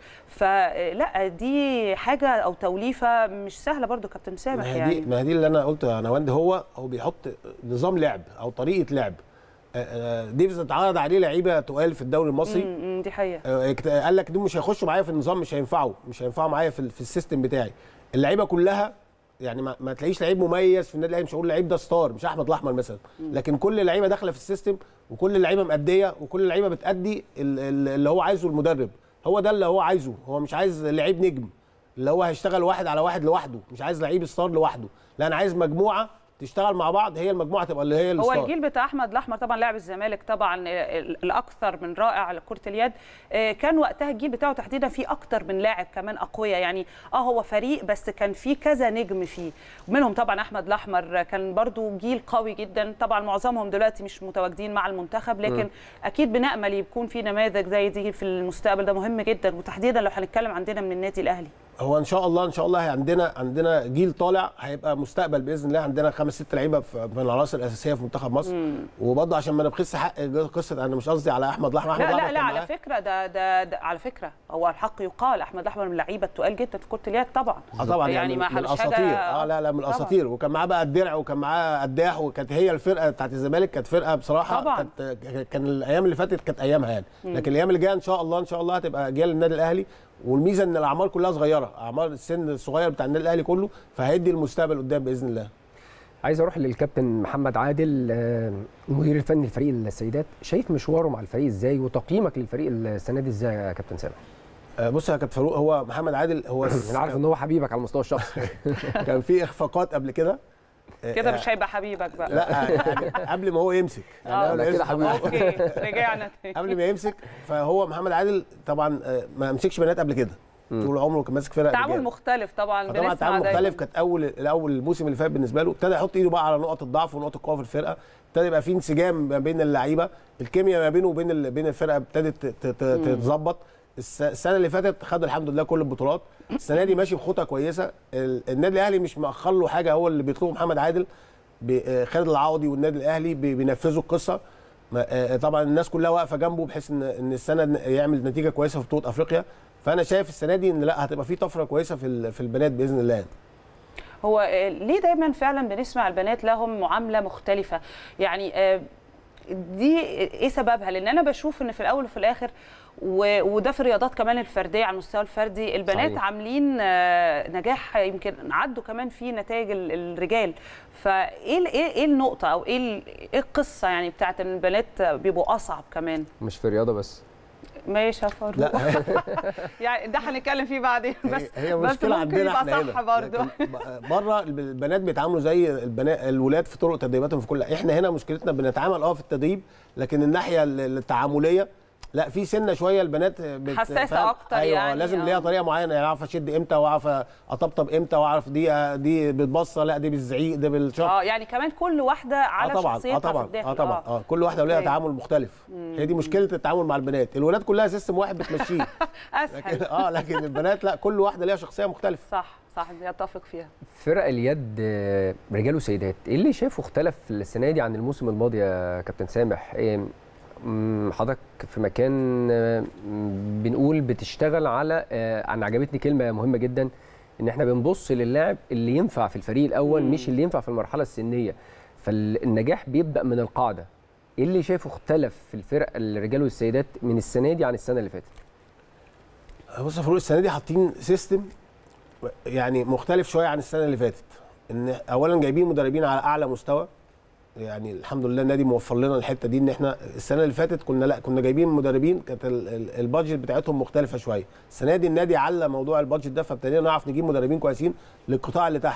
فلا دي حاجة أو توليفة مش سهلة برضو كابتن سامح ما هي دي يعني ما هي دي اللي انا قلت يا نواند هو هو بيحط نظام لعب او طريقه لعب آه، آه، ديفيز اتعرض عليه لعيبه تقال في الدوري المصري م- م، دي حقيقة آه، اكت- قال لك دول مش هيخشوا معايا في النظام مش هينفعوا مش هينفعوا معايا في, ال- في السيستم بتاعي اللعيبه كلها يعني ما, ما تلاقيش لعيب مميز في النادي الاهلي مش هقول لعيب ده ستار مش احمد الاحمر مثلا لكن كل اللعيبه داخله في السيستم وكل اللعيبه مأديه وكل اللعيبه بتأدي ال- ال- اللي هو عايزه المدرب هو ده اللي هو عايزه هو مش عايز لعيب نجم اللي هو هيشتغل واحد على واحد لوحده مش عايز لعيب ستار لوحده لا انا عايز مجموعه تشتغل مع بعض هي المجموعه تبقى اللي هي هو الستار الجيل بتاع احمد الاحمر طبعا لاعب الزمالك طبعا ال- الاكثر من رائع لكره اليد آه، كان وقتها الجيل بتاعه تحديدا فيه اكتر من لاعب كمان اقوياء يعني اه هو فريق بس كان فيه كذا نجم فيه منهم طبعا احمد الاحمر كان برضو جيل قوي جدا طبعا معظمهم دلوقتي مش متواجدين مع المنتخب لكن اكيد بنامل يكون في نماذج زي دي في المستقبل ده مهم جدا وتحديدا لو هنتكلم عندنا من النادي الاهلي هو ان شاء الله ان شاء الله عندنا عندنا جيل طالع هيبقى مستقبل باذن الله عندنا خمس ست لعيبه في- من العناصر الاساسيه في منتخب مصر وبرضه عشان ما نبخس حق قصه انا مش قصدي على احمد الاحمر احمد لا الأحمر لا لا كان على معاه. فكره ده, ده ده على فكره هو الحق يقال احمد الاحمر من اللعيبه التقال جدا في كره اليد طبعا اه طبعا يعني, ما من مش الاساطير حاجة- اه لا لا من طبعاً. الاساطير وكان معاه بقى الدرع وكان معاه قداح وكانت هي الفرقه بتاعت الزمالك كانت فرقه بصراحه طبعاً. كانت كان الايام اللي فاتت كانت ايامها يعني لكن الايام اللي جايه ان شاء الله ان شاء الله هتبقى اجيال النادي الاهلي والميزه ان الاعمار كلها صغيره اعمار السن الصغير بتاع النادي الاهلي كله فهيدي المستقبل قدام باذن الله عايز اروح للكابتن محمد عادل آه، المدير الفني لفريق السيدات شايف مشواره مع الفريق ازاي وتقييمك للفريق السنه دي ازاي يا كابتن سامح آه، بص يا كابتن فاروق هو محمد عادل هو انا عارف ان هو حبيبك على المستوى الشخصي كان في اخفاقات قبل كده كده مش هيبقى حبيبك بقى لا يعني قبل ما هو يمسك يعني آه. قبل ما لا كده يمسك- حبيبي. اوكي رجعنا تاني قبل ما يمسك فهو محمد عادل طبعا آه، ما مسكش بنات قبل كده طول عمره كان ماسك فرق تعامل رجال. مختلف طبعا طبعا بنسمع تعامل دايماً. مختلف كانت اول الاول الموسم اللي فات بالنسبه له ابتدى يحط ايده بقى على نقط الضعف ونقط القوه في الفرقه ابتدى يبقى في انسجام ما بين اللعيبه الكيمياء ما بينه وبين ال- بين الفرقه ابتدت ت- ت- تتظبط الس- السنه اللي فاتت خد الحمد لله كل البطولات السنه دي ماشي بخطى كويسه ال- النادي الاهلي مش مأخر له حاجه هو اللي بيطلبه محمد عادل ب- آه، خالد العوضي والنادي الاهلي بي- بينفذوا القصه ما- آه، طبعا الناس كلها واقفه جنبه بحيث ان ان السنه ن- يعمل نتيجه كويسه في بطوله افريقيا فانا شايف السنه دي ان لا هتبقى في طفره كويسه في ال- في البنات باذن الله هو آه، ليه دايما فعلا بنسمع البنات لهم معامله مختلفه يعني آه، دي ايه سببها لان انا بشوف ان في الاول وفي الاخر و- وده في الرياضات كمان الفرديه على المستوى الفردي البنات صحيح. عاملين آه، نجاح يمكن عدوا كمان في نتائج ال- الرجال فايه ال- ايه ايه النقطه او ايه ال- ايه القصه يعني بتاعت ان البنات بيبقوا اصعب كمان مش في الرياضه بس ماشي يا فاروق لا يعني ده هنتكلم فيه بعدين بس هي بس مشكله ممكن عندنا يبقى احنا صح هنا برضه لكن ب- بره البنات بيتعاملوا زي البنات الولاد في طرق تدريباتهم في كل احنا هنا مشكلتنا بنتعامل اه في التدريب لكن الناحيه ال- التعامليه لا في سنه شويه البنات بت- حساسة فاهم؟ أكتر ايوه يعني، لازم آه. ليها طريقه معينه يعني اعرف اشد امتى واعرف اطبطب امتى واعرف دي دي بتبصه لا دي بالزعيق ده بالشخص اه يعني كمان كل واحده على اه طبعا شخصيتها اه طبعا في الداخل اه طبعا اه كل واحده وليها أوكي. تعامل مختلف هي دي مشكله التعامل مع البنات الولاد كلها سيستم واحد بتمشيه لكن اسهل اه لكن البنات لا كل واحده ليها شخصيه مختلفه صح صح اتفق فيها فرق اليد آه، رجال وسيدات ايه اللي شايفه اختلف السنه دي عن الموسم الماضي يا كابتن سامح إيه، مم، حضرتك في مكان آه، مم، بنقول بتشتغل على آه، انا عجبتني كلمه مهمه جدا ان احنا بنبص للاعب اللي ينفع في الفريق الاول مش اللي ينفع في المرحله السنيه فالنجاح بيبدا من القاعده ايه اللي شايفه اختلف في الفرق الرجال والسيدات من السنه دي عن السنه اللي فاتت بص يا فاروق السنه دي حاطين سيستم يعني مختلف شويه عن السنه اللي فاتت ان اولا جايبين مدربين على اعلى مستوى يعني الحمد لله النادي موفر لنا الحته دي ان احنا السنه اللي فاتت كنا لا كنا جايبين مدربين كانت ال- ال- البادجت بتاعتهم مختلفه شويه السنه دي النادي على موضوع البادجت ده فابتدينا نعرف نجيب مدربين كويسين للقطاع اللي تحت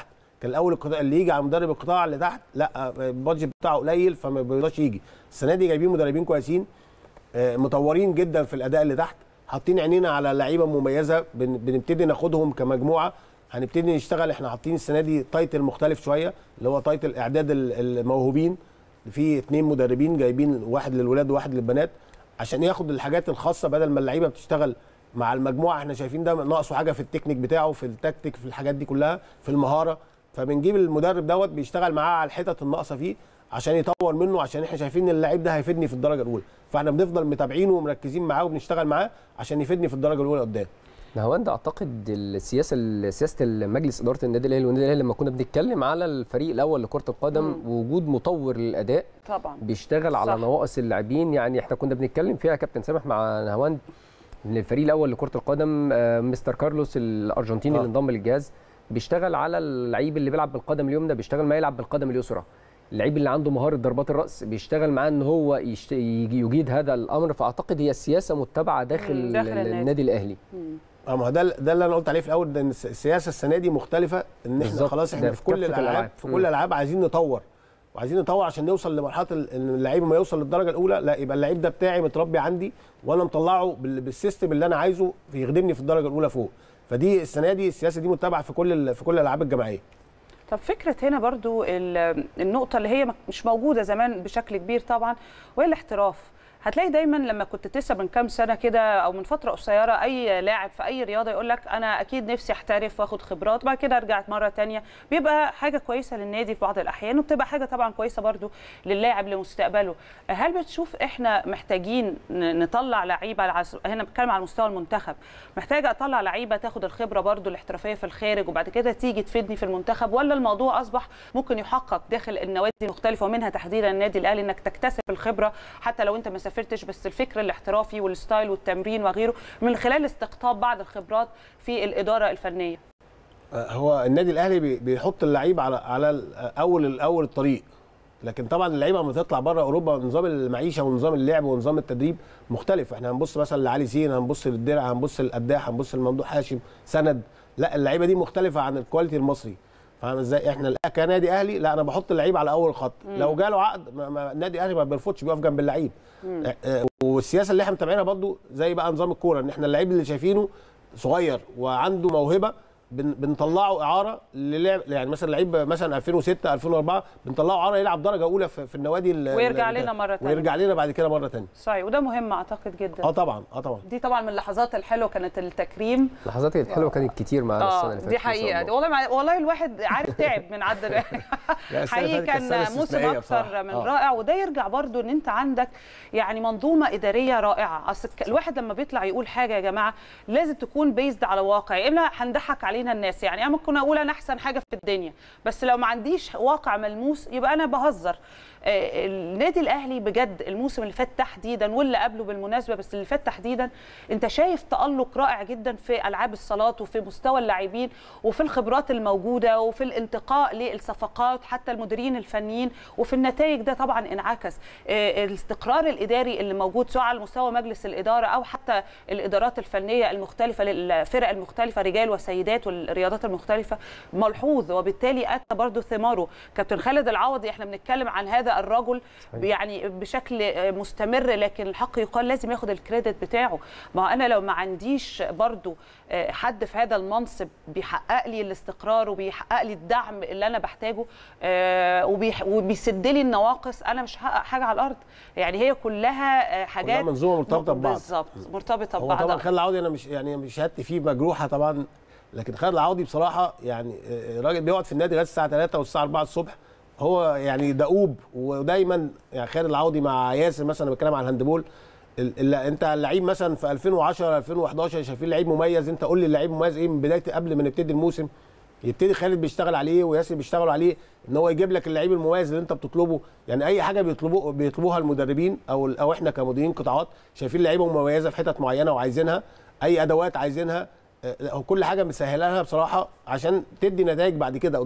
كان الاول القطاع اللي يجي على مدرب القطاع اللي تحت لا البادجت بتاعه قليل فما بيرضاش يجي السنه دي جايبين مدربين كويسين آه، مطورين جدا في الاداء اللي تحت حاطين عينينا على لعيبه مميزه بن- بنبتدي ناخدهم كمجموعه هنبتدي نشتغل احنا حاطين السنه دي تايتل مختلف شويه اللي هو تايتل اعداد ال- الموهوبين في اتنين مدربين جايبين واحد للولاد وواحد للبنات عشان ياخد الحاجات الخاصه بدل ما اللعيبه بتشتغل مع المجموعه احنا شايفين ده ناقصه حاجه في التكنيك بتاعه في التكتيك في الحاجات دي كلها في المهاره فبنجيب المدرب دوت بيشتغل معاه على الحتت الناقصه فيه عشان يطور منه عشان احنا شايفين ان اللعيب ده هيفيدني في الدرجه الاولى فاحنا بنفضل متابعينه ومركزين معاه وبنشتغل معاه عشان يفيدني في الدرجه الاولى قدام نهاوند اعتقد السياسه سياسه مجلس اداره النادي الاهلي والنادي الاهلي لما كنا بنتكلم على الفريق الاول لكره القدم وجود مطور للاداء طبعا بيشتغل على صح. نواقص اللاعبين يعني احنا كنا بنتكلم فيها يا كابتن سامح مع نهاوند ان الفريق الاول لكره القدم آه، مستر كارلوس الارجنتيني آه. اللي انضم للجهاز بيشتغل على اللعيب اللي بيلعب بالقدم اليمنى بيشتغل معاه يلعب بالقدم اليسرى اللعيب اللي عنده مهاره ضربات الراس بيشتغل معاه ان هو يشت... يجي- يجيد هذا الامر فاعتقد هي السياسه متبعه داخل, مم، داخل النادي. النادي الاهلي اه ما هو ده ده اللي انا قلت عليه في الاول ده إن الس- السياسه السنه دي مختلفه ان احنا بالظبط، خلاص ده احنا في في كل كافة الالعاب الألعاب. في مم. كل الالعاب عايزين نطور وعايزين نطور عشان نوصل لمرحله ال- ان اللعيب ما يوصل للدرجه الاولى لا يبقى اللعيب ده بتاعي متربي عندي وانا مطلعه بال- بالسيستم اللي انا عايزه يخدمني في الدرجه الاولى فوق فدي السنه دي السياسه دي متبعه في كل ال- في كل الالعاب الجماعيه طب فكره هنا برضو ال- النقطه اللي هي مش موجوده زمان بشكل كبير طبعا وهي الاحتراف هتلاقي دايما لما كنت تسع من كام سنه كده او من فتره قصيره اي لاعب في اي رياضه يقول لك انا اكيد نفسي احترف واخد خبرات بعد كده ارجع مره تانية بيبقى حاجه كويسه للنادي في بعض الاحيان وبتبقى حاجه طبعا كويسه برضو للاعب لمستقبله هل بتشوف احنا محتاجين ن- نطلع لعيبه على س- هنا بتكلم على مستوى المنتخب محتاجه اطلع لعيبه تاخد الخبره برضو الاحترافيه في الخارج وبعد كده تيجي تفيدني في المنتخب ولا الموضوع اصبح ممكن يحقق داخل النوادي المختلفه ومنها تحديدا النادي الاهلي انك تكتسب الخبره حتى لو انت ما سافرتش بس الفكر الاحترافي والستايل والتمرين وغيره من خلال استقطاب بعض الخبرات في الاداره الفنيه آه، هو النادي الاهلي بي- بيحط اللعيب على على ال- اول الاول الطريق لكن طبعا اللعيبه لما تطلع بره اوروبا نظام المعيشه ونظام اللعب ونظام التدريب مختلف احنا هنبص مثلا لعلي زين هنبص للدرع هنبص للقداح هنبص لممدوح هاشم سند لا اللعيبه دي مختلفه عن الكواليتي المصري فاهم ازاي احنا الآن كنادي اهلي لا انا بحط اللعيب على اول الخط لو جاله عقد ما- ما- النادي الاهلي ما بيرفضش بيقف جنب اللعيب آه، آه، والسياسه اللي احنا متابعينها برضو زي بقى نظام الكوره ان احنا اللعيب اللي شايفينه صغير وعنده موهبه بن بنطلعه اعاره للعب يعني مثلا لعيب مثلا 2006 2004 بنطلعه اعاره يلعب درجه اولى في, في النوادي ال- ويرجع ال- لنا مرة تانية. ويرجع لنا بعد كده مره ثانيه صحيح وده مهم اعتقد جدا اه طبعا اه طبعا دي طبعا من اللحظات الحلوه كانت التكريم لحظات كانت حلوه كانت كتير معانا السنه اللي اه فاتت دي إن شاء حقيقه الله. والله مع... والله الواحد عارف تعب من عدد لا، السنة حقيقي اللي فاتت كانت كان سنة موسم استثنائية اكثر بصراحة. من آه. رائع وده يرجع برضو ان انت عندك يعني منظومه اداريه رائعه اصل الك- الواحد لما بيطلع يقول حاجه يا جماعه لازم تكون بيزد على واقع يا اما هنضحك علينا الناس يعني انا ممكن اقول انا احسن حاجه في الدنيا بس لو ما عنديش واقع ملموس يبقى انا بهزر آه، النادي الاهلي بجد الموسم اللي فات تحديدا واللي قبله بالمناسبه بس اللي فات تحديدا انت شايف تالق رائع جدا في العاب الصالات وفي مستوى اللاعبين وفي الخبرات الموجوده وفي الانتقاء للصفقات حتى المديرين الفنيين وفي النتائج ده طبعا انعكس آه، الاستقرار الاداري اللي موجود سواء على مستوى مجلس الاداره او حتى الادارات الفنيه المختلفه للفرق المختلفه رجال وسيدات والرياضات المختلفه ملحوظ وبالتالي اتى برضه ثماره كابتن خالد العوضي احنا بنتكلم عن هذا الرجل يعني بشكل آه، مستمر لكن الحق يقال لازم ياخد الكريدت بتاعه ما انا لو ما عنديش برضه آه، حد في هذا المنصب بيحقق لي الاستقرار وبيحقق لي الدعم اللي انا بحتاجه آه، وبيح- وبيسد لي النواقص انا مش هحقق حاجه على الارض يعني هي كلها آه، حاجات منظومة مرتبطة ببعض. بالظبط مرتبطه هو طبعا ببعضها خالد العوضي انا مش يعني مش شهادتي فيه مجروحه طبعا لكن خالد العوضي بصراحه يعني آه، راجل بيقعد في النادي لغايه الساعه 3 والساعه 4 الصبح هو يعني دؤوب ودايما يعني خالد العوضي مع ياسر مثلا أنا بتكلم على الهاندبول ال- ال- انت اللعيب مثلا في 2010 2011 شايفين لعيب مميز انت قول لي اللعيب مميز ايه من بدايه قبل ما نبتدي الموسم يبتدي خالد بيشتغل عليه وياسر بيشتغلوا عليه ان هو يجيب لك اللعيب المميز اللي انت بتطلبه يعني اي حاجه بيطلبوه بيطلبوها المدربين او او احنا كمديرين قطاعات شايفين لعيبه مميزه في حتت معينه وعايزينها اي ادوات عايزينها آه، كل حاجه مسهلها لها بصراحه عشان تدي نتائج بعد كده قدام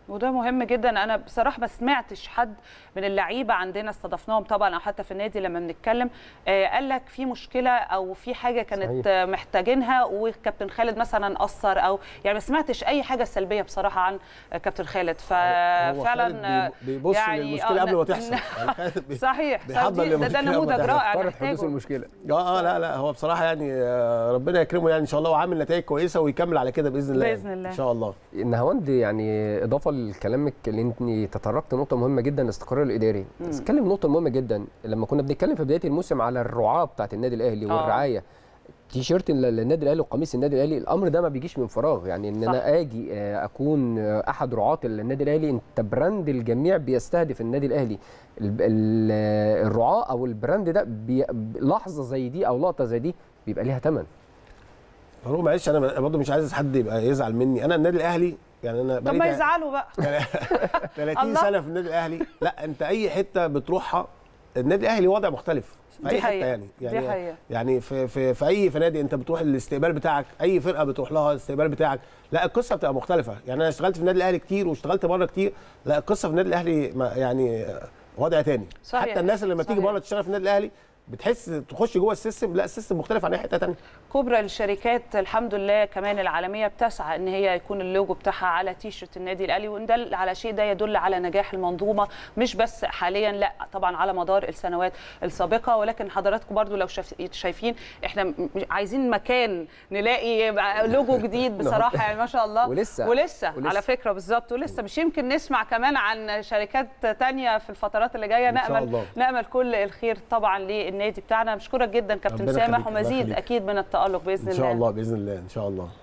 وده مهم جدا انا بصراحه ما سمعتش حد من اللعيبه عندنا استضفناهم طبعا او حتى في النادي لما بنتكلم آه، قال لك في مشكله او في حاجه كانت صحيح. آه، محتاجينها وكابتن خالد مثلا قصر او يعني ما سمعتش اي حاجه سلبيه بصراحه عن آه، كابتن خالد هو ففعلا خالد آه، بي- بيبص يعني للمشكله آه، قبل ما ن- تحصل يعني خالد بي- صحيح بيحضر صحيح. ده, ده للمشكلة نموذج قبل ما رائع افترض حدوث محتاجه المشكله اه اه لا لا هو بصراحه يعني آه، ربنا يكرمه يعني ان شاء الله وعامل نتائج كويسه ويكمل على كده باذن الله بإذن الله. ان شاء الله نهاوند يعني اضافه لكلامك اللي انت تطرقت نقطه مهمه جدا الاستقرار الاداري بس اتكلم نقطه مهمه جدا لما كنا بنتكلم في بدايه الموسم على الرعاه بتاعت النادي الاهلي آه. والرعايه تيشيرت ال- النادي الاهلي وقميص النادي الاهلي الامر ده ما بيجيش من فراغ يعني ان صح. انا اجي آه، اكون آه، احد رعاه النادي الاهلي انت براند الجميع بيستهدف النادي الاهلي ال- ال- آه، الرعاه او البراند ده بي- لحظه زي دي او لقطه زي دي بيبقى ليها ثمن فاروق معلش انا برضه مش عايز حد يبقى يزعل مني انا النادي الاهلي يعني انا طب بقالي ما تق- يزعلوا بقى 30 الله. سنه في النادي الاهلي لا انت اي حته بتروحها النادي الاهلي وضع مختلف في دي اي حته حقيقة. يعني دي يعني حقيقة. يعني في في في اي فنادق انت بتروح الاستقبال بتاعك اي فرقه بتروح لها الاستقبال بتاعك لا القصه بتبقى مختلفه يعني انا اشتغلت في النادي الاهلي كتير واشتغلت بره كتير لا القصه في النادي الاهلي ما- يعني وضع تاني صحيح. حتى الناس اللي لما تيجي صحيح. بره تشتغل في النادي الاهلي بتحس تخش جوه السيستم لا السيستم مختلف عن اي حته تانيه كبرى الشركات الحمد لله كمان العالميه بتسعى ان هي يكون اللوجو بتاعها على تيشرت النادي الاهلي وان ده على شيء ده يدل على نجاح المنظومه مش بس حاليا لا طبعا على مدار السنوات السابقه ولكن حضراتكم برضو لو شاف- شايفين احنا م- عايزين مكان نلاقي بقى لوجو جديد بصراحه يعني ما شاء الله ولسه. ولسه, ولسه. على فكره بالظبط ولسه مش يمكن نسمع كمان عن شركات تانية في الفترات اللي جايه إن شاء نامل الله. نامل كل الخير طبعا للنادي بتاعنا بشكرك جدا كابتن ربنا سامح يخليك، الله ومزيد يخليك. اكيد من التالق باذن ان الله شاء الله باذن الله ان شاء الله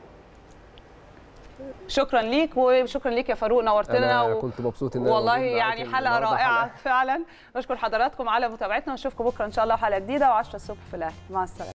شكرا ليك وشكرا ليك يا فاروق نورتنا انا و... كنت مبسوط ان أنا والله موجود معاك يعني حلقه النهاردة رائعه حلقة. فعلا بشكر حضراتكم على متابعتنا ونشوفكم بكره ان شاء الله حلقه جديده و10 الصبح في الاهلي مع السلامه